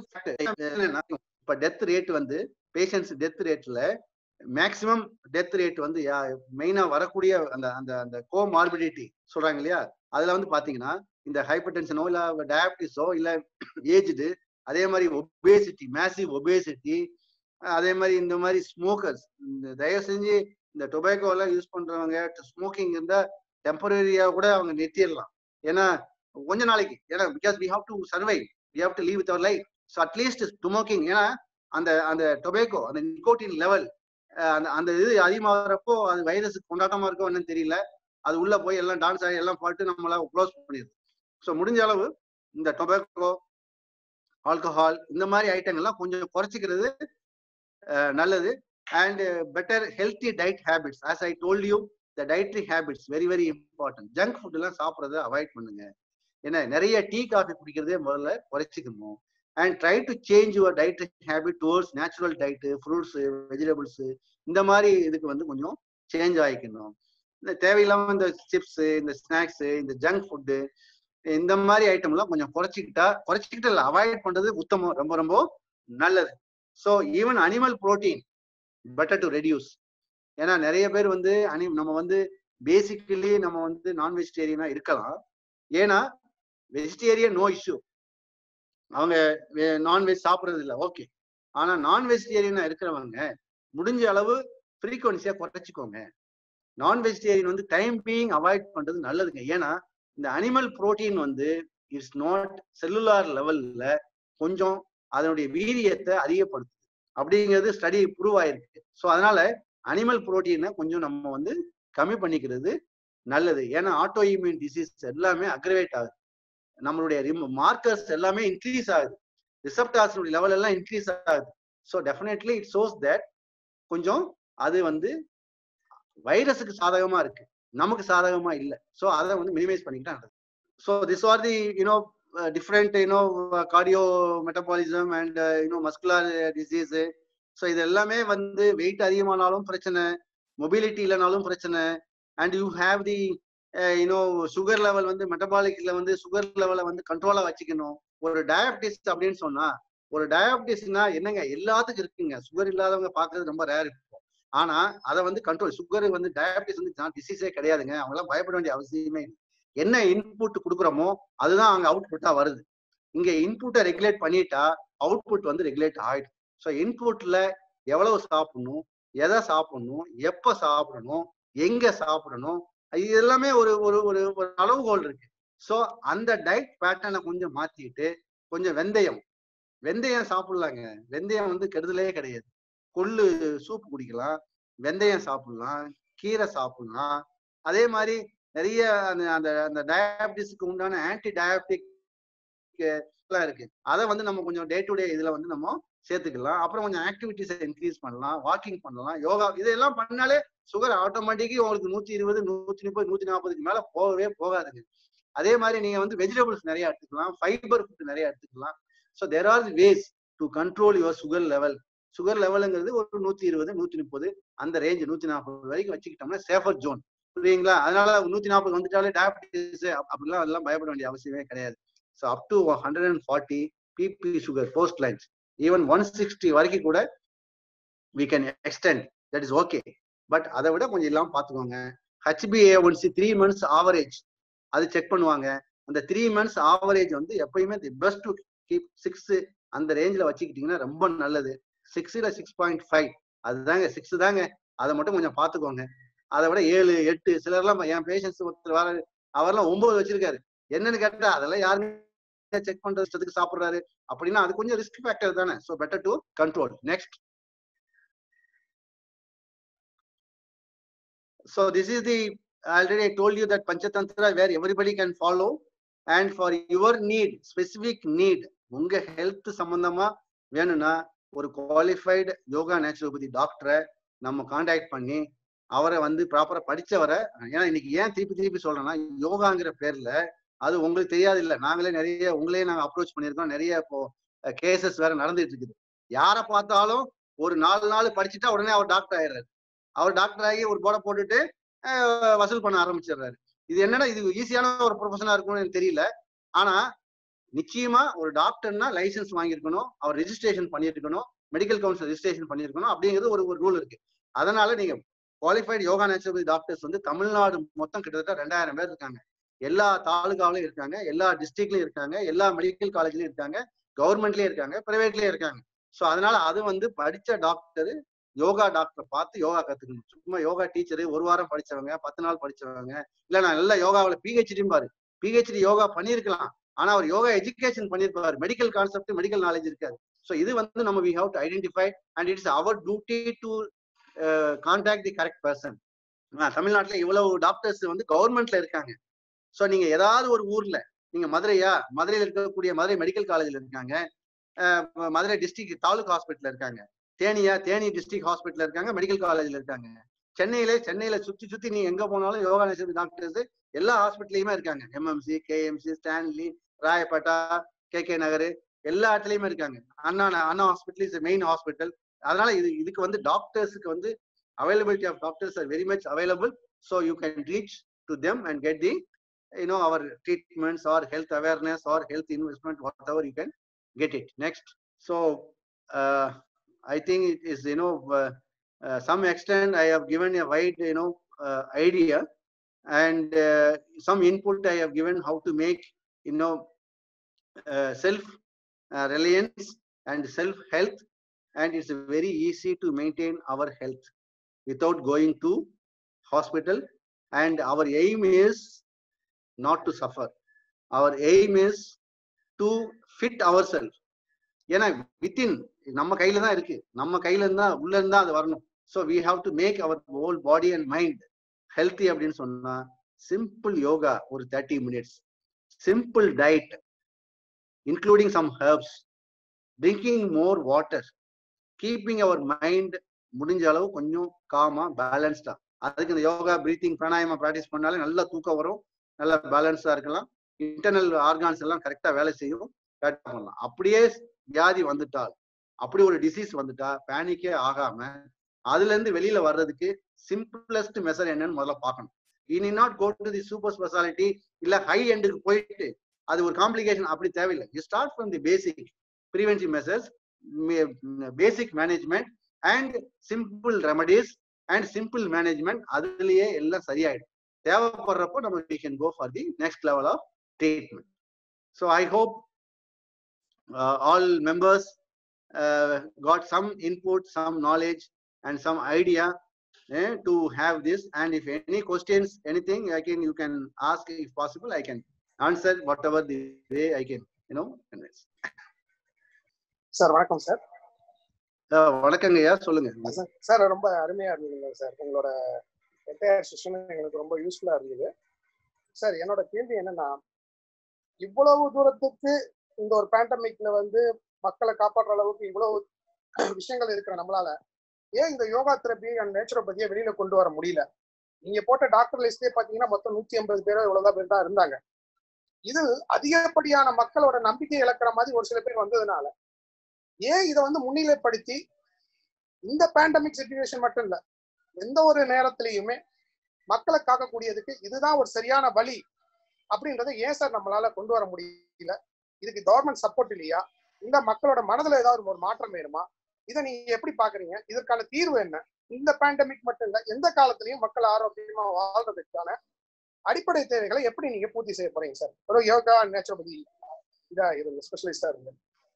இப்ப டெத் ரேட் வந்து பேஷண்ட்ஸ் டெத் ரேட்ல மேக்சிமம் டெத் ரேட் வந்து மெயினா வரக்கூடிய அந்த அந்த அந்த கோமார்பிடிட்டி சொல்றாங்க இல்லையா அதுல வந்து பாத்தீங்கன்னா இந்த ஹைப்பர் டென்ஷனோ இல்ல டயபிட்டிஸோ இல்ல ஏஜ்டு அதே மாதிரி ஒபேசிட்டி மேசிவ் ஒபேசிட்டி அதே மாதிரி இந்த மாதிரி ஸ்மோக்கர்ஸ் இந்த தயவு செஞ்சு இந்த டொபேக்கோ எல்லாம் யூஸ் பண்றவங்க ஸ்மோக்கிங் இருந்தா டெம்பரரியா கூட அவங்க நிறுத்திடலாம் ஏன்னா கொஞ்ச நாளைக்கு ஏன்னா because we have to survive we have to live with our life so at least smoking ஏன்னா அந்த அந்த டொபேக்கோ அந்த நிக்கோட்டின் லெவல் அந்த அந்த இது அதிகமாகிறப்போ அது வைரஸுக்கு கொண்டாட்டமா இருக்கோ என்னன்னு தெரியல அது உள்ள போய் எல்லாம் டான்ஸ் ஆகி எல்லாம் பாட்டு நம்மள க்ளோஸ் பண்ணிடுது ஸோ முடிஞ்ச அளவு இந்த டொபேக்கோ ஆல்கஹால் இந்த மாதிரி ஐட்டங்கள்லாம் கொஞ்சம் குறைச்சிக்கிறது அஹ், நல்லது and better healthy diet habits as I told you the dietary habits very very important junk food எல்லாம் சாப்பிட்றத அவாய்ட் பண்ணுங்க ஏன்னா நிறைய டீ காஃபி குடிக்கிறதே முதல்ல குறைச்சிக்கணும் and try to change your dietary habit towards natural diet fruits vegetables இந்த மாதிரி இதுக்கு வந்து கொஞ்சம் சேஞ்ச் ஆகிக்கணும் இந்த தேவையில்லாம இந்த சிப்ஸ் இந்த ஸ்நாக்ஸ் இந்த ஜங்க் ஃபுட்டு இந்த மாதிரி ஐட்டம்லாம் கொஞ்சம் குறைச்சிக்கிட்டா குறைச்சிக்கிட்டு இல்லை அவாய்ட் பண்றது உத்தமம் ரொம்ப ரொம்ப நல்லது so even animal protein better to reduce ஏன்னா நிறைய பேர் வந்து அனி நம்ம வந்து பேசிக்கலி நம்ம வந்து நான் வெஜிடேரியனா இருக்கலாம் ஏன்னா வெஜிடேரியன் நோ இஷ்யூ அவங்க நான்வெஜ் சாப்பிட்றது இல்லை ஓகே ஆனா நான் வெஜிடேரியனா இருக்கிறவங்க முடிஞ்ச அளவு ஃப்ரீக்வன்சியா குறைச்சிக்கோங்க நான் வெஜிடேரியன் வந்து டைம் பீயிங் அவாய்ட் பண்றது நல்லதுங்க ஏன்னா இந்த அனிமல் புரோட்டீன் வந்து இட்ஸ் நாட் செல்லுலார் லெவல்ல கொஞ்சம் அதனுடைய வீரியத்தை அதிகப்படுத்துது அப்படிங்கிறது ஸ்டடி ப்ரூவ் ஆயிருக்கு ஸோ அதனால அனிமல் புரோட்டீனை கொஞ்சம் நம்ம வந்து கம்மி பண்ணிக்கிறது நல்லது ஏன்னா ஆட்டோ இம்யூன் டிசீஸ் எல்லாமே அக்ரவேட் ஆகுது நம்மளுடைய மார்க்கர்ஸ் எல்லாமே இன்க்ரீஸ் ஆகுது ரிசப்டார்ஸுடைய லெவல் எல்லாம் இன்க்ரீஸ் ஆகுது so definitely it shows that கொஞ்சம் அது வந்து வைரஸுக்கு சாதகமா இருக்கு நமக்கு சாதகமா இல்லை ஸோ அதை வந்து மினிமைஸ் பண்ணிக்கிட்டா நல்லது so this are the you know different you know cardio metabolism and you know muscular disease so இது எல்லாமே வந்து வெயிட் அதிகமானாலும் பிரச்சனை மொபிலிட்டி இல்லைனாலும் பிரச்சனை and you have the you know sugar level வந்து மெட்டபாலிக்ல வந்து சுகர் லெவலை வந்து கண்ட்ரோலா வச்சுக்கணும் ஒரு டயபிட்டிஸ் அப்படின்னு சொன்னா ஒரு டயபிட்டிஸ்னா என்னங்க எல்லாத்துக்கும் இருக்குங்க சுகர் இல்லாதவங்க பார்க்கறது ரொம்ப ரேர் இப்போ ஆனா அதை வந்து கண்ட்ரோல் சுகர் வந்து டயபிட்டிஸ் வந்து டிசீஸே கிடையாதுங்க அவங்களாம் பயப்பட வேண்டிய அவசியமே இல்லை என்ன இன்புட் கொடுக்குறோமோ அதுதான் அங்க அவுட்புட்டா வருது இங்க இன்புட்டை ரெகுலேட் பண்ணிட்டா அவுட்புட் வந்து ரெகுலேட் ஆயிடும் ஸோ இன்புட்ல எவ்வளவு சாப்பிடணும் எதை சாப்பிடணும் எப்ப சாப்பிடணும் எங்க சாப்பிடணும் இது எல்லாமே ஒரு ஒரு ஒரு ஒரு அளவுகோல் இருக்கு ஸோ அந்த டயட் பேட்டர்னை கொஞ்சம் மாத்திட்டு கொஞ்சம் வெந்தயம் வெந்தயம் சாப்பிடலாங்க வெந்தயம் வந்து கெடுதலே கிடையாது கொள்ளு சூப் குடிக்கலாம் வெந்தயம் சாப்பிடலாம் கீரை சாப்பிடலாம் அதே மாதிரி நிறைய அந்த அந்த அந்த டயபிட்டிஸ்க்கு உண்டான ஆன்டி டயபிட்டிக் எல்லாம் இருக்கு அதை வந்து நம்ம கொஞ்சம் டே டு டே இதுல வந்து நம்ம சேர்த்துக்கலாம் அப்புறம் கொஞ்சம் ஆக்டிவிட்டிஸை இன்க்ரீஸ் பண்ணலாம் வாக்கிங் பண்ணலாம் யோகா இதெல்லாம் பண்ணாலே சுகர் ஆட்டோமேட்டிக்கி உங்களுக்கு நூத்தி இருபது நூத்தி முப்பது நூத்தி நாற்பதுக்கு மேல போகவே போகாதுங்க அதே மாதிரி நீங்க வந்து வெஜிடபிள்ஸ் நிறைய எடுத்துக்கலாம் ஃபைபர் ஃபுட் நிறைய எடுத்துக்கலாம் so there are ways to control your sugar level sugar லெவலுங்கிறது ஒரு நூத்தி இருபது நூத்தி முப்பது அந்த ரேஞ்ச் நூத்தி நாற்பது வரைக்கும் வச்சுக்கிட்டோம்னா சேஃபர் ஜோன் புரியுங்களா அதனால நூத்தி நாற்பது வந்துட்டாலே டயபிட்டிஸ் அப்படிலாம் அதெல்லாம் பயப்பட வேண்டிய அவசியமே கிடையாது so up to hundred and forty BP sugar post lines even one sixty வரைக்கும் கூட we can extend that is okay but அதை விட கொஞ்சம் இல்லாம பாத்துக்கோங்க HBA one C three months average அது செக் பண்ணுவாங்க அந்த த்ரீ மந்த்ஸ் ஆவரேஜ் வந்து எப்பயுமே the best to keep six அந்த ரேஞ்சில் வச்சுக்கிட்டீங்கன்னா ரொம்ப நல்லது சிக்ஸ்ல சிக்ஸ் பாயிண்ட் ஃபைவ் அதுதாங்க சிக்ஸ் தாங்க அதை மட்டும் கொஞ்சம் பார்த்துக்கோங்க அதை விட ஏழு எட்டு சிலர்லாம் என் பேஷன்ஸ் ஒருத்தர் வர அவர்லாம் ஒன்பது வச்சிருக்காரு என்னன்னு கேட்டா அதெல்லாம் யாருமே செக் பண்றதுக்கு சாப்பிடுறாரு அப்படின்னா அது கொஞ்சம் ரிஸ்க் ஃபேக்டர் தானே so better to control next So this is the already I told you that Panchatantra where everybody can follow and for your need specific need உங்க ஹெல்த் சம்பந்தமா வேணும்னா ஒரு குவாலிஃபைடு யோகா நேச்சுரோபதி டாக்டரை நம்ம காண்டாக்ட் பண்ணி அவரை வந்து ப்ராப்பரா படிச்சவரை ஏன்னா இன்னைக்கு ஏன் திருப்பி திருப்பி சொல்றேன்னா யோகாங்கிற பேர்ல அது உங்களுக்கு தெரியாது இல்ல நாங்களே நிறைய உங்களையே நாங்க அப்ரோச் பண்ணியிருக்கோம் நிறைய இப்போ கேசஸ் வேற நடந்துட்டு இருக்குது யாரை பார்த்தாலும் ஒரு நாலு நாள் படிச்சுட்டா உடனே அவர் டாக்டர் ஆயிடுறாரு அவர் டாக்டர் ஆகி ஒரு போர்டை போட்டுட்டு வசூல் பண்ண ஆரம்பிச்சிடுறாரு இது என்னன்னா இது ஈஸியான ஒரு ப்ரொஃபஷனா இருக்கும்னு எனக்கு தெரியல ஆனா நிச்சயமா ஒரு டாக்டர்னா லைசன்ஸ் வாங்கியிருக்கணும் அவர் ரெஜிஸ்ட்ரேஷன் பண்ணியிருக்கணும் மெடிக்கல் கவுன்சில் ரெஜிஸ்ட்ரேஷன் பண்ணியிருக்கணும் அப்படிங்கிறது ஒரு ஒரு ரூல் இருக்கு அதனால நீங்க குவாலிஃபைடு யோகா நேச்சுரோபதி டாக்டர்ஸ் வந்து தமிழ்நாடு மொத்தம் கிட்டத்தட்ட ரெண்டாயிரம் பேர் இருக்காங்க எல்லா தாலுகாவிலும் இருக்காங்க எல்லா டிஸ்ட்ரிக்ட்லயும் இருக்காங்க எல்லா மெடிக்கல் காலேஜ்லயும் இருக்காங்க கவர்மெண்ட்லயும் இருக்காங்க பிரைவேட்லயும் இருக்காங்க ஸோ அதனால அது வந்து படிச்ச டாக்டர் யோகா டாக்டரை பார்த்து யோகா கத்துக்கணும் சும்மா யோகா டீச்சரு ஒரு வாரம் படிச்சவங்க பத்து நாள் படிச்சவங்க இல்ல நான் நல்ல யோகாவில் பிஹெச்டி பாரு பிஹெச்டி யோகா பண்ணியிருக்கலாம் ஆனா அவர் யோகா எஜுகேஷன் பண்ணியிருப்பாரு மெடிக்கல் கான்செப்ட் மெடிக்கல் நாலேஜ் இருக்காது ஸோ இது வந்து நம்ம we have to identify and it's our duty to contact the correct person தமிழ்நாட்டில் இவ்வளவு டாக்டர்ஸ் வந்து கவர்மெண்ட்ல இருக்காங்க ஸோ நீங்க ஏதாவது ஒரு ஊர்ல நீங்க மதுரையா மதுரையில் இருக்கக்கூடிய மதுரை மெடிக்கல் காலேஜ்ல இருக்காங்க மதுரை டிஸ்ட்ரிக்ட் தாலுக் ஹாஸ்பிட்டல் இருக்காங்க தேனியா தேனி டிஸ்ட்ரிக்ட் ஹாஸ்பிட்டல் இருக்காங்க மெடிக்கல் காலேஜ்ல இருக்காங்க சென்னையில சென்னையில சுத்தி சுத்தி நீ எங்க போனாலும் யோகா நேச்சுரல் டாக்டர்ஸ் எல்லா ஹாஸ்பிட்டலையுமே இருக்காங்க MMC KMC Stanley Royapettah K K Nagar எல்லா இடத்துலயுமே இருக்காங்க Anna Anna hospital is main hospital அதனால இது இதுக்கு வந்து டாக்டர்ஸுக்கு வந்து availability of doctors are very much available so you can reach to them and get the you know our treatments or health awareness or health investment whatever you can get it next so uh, i think it is you know uh, uh, some extent i have given a wide you know uh, idea and uh, some input i have given how to make you know uh, self uh, reliance and self health and it's very easy to maintain our health without going to hospital and our aim is not to suffer. Our aim is to fit ourselves. ஏன்னா within நம்ம கையில தான் இருக்கு நம்ம கையில இருந்தா உள்ள இருந்தா அது வரணும் so we have to make our whole body and mind healthy அப்படின்னு சொன்னா சிம்பிள் யோகா ஒரு thirty minutes simple diet including some herbs drinking more water keeping our mind முடிஞ்ச அளவு கொஞ்சம் காமா பேலன்ஸ்டா அதுக்கு இந்த யோகா பிரீத்திங் பிராணாயமா ப்ராக்டிஸ் பண்ணாலே நல்லா தூக்கம் வரும் நல்லா பேலன்ஸா இருக்கலாம் இன்டர்னல் ஆர்கான்ஸ் எல்லாம் கரெக்டா வேலை செய்யும் கரெக்டா பண்ணலாம் அப்படியே வியாதி வந்துட்டால் அப்படி ஒரு டிசீஸ் வந்துட்டா பேனிக்கே ஆகாம அதுல இருந்து வெளியில வர்றதுக்கு சிம்பிளஸ்ட் மெசர் என்னன்னு முதல்ல பார்க்கணும் இனி not go to the super speciality இல்ல ஹை எண்டுக்கு போயிட்டு அது ஒரு காம்ப்ளிகேஷன் அப்படி தேவையில்லை you start from the basic preventive measures basic management and simple remedies and simple management அதுலயே எல்லாம் சரியாயிடும் தேவைப்படுறப்போ நம்ம we can go for the next level of treatment so I hope uh, all members uh, got some input, some knowledge, and some idea eh, to have this. And if any questions, anything, I can you can ask if possible. I can answer whatever the way I can, you know. convince. Sir வணக்கம் sir Uh, வணக்கங்க ஐயா சொல்லுங்க sir sir ரொம்ப அருமையா இருந்ததுங்க sir உங்களோட entire session எங்களுக்கு ரொம்ப யூஸ்ஃபுல்லா இருந்தது சார் என்னோட கேள்வி என்னன்னா இவ்வளவு தூரத்துக்கு இந்த ஒரு பேண்டமிக்ல வந்து மக்களை காப்பாற்றுற அளவுக்கு இவ்வளவு விஷயங்கள் இருக்கிற நம்மளால ஏன் இந்த யோகா தெரப்பி அண்ட் நேச்சுரோபதியை வெளியில கொண்டு வர முடியல நீங்க போட்ட டாக்டர் லிஸ்டே பாத்தீங்கன்னா மொத்தம் நூத்தி ஐம்பது பேரோ இவ்வளவுதான் பேர் தான் இருந்தாங்க இது அதிகப்படியான மக்களோட நம்பிக்கை இழக்கிற மாதிரி ஒரு சில பேர் வந்ததுனால ஏன் இதை வந்து முன்னிலைப்படுத்தி இந்த பேண்டமிக் சுச்சுவேஷன் மட்டும் இல்ல எந்த ஒரு நேரத்திலையுமே மக்களை காக்கக்கூடியதுக்கு இதுதான் ஒரு சரியான வழி அப்படின்றத ஏன் சார் நம்மளால கொண்டு வர முடியல இதுக்கு கவர்மெண்ட் சப்போர்ட் இல்லையா இந்த மக்களோட மனதுல ஏதாவது ஒரு மாற்றம் வேணுமா இதை நீங்க எப்படி பாக்குறீங்க இதற்கான தீர்வு என்ன இந்த பேண்டமிக் மட்டும் இல்ல எந்த காலத்திலயும் மக்கள் ஆரோக்கியமா வாழ்றதுக்கான அடிப்படை தேவைகளை எப்படி நீங்க பூர்த்தி செய்ய போறீங்க சார் ஒரு யோகா நேச்சுரோபதி இதா இருங்க ஸ்பெஷலிஸ்டா இருங்க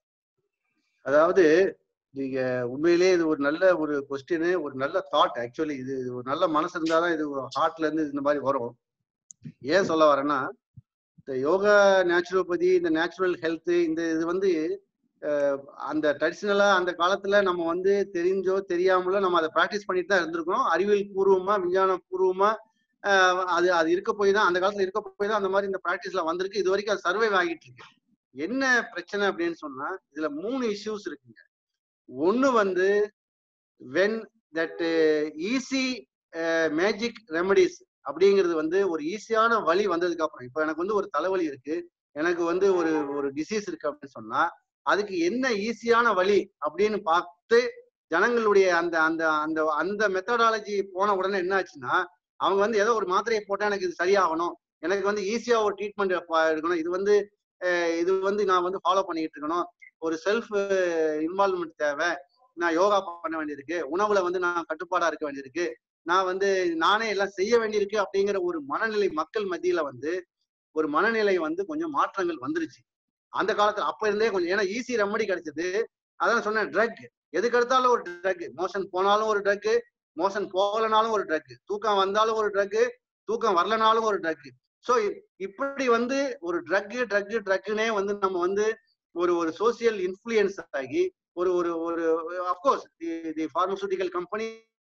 அதாவது நீங்க உண்மையிலேயே இது ஒரு நல்ல ஒரு கொஸ்டின் ஒரு நல்ல தாட் ஆக்சுவலி இது ஒரு நல்ல மனசு இருந்தாதான் இது ஹார்ட்ல இருந்து இந்த மாதிரி வரும் ஏன் சொல்ல வரேன்னா இந்த யோகா நேச்சுரோபதி இந்த நேச்சுரல் ஹெல்த் இந்த இது வந்து அஹ், அந்த ட்ரெடிஷ்னலா அந்த காலத்துல நம்ம வந்து தெரிஞ்சோ தெரியாமலோ நம்ம அதை ப்ராக்டிஸ் பண்ணிட்டு தான் இருந்திருக்கோம் அறிவியல் பூர்வமா விஞ்ஞான பூர்வமா அஹ், அது அது இருக்க போய் தான் அந்த காலத்துல இருக்க போய் தான் அந்த மாதிரி இந்த ப்ராக்டிஸ்ல வந்திருக்கு இது வரைக்கும் அது சர்வைவ் ஆகிட்டு இருக்கு என்ன பிரச்சனை அப்படின்னு சொன்னா இதுல மூணு இஷ்யூஸ் இருக்குங்க ஒண்ணு வந்து when that easy magic remedies அப்படிங்கிறது வந்து ஒரு ஈஸியான வழி வந்ததுக்கு அப்புறம் இப்போ எனக்கு வந்து ஒரு தலைவலி இருக்கு எனக்கு வந்து ஒரு ஒரு டிசீஸ் இருக்கு அப்படின்னு சொன்னா அதுக்கு என்ன ஈஸியான வழி அப்படின்னு பார்த்து ஜனங்களுடைய அந்த அந்த அந்த அந்த மெத்தடாலஜி போன உடனே என்ன ஆச்சுன்னா அவங்க வந்து ஏதோ ஒரு மாத்திரையை போட்டா எனக்கு இது சரியாகணும் எனக்கு வந்து ஈஸியா ஒரு ட்ரீட்மெண்ட் எடுக்கணும் இது வந்து அஹ் இது வந்து நான் வந்து ஃபாலோ பண்ணிட்டு இருக்கணும் ஒரு செல்ஃப் இன்வால்வ்மெண்ட் தேவை நான் யோகா பண்ண வேண்டியிருக்கு உணவுல வந்து நான் கட்டுப்பாடா இருக்க வேண்டியிருக்கு நான் வந்து நானே எல்லாம் செய்ய வேண்டியிருக்கு அப்படிங்கிற ஒரு மனநிலை மக்கள் மத்தியில வந்து ஒரு மனநிலை வந்து கொஞ்சம் மாற்றங்கள் வந்துருச்சு அந்த காலத்துல அப்ப இருந்தே கொஞ்சம் ஏன்னா ஈஸி ரெமடி கிடைச்சது அதான் சொன்னேன் ட்ரக் எதுக்கு எடுத்தாலும் ஒரு ட்ரக் மோஷன் போனாலும் ஒரு ட்ரக் மோஷன் போகலனாலும் ஒரு ட்ரக் தூக்கம் வந்தாலும் ஒரு ட்ரக் தூக்கம் வரலனாலும் ஒரு ட்ரக் ஸோ இப்படி வந்து ஒரு ட்ரக் ட்ரக் ட்ரக்னே வந்து நம்ம வந்து ஒரு ஒரு சோசியல் இன்ஃப்ளூயன்ஸ் ஆகி ஒரு ஒரு ஒரு of course the the pharmaceutical company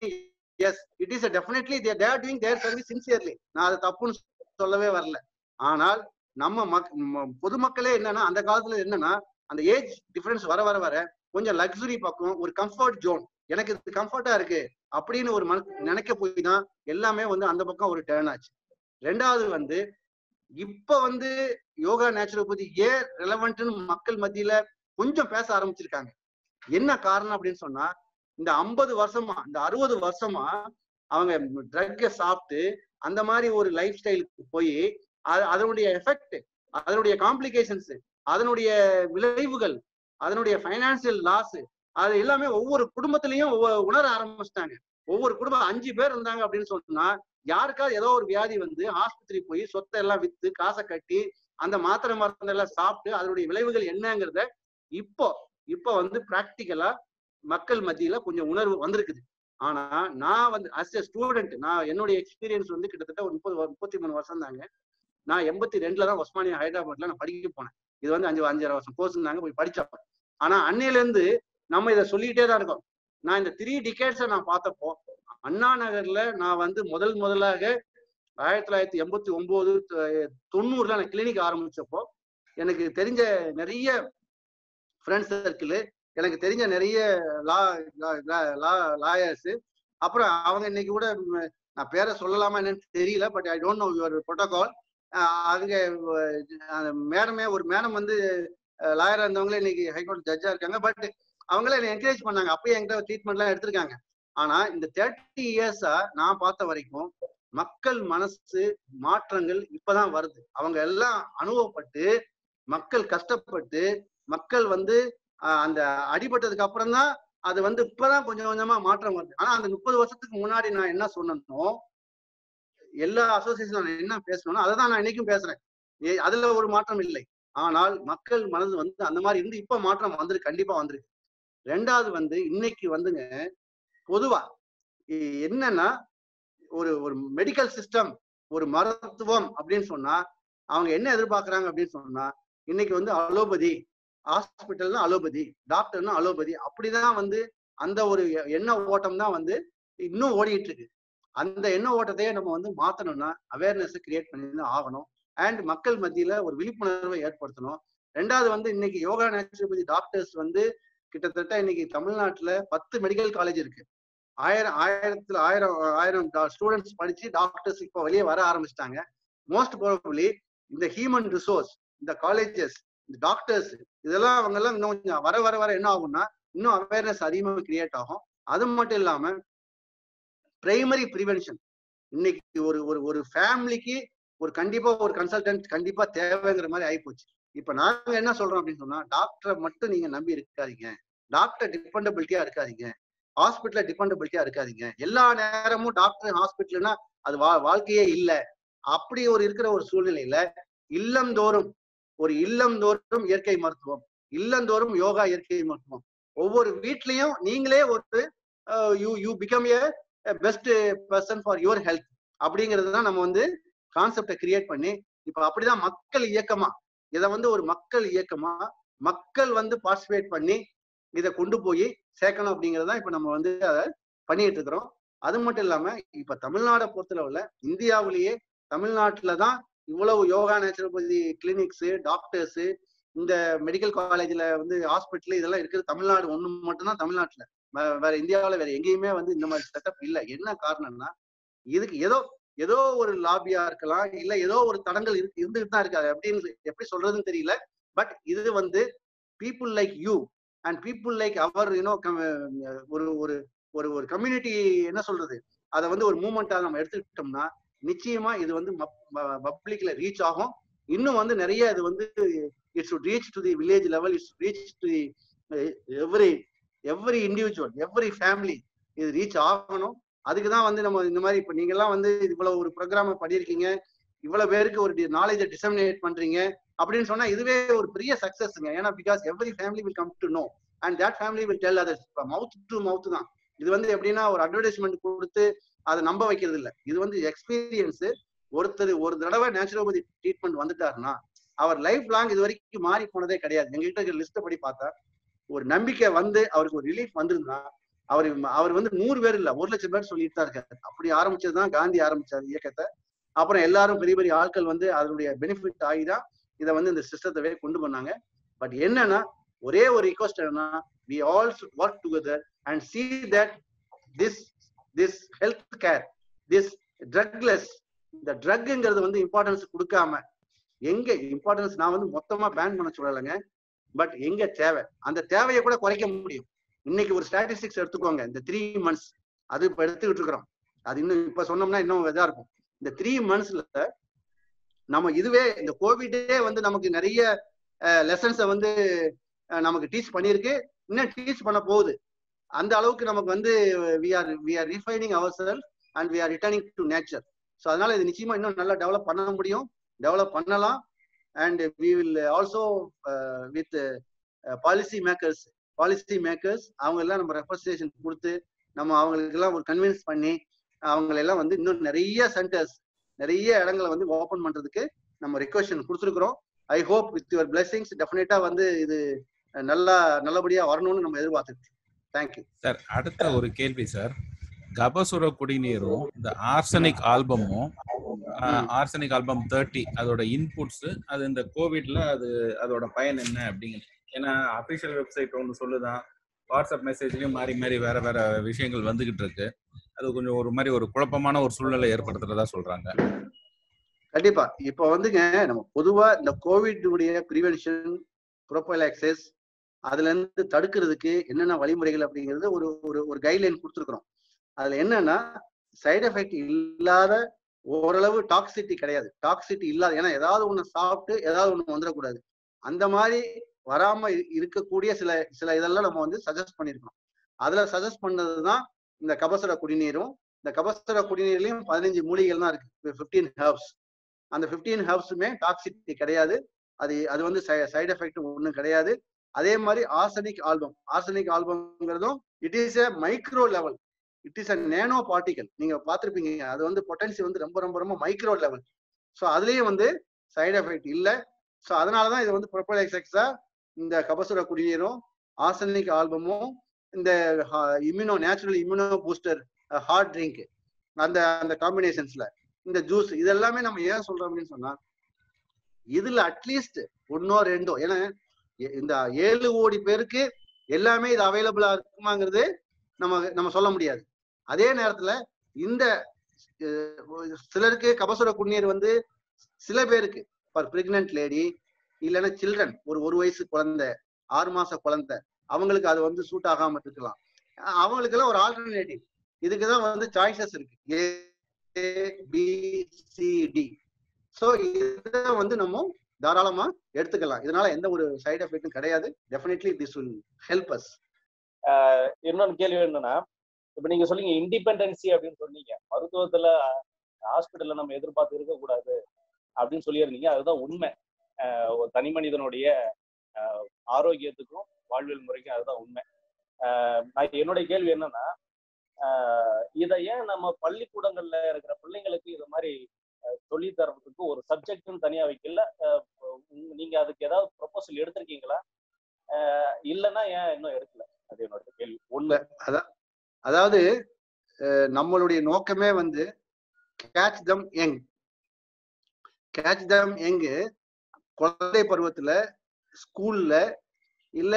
yes it is definitely they're they're doing their service sincerely நான் அதை தப்புன்னு சொல்லவே வரல ஆனால் நம்ம மக் ம- பொதுமக்களே என்னன்னா அந்த காலத்துல என்னன்னா அந்த ஏஜ் டிஃபரன்ஸ் வர வர வர கொஞ்சம் லக்ஸுரி பக்கம் ஒரு கம்ஃபர்ட் ஜோன் எனக்கு இது கம்ஃபர்ட்டா இருக்கு அப்படின்னு ஒரு மன நினைக்க போய் தான் எல்லாமே வந்து அந்த பக்கம் ஒரு டேர்ன் ஆச்சு ரெண்டாவது வந்து இப்ப வந்து யோகா நேச்சுரோபதி ஏன் ரெலவெண்ட்னு மக்கள் மத்தியில கொஞ்சம் பேச ஆரம்பிச்சிருக்காங்க என்ன காரணம் அப்படின்னு சொன்னா இந்த ஐம்பது வருஷமா இந்த அறுபது வருஷமா அவங்க ட்ரக்கை சாப்பிட்டு அந்த மாதிரி ஒரு லைஃப் ஸ்டைலுக்கு போய் அதனுடைய எஃபெக்ட் அதனுடைய காம்ப்ளிகேஷன்ஸ் அதனுடைய விளைவுகள் அதனுடைய ஃபைனான்சியல் லாஸ் அது எல்லாமே ஒவ்வொரு குடும்பத்திலையும் ஒவ்வொரு உணர ஆரம்பிச்சிட்டாங்க ஒவ்வொரு குடும்பம் அஞ்சு பேர் இருந்தாங்க அப்படின்னு சொன்னா யாருக்காவது ஏதோ ஒரு வியாதி வந்து ஆஸ்பத்திரி போய் சொத்தை எல்லாம் வித்து காசை கட்டி அந்த மாத்திரை மருந்து எல்லாம் சாப்பிட்டு அதனுடைய விளைவுகள் என்னங்கிறத இப்போ இப்போ வந்து பிராக்டிக்கலா மக்கள் மத்தியில கொஞ்சம் உணர்வு வந்திருக்குது ஆனா நான் வந்து அஸ் எ ஸ்டூடெண்ட் நான் என்னுடைய எக்ஸ்பீரியன்ஸ் வந்து கிட்டத்தட்ட ஒரு முப்பது வ- முப்பத்தி மூணு வருஷம் தாங்க நான் எண்பத்தி ரெண்டுல தான் ஒஸ்மானியா ஹைதராபாத்ல நான் படிக்க போனேன் இது வந்து அஞ்சு அஞ்சரை வருஷம் கோர்ஸ் நாங்க போய் படிச்சோம் ஆனா அன்னையில இருந்து நம்ம இதை சொல்லிக்கிட்டே தான் இருக்கோம் நான் இந்த த்ரீ டிகேட்ஸை நான் பார்த்தப்போ அண்ணா நகர்ல நான் வந்து முதல் முதலாக ஆயிரத்தி தொள்ளாயிரத்தி எண்பத்தி ஒன்பது தொண்ணூறுல நான் கிளினிக் ஆரம்பிச்சப்போ எனக்கு தெரிஞ்ச நிறைய ஃப்ரெண்ட்ஸ் சர்க்கிள் எனக்கு தெரிஞ்ச நிறைய லா லா லாயர்ஸ் அப்புறம் அவங்க இன்னைக்கு கூட ம், நான் பேரை சொல்லலாமா என்னன்னு தெரியல but I don't know your protocol அவங்க மேடமே ஒரு மேடம் வந்து லாயரா இருந்தவங்களே இன்னைக்கு ஹைகோர்ட் ஜட்ஜா இருக்காங்க பட் அவங்களே என்னை என்கரேஜ் பண்ணாங்க அப்பயே என்கிட்ட ட்ரீட்மெண்ட்லாம் எடுத்திருக்காங்க ஆனா இந்த தேர்ட்டி இயர்ஸா நான் பார்த்த வரைக்கும் மக்கள் மனசு மாற்றங்கள் இப்பதான் வருது அவங்க எல்லாம் அனுபவப்பட்டு மக்கள் கஷ்டப்பட்டு மக்கள் வந்து ஆஹ், அந்த அடிபட்டதுக்கு அப்புறம் தான் அது வந்து இப்பதான் கொஞ்சம் கொஞ்சமா மாற்றம் வருது ஆனா அந்த முப்பது வருஷத்துக்கு முன்னாடி நான் என்ன சொன்னனோ எல்லா அசோசியேஷன் என்ன பேசணும் அதை தான் நான் இன்னைக்கும் பேசுறேன் ஏ- அதுல ஒரு மாற்றம் இல்லை ஆனால் மக்கள் மனது வந்து அந்த மாதிரி இருந்து இப்ப மாற்றம் வந்திருக்கு கண்டிப்பா வந்திருக்கு ரெண்டாவது வந்து இன்னைக்கு வந்துங்க பொதுவா இ- என்னன்னா ஒரு ஒரு மெடிக்கல் சிஸ்டம் ஒரு மருத்துவம் அப்படின்னு சொன்னா அவங்க என்ன எதிர்பார்க்கறாங்க அப்படின்னு சொன்னா இன்னைக்கு வந்து அலோபதி ஹாஸ்பிட்டல்னா அலோபதி டாக்டர்னா அலோபதி அப்படிதான் வந்து அந்த ஒரு எ- எண்ண ஓட்டம் தான் வந்து இன்னும் ஓடிட்டு இருக்கு அந்த எண்ண ஓட்டத்தையே நம்ம வந்து மாத்தணும்னா அவேர்னஸ் கிரியேட் பண்ணி தான் ஆகணும் அண்ட் மக்கள் மத்தியில ஒரு விழிப்புணர்வை ஏற்படுத்தணும் ரெண்டாவது வந்து இன்னைக்கு யோகா நேச்சுரோபதி டாக்டர்ஸ் வந்து கிட்டத்தட்ட இன்னைக்கு தமிழ்நாட்டுல பத்து மெடிக்கல் காலேஜ் இருக்கு ஆயிரம் ஆயிரத்துல ஆயிரம் ஆயிரம் ஸ்டூடெண்ட்ஸ் படிச்சு டாக்டர்ஸ் இப்போ வெளியே வர ஆரம்பிச்சிட்டாங்க மோஸ்ட் ப்ராபப்ளி இந்த ஹியூமன் ரிசோர்ஸ் இந்த காலேஜஸ் இந்த டாக்டர்ஸ் இதெல்லாம் அவங்க எல்லாம் இன்னும் கொஞ்சம் வர வர வர என்ன ஆகும்னா இன்னும் அவேர்னஸ் அதிகமாக கிரியேட் ஆகும் அது மட்டும் இல்லாம பிரைமரி ப்ரிவென்ஷன் இன்னைக்கு ஒரு ஒரு ஒரு ஃபேமிலிக்கு ஒரு கண்டிப்பா ஒரு கன்சல்டன்ட் கண்டிப்பா தேவைங்கிற மாதிரி ஆயிப்போச்சு இப்ப நாங்க என்ன சொல்றோம் அப்படின்னு சொன்னா டாக்டரை மட்டும் நீங்க நம்பி இருக்காதீங்க டாக்டர் டிபெண்டபிலிட்டியா இருக்காதீங்க ஹாஸ்பிட்டல டிபெண்டபிலிட்டியா இருக்காதீங்க எல்லா நேரமும் டாக்டர் ஹாஸ்பிட்டல்னா அது வா வாழ்க்கையே இல்ல அப்படி ஒரு இருக்கிற ஒரு சூழ்நிலையில இல்லந்தோறும் ஒரு இல்லந்தோறும் இயற்கை மருத்துவம் இல்லந்தோறும் யோகா இயற்கை மருத்துவம் ஒவ்வொரு வீட்லயும் நீங்களே ஒரு you you become a best person for your health அப்படிங்கிறது தான் நம்ம வந்து கான்செப்டை கிரியேட் பண்ணி இப்ப அப்படிதான் மக்கள் இயக்கமா இதை வந்து ஒரு மக்கள் இயக்கமா மக்கள் வந்து பார்ட்டிசிபேட் பண்ணி இதை கொண்டு போய் சேர்க்கணும் அப்படிங்கறத இப்ப நம்ம வந்து அதை பண்ணிட்டு இருக்கிறோம் அது மட்டும் இல்லாம இப்ப தமிழ்நாடை பொறுத்தளவுல இந்தியாவிலேயே தமிழ்நாட்டுல தான் இவ்வளவு யோகா நேச்சுரோபதி கிளினிக்ஸ் டாக்டர்ஸ் இந்த மெடிக்கல் காலேஜ்ல வந்து ஹாஸ்பிட்டல் இதெல்லாம் இருக்குது தமிழ்நாடு ஒண்ணு மட்டும்தான் தமிழ்நாட்டுல வே- வேற இந்தியாவுல வேற எங்கேயுமே வந்து இந்த மாதிரி செட்டப் இல்ல என்ன காரணம்னா இதுக்கு ஏதோ ஏதோ ஒரு லாபியா இருக்கலாம் இல்ல ஏதோ ஒரு தடங்கள் இருக்கு இருந்துட்டு தான் இருக்காது அப்படின்னு எப்படி சொல்றதுன்னு தெரியல பட் இது வந்து people like you and people like our you know ஒரு ஒரு ஒரு ஒரு கம்யூனிட்டி என்ன சொல்றது அதை வந்து ஒரு மூமெண்டா நம்ம எடுத்துக்கிட்டோம்னா நிச்சயமா இது வந்து பப்ளிக்ல ரீச் ஆகும் இன்னும் வந்து நிறைய இது வந்து it's reach to the village level it's reach to the every every individual every family இது ரீச் ஆகணும் அதுக்கு தான் வந்து நம்ம இந்த மாதிரி இப்போ நீங்கெல்லாம் வந்து இவ்வளவு ஒரு ப்ரோக்ராம் பண்ணியிருக்கீங்க இவ்வளவு பேருக்கு ஒரு நாலேஜை டிசமினேட் பண்றீங்க அப்படின்னு சொன்னா இதுவே ஒரு பெரிய சக்சஸ்ங்க ஏன்னா because every family will come to know and that family will tell others mouth to mouth தான் இது வந்து எப்படின்னா ஒரு அட்வர்டைஸ்மெண்ட் கொடுத்து அதை நம்ப வைக்கிறது இல்ல இது வந்து எக்ஸ்பீரியன்ஸ் ஒருத்தர் ஒரு தடவை நேச்சுரோபதி ட்ரீட்மெண்ட் வந்துட்டாருன்னா அவர் லைஃப் லாங் இது வரைக்கும் மாறி போனதே கிடையாது எங்ககிட்ட இருக்கிற லிஸ்ட்டை படி பார்த்தா ஒரு நம்பிக்கை வந்து அவருக்கு ஒரு ரிலீஃப் வந்திருந்தா அவர் அவர் வந்து நூறு பேர் இல்ல ஒரு லட்சம் பேர் சொல்லிட்டு தான் இருக்காரு அப்படி ஆரம்பிச்சதுதான் காந்தி ஆரம்பிச்சார் இயக்கத்தை அப்புறம் எல்லாரும் பெரிய பெரிய ஆட்கள் வந்து அதனுடைய பெனிஃபிட் ஆகிதான் இதை வந்து இந்த சிஸ்டத்தை கொண்டு பண்ணாங்க பட் என்னன்னா ஒரே ஒரு ரிக்வஸ்ட் என்னன்னா we all work together and see that this this health care this drugless இந்த ட்ரக்ங்கிறது வந்து இம்பார்ட்டன்ஸ் கொடுக்காம எங்க இம்பார்ட்டன்ஸ் நான் வந்து மொத்தமா பேன் பண்ண சொல்லலைங்க பட் எங்க தேவை அந்த தேவையை கூட குறைக்க முடியும் இன்னைக்கு ஒரு ஸ்டாட்டிஸ்டிக்ஸ் எடுத்துக்கோங்க இந்த த்ரீ மந்த்ஸ் அது இப்ப எடுத்துக்கிட்டு இருக்கிறோம் அது இன்னும் இப்ப சொன்னோம்னா இன்னும் இதா இருக்கும் இந்த த்ரீ மந்த்ஸ்ல நம்ம இதுவே இந்த கோவிடே வந்து நமக்கு நிறைய லெசன்ஸை வந்து அஹ், நமக்கு டீச் பண்ணியிருக்கு இன்னும் டீச் பண்ண போகுது அந்த அளவுக்கு நமக்கு வந்து we are we are refining our self and we are returning to nature so அதனால இது நிச்சயமா இன்னும் நல்லா டெவலப் பண்ண முடியும் டெவலப் பண்ணலாம் and we will also with policy makers policy makers அவங்க எல்லாம் நம்ம ரெப்ரஸன்டேஷன் கொடுத்து நம்ம அவங்களுக்கு எல்லாம் ஒரு கன்வின்ஸ் பண்ணி அவங்களை எல்லாம் வந்து இன்னும் நிறைய சென்டர்ஸ் நிறைய இடங்களை வந்து ஓபன் பண்றதுக்கு நம்ம ரெக்வஸ்டன் கொடுத்துருக்குறோம் I hope with your blessings டெஃபினட்டா வந்து இது அஹ், நல்லா நல்லபடியா வரணும்னு நம்ம எதிர்பார்த்துட்டு தேங்க்யூ சார் அடுத்த ஒரு கேள்வி சார் கபசுர குடிநீரும் இந்த ஆர்சனிக் ஆல்பமும் ஆர்சனிக் ஆல்பம் தேர்ட்டி அதோட இன்புட்ஸ் அது இந்த கோவிட்ல அது அதோட பயன் என்ன அப்படிங்கிறது ஏன்னா அபிஷியல் வெப்சைட் ஒன்று சொல்லுதான் வாட்ஸ்அப் மெசேஜ்லயும் மாறி மாறி வேற வேற விஷயங்கள் வந்துகிட்டு இருக்கு அது கொஞ்சம் ஒரு மாதிரி ஒரு குழப்பமான ஒரு சூழ்நிலை ஏற்படுத்துறதா சொல்றாங்க கண்டிப்பா இப்போ வந்துங்க நம்ம பொதுவா இந்த கோவிட் உடைய ப்ரிவென்ஷன் ப்ரோபோலாக்சஸ் அதுல இருந்து தடுக்கிறதுக்கு என்னென்ன வழிமுறைகள் அப்படிங்கிறது ஒரு ஒரு ஒரு கைட்லைன் கொடுத்துருக்குறோம் அதுல என்னன்னா சைடு எஃபெக்ட் இல்லாத ஓரளவு டாக்ஸிட்டி கிடையாது டாக்ஸிட்டி இல்லாத ஏன்னா ஏதாவது ஒண்ணு சாப்பிட்டு ஏதாவது ஒண்ணு வந்துடக்கூடாது அந்த மாதிரி வராம இ- இருக்கக்கூடிய சில சில இதெல்லாம் நம்ம வந்து சஜஸ்ட் பண்ணியிருக்கோம் அதுல சஜஸ்ட் பண்ணதுதான் இந்த கபசுர குடிநீரும் இந்த கபசுர குடிநீர்லயும் பதினஞ்சு மூலிகைகள் தான் இருக்கு ஃபிஃப்டீன் ஹர்ப்ஸ் அந்த ஃபிஃப்டீன் ஹர்ப்ஸுமே டாக்ஸிட்டி கிடையாது அது அது வந்து சைடு எஃபெக்ட் ஒன்றும் கிடையாது அதே மாதிரி ஆர்சனிக் ஆல்பம் ஆர்சனிக் ஆல்பம்ங்கிறதும் it is a micro level it is a nano particle நீங்க பார்த்திருப்பீங்க அது வந்து பொட்டன்சி வந்து ரொம்ப ரொம்ப ரொம்ப மைக்ரோ லெவல் ஸோ அதுலயும் வந்து சைடு எஃபெக்ட் இல்லை ஸோ அதனாலதான் இது வந்து ப்ரொபோலைசெக்ஸா இந்த கபசுர குடிநீரும் ஆர்சனிக் ஆல்பமும் இந்த immuno natural immuno booster hard drink அந்த அந்த காம்பினேஷன்ஸ்ல இந்த ஜூஸ் இதெல்லாமே நம்ம ஏன் சொல்றோம் அப்படின்னு சொன்னா இதுல அட்லீஸ்ட் ஒன்னோ ரெண்டோ ஏன்னா எ- இந்த ஏழு கோடி பேருக்கு எல்லாமே இது அவைலபிளா இருக்குமாங்கிறது நம்ம நம்ம சொல்ல முடியாது அதே நேரத்துல இந்த அஹ், சிலருக்கு கபசுர குடிநீர் வந்து சில பேருக்கு ஃபார் பிரெக்னென்ட் லேடி இல்லைன்னா சில்ட்ரன் ஒரு ஒரு வயசு குழந்தை ஆறு மாச குழந்தை அவங்களுக்கு அது வந்து சூட் ஆகாம இருக்கலாம் அஹ் அவங்களுக்கெல்லாம் ஒரு ஆல்டர்னேட்டிவ் இதுக்கு தான் வந்து சாய்ஸஸ் இருக்கு A B C D so இதை வந்து நம்ம தாராளமா எடுத்துக்கலாம் இதனால எந்த ஒரு சைடு எஃபெக்டும் கிடையாது definitely this will help us இன்னொன்னு கேள்வி என்னன்னா இப்ப நீங்க சொன்னீங்க இண்டிபெண்டன்சி அப்படின்னு சொன்னீங்க மருத்துவத்துல ஹாஸ்பிட்டல்ல நம்ம எதிர்பார்த்து இருக்கக்கூடாது அப்படின்னு சொல்லியிருந்தீங்க அதுதான் உண்மை ஆஹ் ஒரு தனி மனிதனுடைய ஆஹ் ஆரோக்கியத்துக்கும் வாழ்வியல் முறைக்கும் அதுதான் உண்மை ஆஹ் நான் என்னுடைய கேள்வி என்னன்னா ஆஹ் இதை ஏன் நம்ம பள்ளிக்கூடங்கள்ல இருக்கிற பிள்ளைங்களுக்கு இது மாதிரி ஆஹ் சொல்லித் தர்றதுக்கு ஒரு சப்ஜெக்ட்னு தனியா வைக்கல ஆஹ் உங்க- நீங்க அதுக்கு ஏதாவது ப்ரொபோசல் எடுத்திருக்கீங்களா ஆஹ் இல்லைன்னா ஏன் இன்னும் எடுக்கல அது என்னோட கேள்வி ஒண்ணு அதாவது அஹ், நம்மளுடைய நோக்கமே வந்து catch them young catch them young குழந்தை பருவத்துல ஸ்கூல்ல இல்ல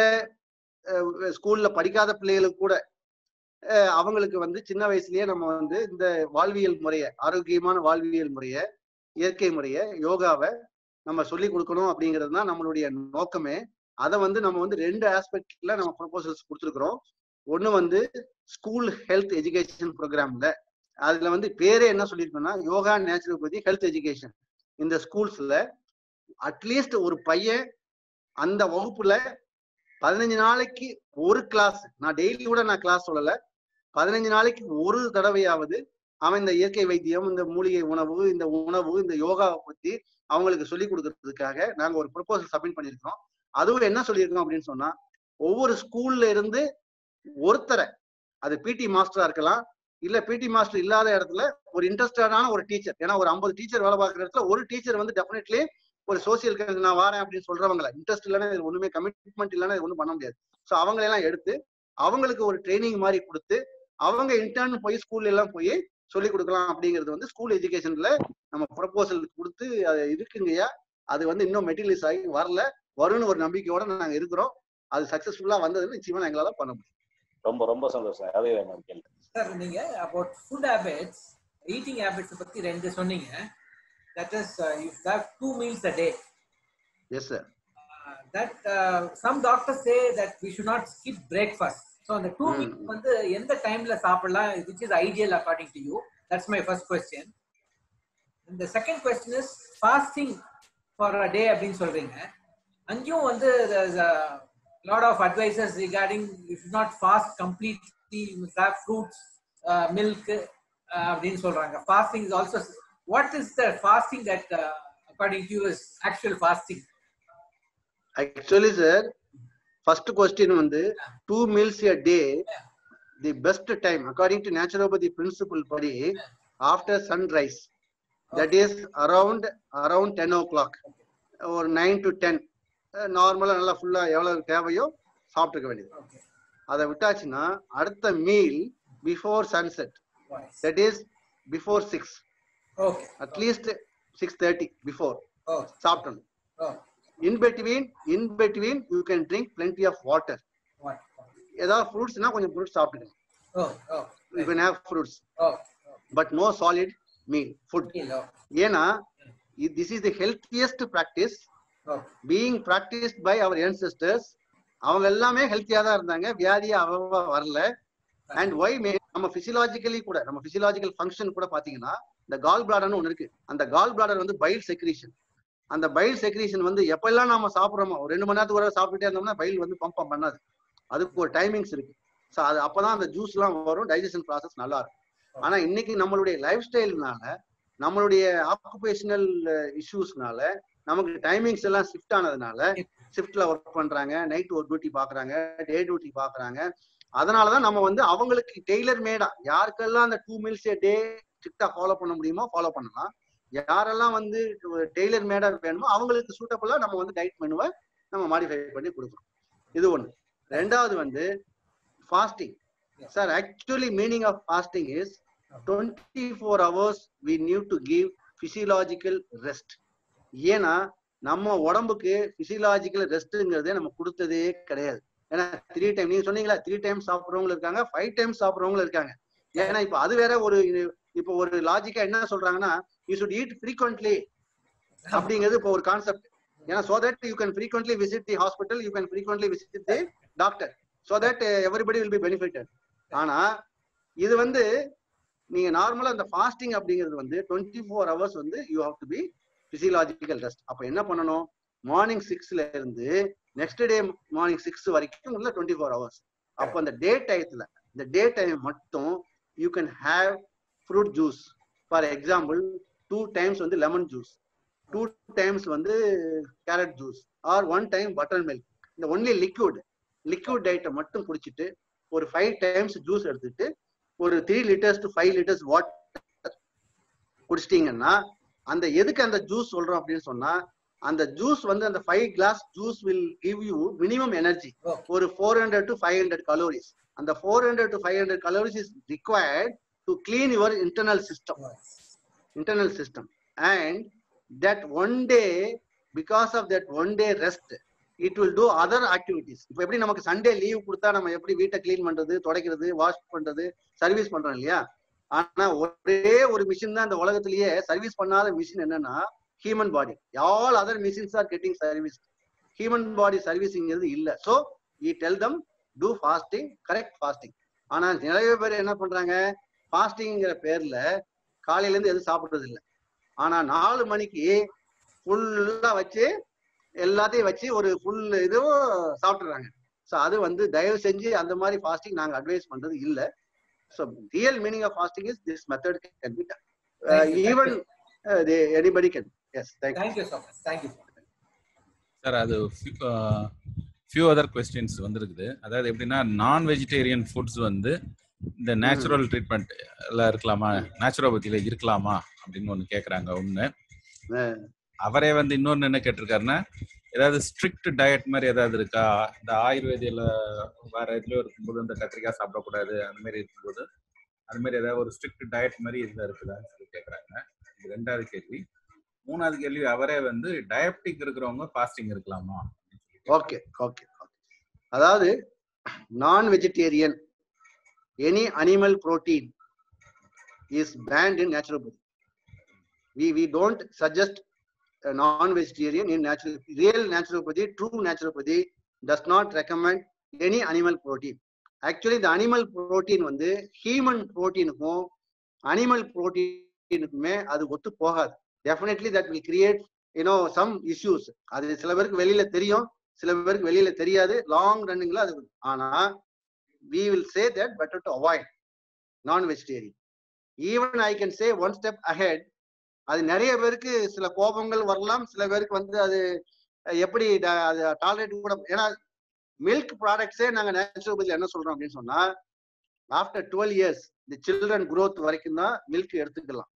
அஹ், ஸ்கூல்ல படிக்காத பிள்ளைகளுக்கு கூட அஹ், அவங்களுக்கு வந்து சின்ன வயசுலயே நம்ம வந்து இந்த வாழ்வியல் முறைய ஆரோக்கியமான வாழ்வியல் முறைய இயற்கை முறைய யோகாவை நம்ம சொல்லி கொடுக்கணும் அப்படிங்கிறது தான் நம்மளுடைய நோக்கமே அதை வந்து நம்ம வந்து ரெண்டு ஆஸ்பெக்ட்ல நம்ம ப்ரொபோசல்ஸ் கொடுத்துருக்குறோம் ஒண்ணு வந்து ஸ்கூல் ஹெல்த் எஜுகேஷன் ப்ரோக்ராம்ல அதுல வந்து பேரே என்ன சொல்லியிருக்கோம்னா யோகா நேச்சுரோபதி ஹெல்த் எஜுகேஷன் இந்த ஸ்கூல்ஸ்ல அட்லீஸ்ட் ஒரு பையன் அந்த வகுப்புல பதினஞ்சு நாளைக்கு ஒரு கிளாஸ் நான் டெய்லி கூட நான் கிளாஸ் சொல்லல பதினஞ்சு நாளைக்கு ஒரு தடவையாவது அவன் இந்த இயற்கை வைத்தியம் இந்த மூலிகை உணவு இந்த உணவு இந்த யோகாவை பத்தி அவங்களுக்கு சொல்லி கொடுக்கறதுக்காக நாங்க ஒரு ப்ரொபோசல் சப்மிட் பண்ணியிருக்கோம் அதுவும் என்ன சொல்லியிருக்கோம் அப்படின்னு சொன்னா ஒவ்வொரு ஸ்கூல்ல இருந்து ஒருத்தரை அது பிடி மாஸ்டரா இருக்கலாம் இல்ல பிடி மாஸ்டர் இல்லாத இடத்துல ஒரு இன்ட்ரெஸ்டடான ஒரு டீச்சர் ஏன்னா ஒரு ஐம்பது டீச்சர் வேலை பார்க்குற இடத்துல ஒரு டீச்சர் வந்து டெஃபினெட்லி ஒரு சோசியல் நான் வரேன் அப்படின்னு சொல்றவங்கள இன்ட்ரெஸ்ட் இல்லைன்னா இது ஒண்ணுமே கமிட்மெண்ட் இல்லைன்னா இது ஒன்றும் பண்ண முடியாது ஸோ அவங்களெல்லாம் எடுத்து அவங்களுக்கு ஒரு ட்ரைனிங் மாதிரி கொடுத்து அவங்க இன்டர்ன் போய் ஸ்கூல்ல எல்லாம் போய் சொல்லி கொடுக்கலாம் அப்படிங்கிறது வந்து ஸ்கூல் எஜுகேஷன்ல நம்ம ப்ரொபோசல் கொடுத்து அது இருக்குங்கய்யா அது வந்து இன்னும் மெட்டீரியலைஸ் ஆகி வரல வரும்னு ஒரு நம்பிக்கையோட நாங்க இருக்கிறோம் அது சக்சஸ்ஃபுல்லா வந்ததுன்னு நிச்சயமா எங்களால பண்ண முடியும் ரொம்ப ரொம்ப சந்தோஷம் அதே என்னோட கேள்வி சார் நீங்க about food habits eating habits பத்தி ரெண்டு சொன்னீங்க that is you have two meals a day yes sir that some doctors say that we should not skip breakfast so அந்த டூ ம். மீல்ஸ் வந்து எந்த டைம்ல சாப்பிடலாம் which is ideal according to you that's my first question இந்த second question is fasting for a day அப்படின்னு சொல்றீங்க அங்கேயும் வந்து lot of advices regarding you should not fast completely have fruits milk அப்படின்னு சொல்றாங்க fasting is also what is the fasting that according to is actual fasting actually sir first question வந்து two meals a day the best time according to naturopathy principle படி after sunrise that is around around ten o'clock ஒரு nine to ten நார்மலா நல்லா ஃபுல்லா எவ்வளவு தேவையோ சாப்பிட்டுக்க வேண்டியது okay அதை விட்டாச்சுன்னா அடுத்த meal before sunset that is before six okay at least six thirty before okay சாப்பிட்டணும் okay in between in between you can drink plenty of water what ஏதாவது ஃப்ரூட்ஸ்னா கொஞ்சம் ஃப்ரூட்ஸ் சாப்பிட்டுக்கணும் oh oh you can have fruits oh but no solid meal food oh ஏன்னா i- this is the healthiest practice O being practiced by our ancestors அவங்க எல்லாமே ஹெல்த்தியா தான் இருந்தாங்க வியாதியே அவ்வளவா வரல அண்ட் ஒய் மே நம்ம பிசியலாஜிக்கலி கூட நம்ம பிசியலாஜிக்கல் ஃபங்க்ஷன் கூட பாத்தீங்கன்னா இந்த கால் பிளாடர்னு ஒன்று இருக்கு அந்த கால் பிளாடர் வந்து பைல் செக்ரீஷன் அந்த பைல் செக்ரீஷன் வந்து எப்பெல்லாம் நாம சாப்பிடுறோமோ ஒரு ரெண்டு மணி நேரத்துக்கு ஒரு சாப்பிட்டுட்டே இருந்தோம்னா பைல் வந்து பம்ப் பண்ணாது அதுக்கு ஒரு டைமிங்ஸ் இருக்கு ஸோ அது அப்பதான் அந்த ஜூஸ் எல்லாம் வரும் டைஜஷன் ப்ராசஸ் நல்லா இருக்கும் ஆனா இன்னைக்கு நம்மளுடைய லைஃப் ஸ்டைல்னால நம்மளுடைய ஆக்குபேஷனல் இஷ்யூஸ்னால நமக்கு டைமிங்ஸ் எல்லாம் ஷிஃப்ட் ஆனதுனால ஷிஃப்ட்ல ஒர்க் பண்றாங்க நைட் ஒரு டியூட்டி பாக்குறாங்க டே டியூட்டி பாக்குறாங்க அதனாலதான் நம்ம வந்து அவங்களுக்கு டெய்லர் மேடா யாருக்கெல்லாம் அந்த டூ மீல்ஸ் ஏ டே ஸ்ட்ரிக்டா ஃபாலோ பண்ண முடியுமோ ஃபாலோ பண்ணலாம் யாரெல்லாம் வந்து டெய்லர் மேடா வேணுமோ அவங்களுக்கு சூட்டபுளா நம்ம வந்து டயட் மெனுவை நம்ம மாடிஃபை பண்ணி கொடுக்குறோம் இது ஒண்ணு ரெண்டாவது வந்து fasting sir actually meaning of fasting is twenty four hours we need to give physiological rest ஏன்னா நம்ம உடம்புக்கு பிசியலாஜிக்கல் ரெஸ்ட்ங்கிறதே நம்ம கொடுத்ததே கிடையாது ஏன்னா த்ரீ டைம் நீங்க சொன்னீங்களா த்ரீ டைம் சாப்பிடுறவங்க இருக்காங்க ஃபைவ் டைம் சாப்பிடுறவங்க இருக்காங்க ஏன்னா இப்ப அது வேற ஒரு இப்போ ஒரு லாஜிக்கா என்ன சொல்றாங்கன்னா யூ சுட் ஈட் ஃப்ரீக்வெண்ட்லி அப்படிங்கிறது இப்போ ஒரு கான்செப்ட் ஏன்னா so that you can frequently visit the hospital you can frequently visit the doctor so that everybody will be benefited ஆனா இது வந்து நீங்க நார்மலா இந்த ஃபாஸ்டிங் அப்படிங்கிறது வந்து டுவெண்ட்டி ஃபோர் ஹவர்ஸ் வந்து you have to be physiological rest அப்ப என்ன பண்ணணும் மார்னிங் சிக்ஸ்ல இருந்து நெக்ஸ்ட் டே மார்னிங் சிக்ஸ் வரைக்கும் உள்ள டுவெண்ட்டி ஃபோர் ஹவர்ஸ் அப்போ அந்த டே டயத்துல இந்த டே டைம் மட்டும் you can have fruit juice for example two times வந்து லெமன் ஜூஸ் டூ டைம்ஸ் வந்து carrot juice or one time butter milk இந்த ஒன்லி லிக்விட் லிக்விட் டயட்டை மட்டும் குடிச்சிட்டு ஒரு ஃபைவ் டைம்ஸ் ஜூஸ் எடுத்துட்டு ஒரு three litres to five litres water குடிச்சிட்டீங்கன்னா அந்த எதுக்கு அந்த ஜூஸ் சொல்றோம் அப்படின்னு சொன்னா அந்த ஜூஸ் வந்து அந்த five glass juice will give you minimum energy ஒரு four hundred to five hundred calories அந்த four hundred to five hundred calories is required to clean your internal system internal system and that one day because of that one day rest it will do other activities இப்போ எப்படி நமக்கு Sunday leave கொடுத்தா நம்ம எப்படி வீட்டை clean பண்றது துடைக்கிறது wash பண்றது service பண்றோம் இல்லையா ஆனா ஒரே ஒரு மிஷின் தான் இந்த உலகத்திலேயே சர்வீஸ் பண்ணாத மிஷின் என்னன்னா human body all other machines are getting service human body சர்வீஸிங்கிறது இல்ல so we tell them to fasting correct fasting ஆனா நிறைய பேர் என்ன பண்றாங்க ஃபாஸ்டிங்கிற பேர்ல காலையில இருந்து எதுவும் சாப்பிடுறது இல்லை ஆனா நாலு மணிக்கு ஃபுல்லா வச்சு எல்லாத்தையும் வச்சு ஒரு ஃபுல் இதுவும் சாப்பிட்டுறாங்க ஸோ அது வந்து தயவு செஞ்சு அந்த மாதிரி ஃபாஸ்டிங் நாங்க அட்வைஸ் பண்றது இல்ல so real meaning of fasting is this method can be even anybody can yes thank you thank you so much thank you sir அது ஃபியூ அதர் கொஸ்டின்ஸ் வந்திருக்குது அதாவது எப்படின்னா நான் வெஜிடேரியன் ஃபுட்ஸ் வந்து இந்த நேச்சுரல் ட்ரீட்மெண்ட்ல இருக்கலாமா நேச்சுரோபதியில இருக்கலாமா அப்படின்னு ஒண்ணு கேக்குறாங்க ஒண்ணு அவரே வந்து இன்னொன்னு என்ன கேட்டிருக்காருன்னா ஏதாவது ஸ்ட்ரிக்ட் டயட் மாதிரி ஏதாவது இருக்கா இந்த ஆயுர்வேதியில வேற இதுலயும் இருக்கும்போது இந்த கத்திரிக்காய் சாப்பிடக்கூடாது அந்த மாதிரி இருக்கும்போது அது மாதிரி ஏதாவது ஒரு ஸ்ட்ரிக்ட் டயட் மாதிரி இதுல இருக்குதான்னு சொல்லி கேக்குறாங்க இது ரெண்டாவது கேள்வி மூணாவது கேள்வி அவரே வந்து டயபெட்டிக் இருக்கிறவங்க ஃபாஸ்டிங் இருக்கலாமா ஓகே ஓகே அதாவது நான் vegetarian any animal protein is banned in naturopathy. We, we don't suggest a non-vegetarian in natural, real naturopathy, true naturopathy does not recommend any animal protein. Actually, the animal protein வந்து human proteinக்கும் animal proteinக்குமே அது ஒத்து போகாது definitely that will create you know some issues அது சில பேருக்கு வெளியில தெரியும் சில பேருக்கு வெளியில தெரியாது லாங் ரன்னிங்ல அது ஆனா we will say that better to avoid non-vegetarian. Even I can say one step ahead. அது நிறைய பேருக்கு சில கோபங்கள் வரலாம் சில பேருக்கு வந்து அது எப்படி அது டாலரேட் கூட ஏன்னா மில்க் ப்ராடக்ட்ஸே நாங்க நேச்சுரோபதியில் என்ன சொல்றோம் அப்படின்னு சொன்னா ஆஃப்டர் டுவெல் இயர்ஸ் இந்த சில்ட்ரன் குரோத் வரைக்கும் தான் மில்க் எடுத்துக்கலாம்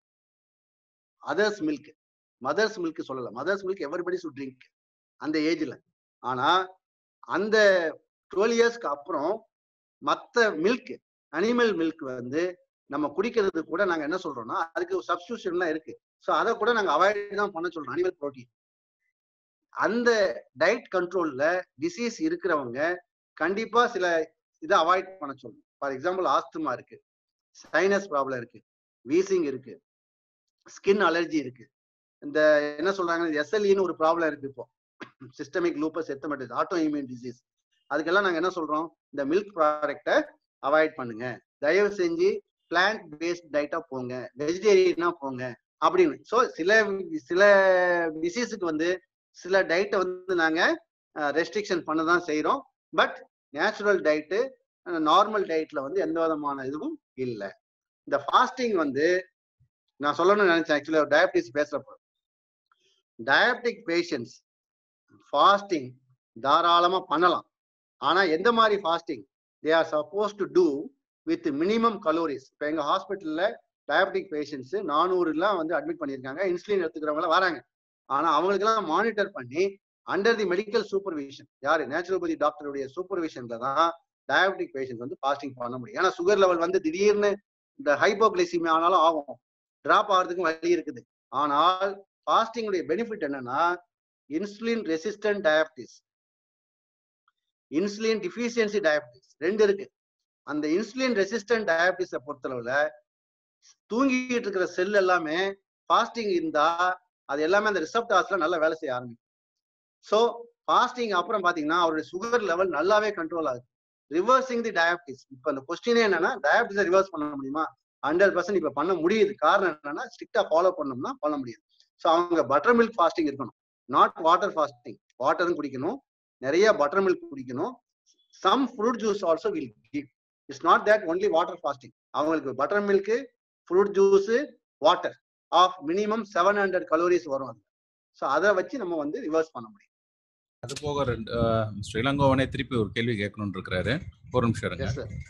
அதர்ஸ் மில்க் மதர்ஸ் மில்க் சொல்லல mother's milk everybody should drink அந்த ஏஜ்ல ஆனா அந்த டுவெல் இயர்ஸ்க்கு அப்புறம் மற்ற மில்க் அனிமல் மில்க் வந்து நம்ம குடிக்கிறது கூட நாங்க என்ன சொல்றோம்னா அதுக்கு சப்ஸ்டியூஷன்லாம் இருக்கு ஸோ அதை கூட நாங்க அவாய்ட் தான் பண்ண சொல்றோம் அனிமல் ப்ரோட்டீன் அந்த டயட் கண்ட்ரோல்ல டிசீஸ் இருக்கிறவங்க கண்டிப்பா சில இதை அவாய்ட் பண்ண சொல்லணும் ஃபார் எக்ஸாம்பிள் ஆஸ்துமா இருக்கு சைனஸ் ப்ராப்ளம் இருக்கு வீசிங் இருக்கு ஸ்கின் அலர்ஜி இருக்கு இந்த என்ன சொல்றாங்க எஸ்எல்இன்னு ஒரு ப்ராப்ளம் இருக்கு இப்போ systemic lupus erythematosus auto immune disease அதுக்கெல்லாம் நாங்க என்ன சொல்றோம் இந்த மில்க் ப்ராடக்டை அவாய்ட் பண்ணுங்க தயவு செஞ்சு பிளான்ட் பேஸ்ட் டயட்டா போங்க வெஜிடேரியனா போங்க அப்படின்னு ஸோ சில சில டிசீஸுக்கு வந்து சில டயட்டை வந்து நாங்க ரெஸ்ட்ரிக்ஷன் பண்ண தான் செய்யறோம் பட் நேச்சுரல் டயட்டு நார்மல் டயட்ல வந்து எந்த விதமான இதுவும் இல்லை இந்த ஃபாஸ்டிங் வந்து நான் சொல்லணும்னு நினைச்சேன் ஆக்சுவலி டயபிட்டிஸ் பேசுறப்போ டயபெட்டிக் பேஷண்ட்ஸ் ஃபாஸ்டிங் தாராளமா பண்ணலாம் ஆனா எந்த மாதிரி fasting they are suppose to do with minimum calories இப்போ எங்க ஹாஸ்பிட்டல்ல டயபெட்டிக் பேஷண்ட்ஸ் நானூறுலாம் வந்து அட்மிட் பண்ணியிருக்காங்க இன்சுலின் எடுத்துக்கிறவங்க வராங்க ஆனா அவங்களுக்கெல்லாம் மானிட்டர் பண்ணி அண்டர் தி மெடிக்கல் சூப்பர்விஷன் யாரு நேச்சுரோபதி டாக்டருடைய சூப்பர்விஷன்ல தான் டயபெட்டிக் பேஷண்ட் வந்து ஃபாஸ்டிங் பண்ண முடியும் ஏன்னா சுகர் லெவல் வந்து திடீர்னு இந்த ஹைப்போகிளைசிமி ஆனாலும் ஆகும் டிராப் ஆகிறதுக்கும் வழி இருக்குது ஆனால் ஃபாஸ்டிங்குடைய பெனிஃபிட் என்னன்னா insulin resistant diabetes insulin deficiency diabetes ரெண்டு இருக்கு அந்த இன்சுலின் ரெசிஸ்டன்ட் டயபிட்டிஸை பொறுத்தளவுல தூங்கிட்டு இருக்கிற செல் எல்லாமே ஃபாஸ்டிங் இருந்தா அது எல்லாமே அந்த ரிசப்டாஸ்ல நல்லா வேலை செய்ய ஆரம்பிக்கும் ஸோ ஃபாஸ்டிங் அப்புறம் பாத்தீங்கன்னா அவருடைய சுகர் லெவல் நல்லாவே கண்ட்ரோல் ஆகுது ரிவர்சிங் தி டயபிட்டிஸ் இப்போ அந்த கொஸ்டினே என்னன்னா டயபிட்டிஸை ரிவர்ஸ் பண்ண முடியுமா ஹண்ட்ரட் பர்சன்ட் இப்போ பண்ண முடியுது காரணம் என்னன்னா ஸ்ட்ரிக்டா ஃபாலோ பண்ணோம்னா பண்ண முடியுது ஸோ அவங்க பட்டர் மில்க் ஃபாஸ்டிங் இருக்கணும் நாட் வாட்டர் ஃபாஸ்டிங் வாட்டரும் குடிக்கணும் நிறைய பட்டர் மில்க் குடிக்கணும் some fruit juice also will give it's not that only water fasting அவங்களுக்கு butter milk fruit juice water of minimum seven hundred calories வரும் அது so அதை வச்சு நம்ம வந்து ரிவர்ஸ் பண்ண முடியும் அது போக ரெண்டு அஹ், ஸ்ரீலங்கோவனே திருப்பி ஒரு கேள்வி கேட்கணும்னு இருக்கிறாரு ஒரு நிமிஷம் இருங்க எஸ் சார்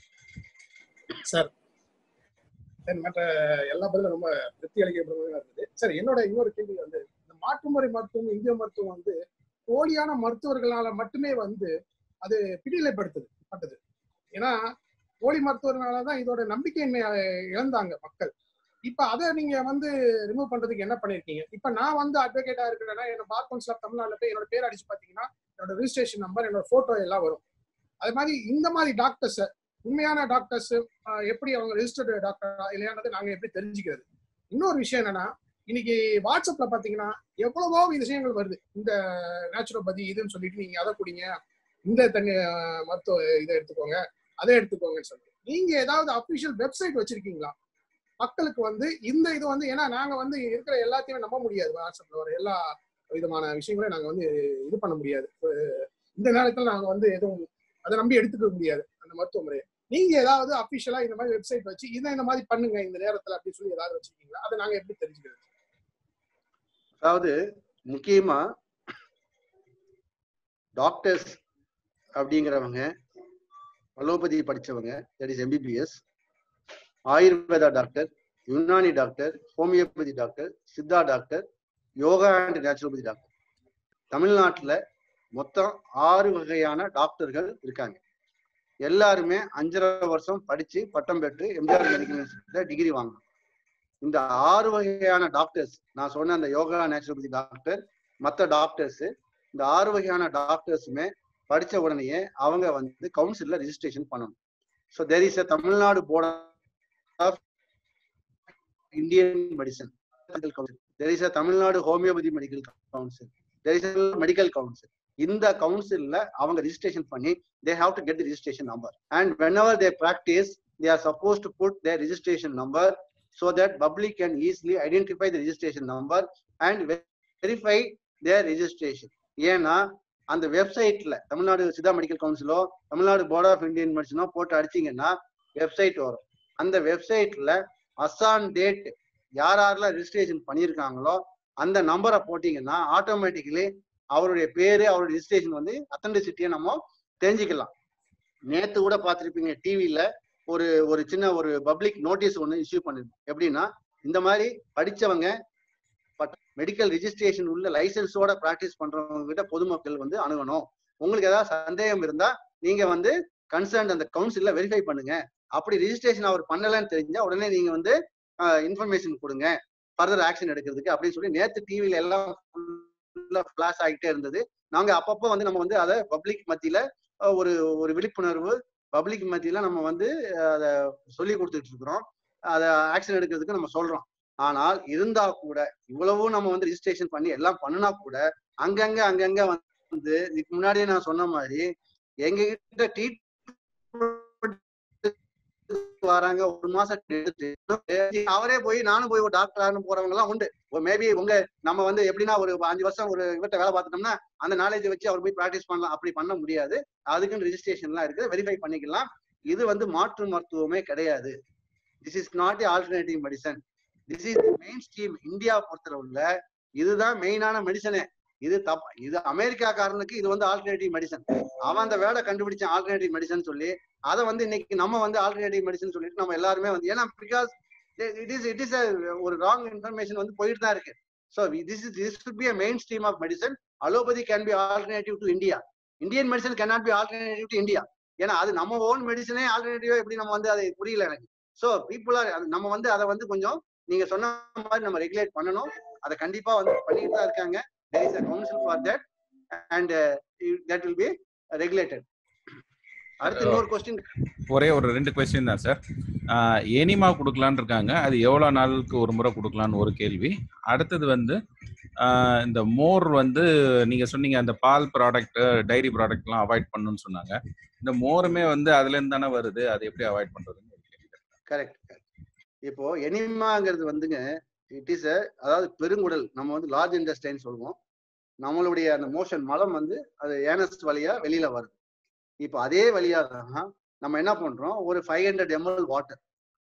சார் சார் மற்ற எல்லா பதிலும் ரொம்ப திருப்தி அளிக்கப்படுறதா இருக்குது சார் என்னோட இன்னொரு கேள்வி வந்து இந்த மாற்றுமுறை மருத்துவம் இந்திய மருத்துவம் வந்து போலியான மருத்துவர்களால மட்டுமே வந்து அது பிடிநிலைப்படுத்துது பட்டது ஏன்னா போலி மருத்துவர்களால தான் இதோட நம்பிக்கையின்மை அஹ், இழந்தாங்க மக்கள் இப்ப அதை நீங்க வந்து ரிமூவ் பண்றதுக்கு என்ன பண்ணிருக்கீங்க இப்ப நான் வந்து அட்வொகேட்டா இருக்கிறேன்னா என்னோட பார் கவுன்சில் ஆஃப் தமிழ்நாடுல போய் என்னோட பேர் அடிச்சு பாத்தீங்கன்னா என்னோட ரிஜிஸ்ட்ரேஷன் நம்பர் என்னோட போட்டோ எல்லாம் வரும் அது மாதிரி இந்த மாதிரி டாக்டர்ஸ் உண்மையான டாக்டர்ஸ் எப்படி அவங்க ரெஜிஸ்டர்டு டாக்டரா இல்லையானது நாங்க எப்படி தெரிஞ்சுக்கிறது இன்னொரு விஷயம் என்னன்னா இன்னைக்கு வாட்ஸ்அப்ல பாத்தீங்கன்னா எவ்வளவோ விஷயங்கள் வருது இந்த நேச்சுரோபதி இதுன்னு சொல்லிட்டு நீங்க அதை குடிங்க இந்த தண்ணி அஹ், மருத்துவ இதை எடுத்துக்கோங்க அதை எடுத்துக்கோங்கன்னு சொல்லிட்டு நீங்க ஏதாவது அபிஷியல் வெப்சைட் வச்சிருக்கீங்களா மக்களுக்கு வந்து இந்த இது வந்து ஏன்னா நாங்க வந்து இருக்கிற எல்லாத்தையுமே நம்ப முடியாது வாட்ஸ்அப்ல வர எல்லா விதமான விஷயங்களையும் நாங்க வந்து இது பண்ண முடியாது அஹ், இந்த நேரத்துல நாங்க வந்து எதுவும் அதை நம்பி எடுத்துக்க முடியாது அந்த மருத்துவ முறையை நீங்க ஏதாவது அபிஷியலா இந்த மாதிரி வெப்சைட் வச்சு இதை இந்த மாதிரி பண்ணுங்க இந்த நேரத்துல அப்படின்னு சொல்லி ஏதாவது வச்சிருக்கீங்களா அதை நாங்க எப்படி தெரிஞ்சுக்கிறது அதாவது முக்கியமா டாக்டர்ஸ் அப்படிங்கிறவங்க அலோபதி படிச்சவங்க that is MBBS Ayurveda doctor Unani doctor homeopathy doctor Siddha doctor yoga and naturopathy doctor தமிழ்நாட்டுல மொத்தம் ஆறு வகையான டாக்டர்கள் இருக்காங்க எல்லாருமே அஞ்சரை வருஷம் படிச்சு பட்டம் பெற்று எம்ஜிஆர் மெடிக்கல் யூனிவர்சிட்டியில டிகிரி வாங்கணும் இந்த ஆறு வகையான டாக்டர்ஸ் நான் சொன்ன அந்த யோகா நேச்சுரோபதி டாக்டர் மற்ற டாக்டர்ஸ் இந்த ஆறு வகையான டாக்டர்ஸுமே படிச்ச உடனேயே அவங்க வந்து கவுன்சில்ல ரெஜிஸ்ட்ரேஷன் பண்ணணும் so there is a Tamil Nadu board of Indian medicine council there is a Tamil Nadu homeopathy medical council there is medical council இந்த கவுன்சில்ல அவங்க ரெஜிஸ்ட்ரேஷன் பண்ணி they have to get the registration number and whenever they practice they are suppose to put their registration number so that public can easily identify the registration number and verify their registration ஏன்னா அந்த வெப்சைட்ல Tamil Nadu Siddha medical கவுன்சிலோ Tamil Nadu board of Indian மெடிசனோ போட்டு அடிச்சீங்கன்னா website வரும் அந்த வெப்சைட்ல அசான் டேட் யார் யாரெல்லாம் ரெஜிஸ்ட்ரேஷன் பண்ணியிருக்காங்களோ அந்த நம்பரை போட்டீங்கன்னா ஆட்டோமேட்டிக்கலி அவருடைய பேரு அவருடைய ரெஜிஸ்ட்ரேஷன் வந்து அத்தன்டிசிட்டியை நம்ம தெரிஞ்சுக்கலாம் நேத்து கூட பார்த்திருப்பீங்க டிவியில ஒரு ஒரு சின்ன ஒரு பப்ளிக் நோட்டீஸ் ஒன்று இஷ்யூ பண்ணிருக்கோம் எப்படின்னா இந்த மாதிரி படிச்சவங்க பட் மெடிக்கல் ரெஜிஸ்ட்ரேஷன் உள்ள லைசன்ஸோட ப்ராக்டிஸ் பண்றவங்க கிட்ட பொதுமக்கள் வந்து அணுகணும் உங்களுக்கு ஏதாவது சந்தேகம் இருந்தா நீங்க வந்து கன்சர்ன் அந்த கவுன்சில்ல வெரிஃபை பண்ணுங்க அப்படி ரெஜிஸ்ட்ரேஷன் அவர் பண்ணலன்னு தெரிஞ்சா உடனே நீங்க வந்து இன்ஃபர்மேஷன் கொடுங்க ஃபர்தர் ஆக்ஷன் எடுக்கிறதுக்கு அப்படின்னு சொல்லி நேத்து டிவில எல்லாம் ஃபிளாஷ் ஆகிட்டே இருந்தது நாங்க அப்பப்போ வந்து நம்ம வந்து அதை பப்ளிக் மத்தியில அஹ், ஒரு ஒரு விழிப்புணர்வு பப்ளிக் மத்தியில நம்ம வந்து அதை சொல்லி கொடுத்துட்டு இருக்கிறோம் அதை ஆக்ஷன் எடுக்கிறதுக்கு நம்ம சொல்றோம் ஆனால் இருந்தா கூட இவ்வளவும் நம்ம வந்து ரெஜிஸ்ட்ரேஷன் பண்ணி எல்லாம் பண்ணினா கூட அங்கங்க அங்கங்க வந்து இதுக்கு முன்னாடியே நான் சொன்ன மாதிரி எங்க கிட்ட ட்ரீட்மெண்ட் வராங்க ஒரு மாசம் எடுத்து அவரே போய் நானும் போய் ஒரு டாக்டர் போறவங்க எல்லாம் உண்டு மேபி உங்க நம்ம வந்து எப்படின்னா ஒரு அஞ்சு வருஷம் ஒரு இவர்கிட்ட வேலை பார்த்துட்டோம்னா அந்த நாலேஜ் வச்சு அவர் போய் ப்ராக்டிஸ் பண்ணலாம் அப்படி பண்ண முடியாது அதுக்குன்னு ரெஜிஸ்ட்ரேஷன்லாம் இருக்கு வெரிஃபை பண்ணிக்கலாம் இது வந்து மாற்று மருத்துவமே கிடையாது this is not alternative medicine this is main stream India பொறுத்தளவுல இதுதான் மெயினான மெடிசனே இது தப் இது அமெரிக்காக்காரனுக்கு இது வந்து ஆல்டர்னேட்டிவ் மெடிசன் அவன் அந்த வேலை கண்டுபிடிச்சான் ஆல்டர்னேட்டிவ் மெடிசன் சொல்லி அதை வந்து இன்னைக்கு நம்ம வந்து ஆல்டர்னேட்டிவ் மெடிசன் சொல்லிட்டு நம்ம எல்லாருமே வந்து ஏன்னா because it is it is ஒரு ராங் இன்ஃபர்மேஷன் வந்து போயிட்டு தான் இருக்கு so this is this should be a main stream of medicine allopathy can be alternative to India Indian medicine cannot be alternative to India ஏன்னா அது நம்ம own மெடிசனே ஆல்டர்னேட்டிவா எப்படி நம்ம வந்து அதை புரியல எனக்கு ஸோ பீப்புள் ஆர் நம்ம வந்து அதை வந்து கொஞ்சம் நீங்க சொன்ன மாதிரி நம்ம ரெகுலேட் பண்ணணும் அதை கண்டிப்பா வந்து பண்ணிட்டு தான் இருக்காங்க there is a council for that and uh, it- that will be regulated அடுத்து இன்னொரு கொஸ்டின் ஒரே ஒரு ரெண்டு கொஸ்டின் தான் சார் எனிமா கொடுக்கலான்னு இருக்காங்க அது எவ்வளோ நாளுக்கு ஒரு முறை கொடுக்கலான்னு ஒரு கேள்வி அடுத்தது வந்து ஆஹ் இந்த மோர் வந்து நீங்க சொன்னீங்க அந்த பால் ப்ராடக்ட் டைரி ப்ராடக்ட்லாம் அவாய்ட் பண்ணணும்னு சொன்னாங்க இந்த மோருமே வந்து அதுல இருந்து தானே வருது அது எப்படி அவாய்ட் பண்றதுன்னு ஒரு கேள்வி கரெக்ட் இப்போ எனிமாங்கிறது வந்துங்க இட் இஸ் அதாவது பெருங்குடல் நம்ம வந்து லார்ஜ் இண்டஸ்டைன்னு சொல்லுவோம் நம்மளுடைய அந்த மோஷன் மலம் வந்து அது ஏனஸ் வழியா வெளியில வருது இப்போ அதே வழியா தான் நம்ம என்ன பண்றோம் ஒரு ஃபைவ் ஹண்ட்ரட் எம்எல் வாட்டர்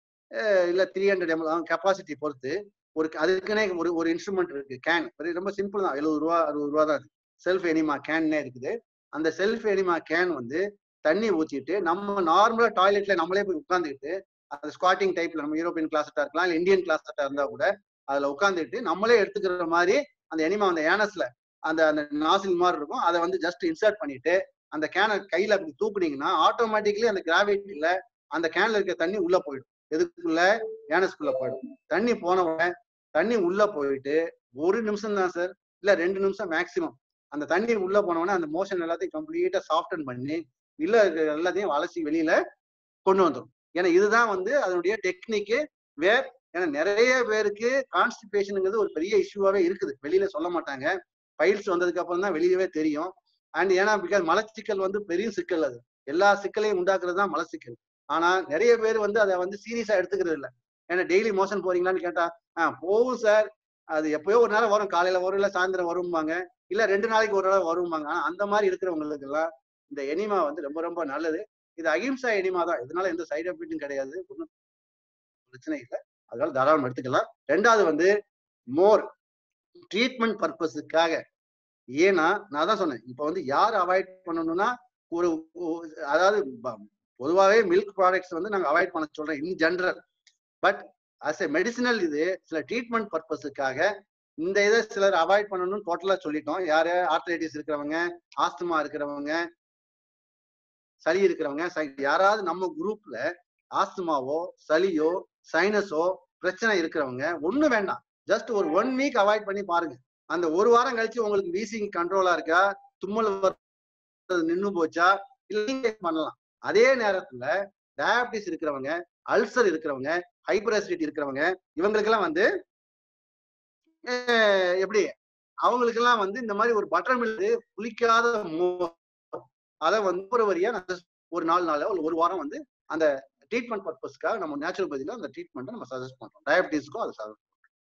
இல்ல த்ரீ ஹண்ட்ரட் எம்எல் கெப்பாசிட்டி பொறுத்து ஒரு அதுக்குன்னே ஒரு ஒரு இன்ஸ்ட்ருமெண்ட் இருக்கு கேன் ரொம்ப சிம்பிள் தான் எழுபது ரூபா அறுபது ரூபா தான் செல்ஃப் எனிமா கேன்னே இருக்குது அந்த செல்ஃப் எனிமா கேன் வந்து தண்ணி ஊற்றிட்டு நம்ம நார்மலா டாய்லெட்ல நம்மளே போய் உட்காந்துக்கிட்டு அந்த ஸ்குவாட்டிங் டைப்ல நம்ம யூரோப்பியன் கிளாஸ்ட்டா இருக்கலாம் இல்ல இந்தியன் கிளாஸ்ட்டா இருந்தா கூட அதுல உட்காந்துட்டு நம்மளே எடுத்துக்கிற மாதிரி அந்த எனிமா அந்த ஏனஸ்ல அந்த அந்த நாசில் மாதிரி இருக்கும் அதை வந்து ஜஸ்ட் இன்சர்ட் பண்ணிட்டு அந்த கேனை கையில அப்படி தூக்குனீங்கன்னா ஆட்டோமேட்டிக்கலி அந்த கிராவிட்டில அந்த கேன்ல இருக்க தண்ணி உள்ள போயிடும் எதுக்குள்ள ஏனஸ்குள்ள போயிடும் தண்ணி போன உடனே தண்ணி உள்ள போயிட்டு ஒரு நிமிஷம் தான் சார் இல்ல ரெண்டு நிமிஷம் மேக்சிமம் அந்த தண்ணி உள்ள போன உடனே அந்த மோஷன் எல்லாத்தையும் கம்ப்ளீட்டா சாஃப்டன் பண்ணி இல்ல இருக்கிற எல்லாத்தையும் அலசி வெளியில கொண்டு வந்துடும் ஏன்னா இதுதான் வந்து அதனுடைய டெக்னிக்கு வேர் ஏன்னா நிறைய பேருக்கு கான்ஸ்டிபேஷனுங்கிறது ஒரு பெரிய இஷ்யூவாவே இருக்குது வெளியில சொல்ல மாட்டாங்க பைல்ஸ் வந்ததுக்கு அப்புறம் தான் வெளியவே தெரியும் அண்ட் ஏன்னா பிகாஸ் மலச்சிக்கல் வந்து பெரிய சிக்கல் அது எல்லா சிக்கலையும் உண்டாக்குறது தான் மலச்சிக்கல் ஆனா நிறைய பேர் வந்து அதை வந்து சீரியஸா எடுத்துக்கிறது இல்லை ஏன்னா டெய்லி மோஷன் போறீங்களான்னு கேட்டா ஆஹ் போகும் சார் அது எப்பயோ ஒரு நேரம் வரும் காலையில வரும் இல்ல சாயந்தரம் வரும்பாங்க இல்ல ரெண்டு நாளைக்கு ஒரு நாள் வரும்பாங்க ஆனா அந்த மாதிரி இருக்கிறவங்களுக்கு எல்லாம் இந்த எனிமா வந்து ரொம்ப ரொம்ப நல்லது இது அகிம்சா எனிமா தான் இதனால எந்த சைடு எஃபெக்டும் கிடையாது ஒன்றும் பிரச்சனை இல்லை அதனால தாராளம் எடுத்துக்கலாம் ரெண்டாவது வந்து மோர் ட்ரீட்மெண்ட் பர்பஸுக்காக ஏன்னா நான் தான் சொன்னேன் இப்போ வந்து யார் அவாய்ட் பண்ணணும்னா ஒரு ஒ- அதாவது ப- பொதுவாகவே மில்க் ப்ராடக்ட்ஸ் வந்து நாங்கள் அவாய்ட் பண்ண சொல்றேன் in general but as a medicinal இது சில ட்ரீட்மெண்ட் பர்பஸுக்காக இந்த இதை சிலர் அவாய்ட் பண்ணணும்னு டோட்டலா சொல்லிட்டோம் யாரு ஆர்த்ரைட்டிஸ் இருக்கிறவங்க ஆஸ்துமா இருக்கிறவங்க சளி இருக்கிறவங்க சை- யாராவது நம்ம குரூப்ல ஆஸ்துமாவோ சளியோ சைனஸோ பிரச்சனை இருக்கிறவங்க ஒண்ணு வேண்டாம் ஜஸ்ட் ஒரு ஒன் வீக் அவாய்ட் பண்ணி பாருங்க அந்த ஒரு வாரம் கழிச்சு உங்களுக்கு வீசிங் கண்ட்ரோலா இருக்கா தும்மல் வர்றது நின்னு போச்சா இல்ல நீங்க பண்ணலாம் அதே நேரத்துல டயபிட்டிஸ் இருக்கிறவங்க அல்சர் இருக்கிறவங்க ஹைப்பர் அசிடிட்டி இருக்கிறவங்க இவங்களுக்கெல்லாம் வந்து அஹ், எப்படி அவங்களுக்கெல்லாம் வந்து இந்த மாதிரி ஒரு பட்டர் மில்க் புளிக்காத மோர் அதை வந்து ஒரு வரியா நான் just ஒரு நாலு நாள் ஒரு ஒரு வாரம் வந்து அந்த ட்ரீட்மெண்ட் பர்பஸ்க்காக நம்ம நேச்சுரோபதியில அந்த ட்ரீட்மெண்ட்டை நம்ம சஜஸ்ட் பண்றோம் டயபிட்டிஸ்க்கும் அதை suggest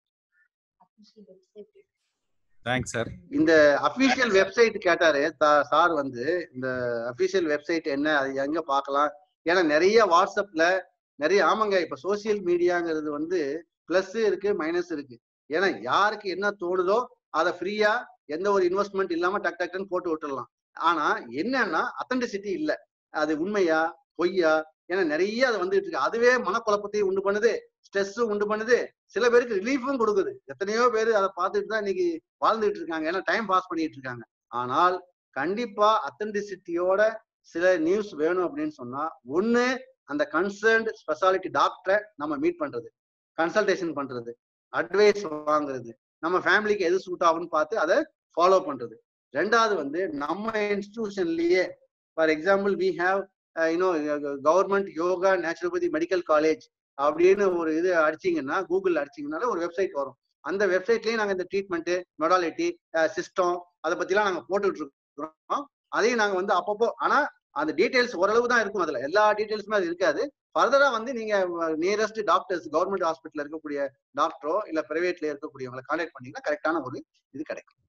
தேங்க்ஸ் சார் இந்த அபிஷியல் வெப்சைட் கேட்டாரு சார் வந்து இந்த அபிஷியல் வெப்சைட் என்ன அது எங்க பார்க்கலாம் ஏன்னா நிறைய வாட்ஸ்அப்ல நிறைய ஆமாங்க இப்ப சோசியல் மீடியாங்கிறது வந்து பிளஸ் இருக்கு மைனஸ் இருக்கு ஏன்னா யாருக்கு என்ன தோணுதோ அதை ஃப்ரீயா எந்த ஒரு இன்வெஸ்ட்மெண்ட் இல்லாம டக் டக்குன்னு போட்டு விட்டுடலாம் ஆனா என்னன்னா அத்தன்டிசிட்டி இல்ல அது உண்மையா பொய்யா ஏன்னா நிறைய அது வந்துட்டு இருக்கு அதுவே மனக்குழப்பத்தையும் உண்டு பண்ணுது ஸ்ட்ரெஸ்ஸும் உண்டு பண்ணுது சில பேருக்கு ரிலீஃபும் கொடுக்குது எத்தனையோ பேர் அதை பார்த்துட்டு தான் இன்னைக்கு வாழ்ந்துட்டு இருக்காங்க ஏன்னா டைம் பாஸ் பண்ணிட்டு இருக்காங்க ஆனால் கண்டிப்பா அத்தன்டிசிட்டியோட சில நியூஸ் வேணும் அப்படின்னு சொன்னா ஒண்ணு அந்த கன்சர்ன்ட் ஸ்பெஷாலிட்டி டாக்டரை நம்ம மீட் பண்றது கன்சல்டேஷன் பண்றது அட்வைஸ் வாங்குறது நம்ம ஃபேமிலிக்கு எது சூட் ஆகும்னு பார்த்து அதை ஃபாலோ பண்றது ரெண்டாவது வந்து நம்ம இன்ஸ்டிடியூஷன்லயே for example we have you know government yoga naturopathy medical college அப்படின்னு ஒரு இது அடிச்சீங்கன்னா கூகுள் அடிச்சீங்கனால ஒரு வெப்சைட் வரும் அந்த வெப்சைட்லயும் நாங்க இந்த ட்ரீட்மெண்ட் மெடாலிட்டி சிஸ்டம் அதை பத்திலாம் நாங்க போட்டுட்டு இருக்கிறோம் அதையும் நாங்க வந்து அப்பப்போ ஆனா அந்த டீடைல்ஸ் ஓரளவு தான் இருக்கும் அதுல எல்லா டீடைல்ஸுமே அது இருக்காது ஃபர்தரா வந்து நீங்க நியரஸ்ட் டாக்டர்ஸ் கவர்மெண்ட் ஹாஸ்பிட்டல் இருக்கக்கூடிய டாக்டரோ இல்ல பிரைவேட்ல இருக்கக்கூடியவங்களை கான்டாக்ட் பண்ணீங்கன்னா கரெக்டான ஒரு இது கிடைக்கும்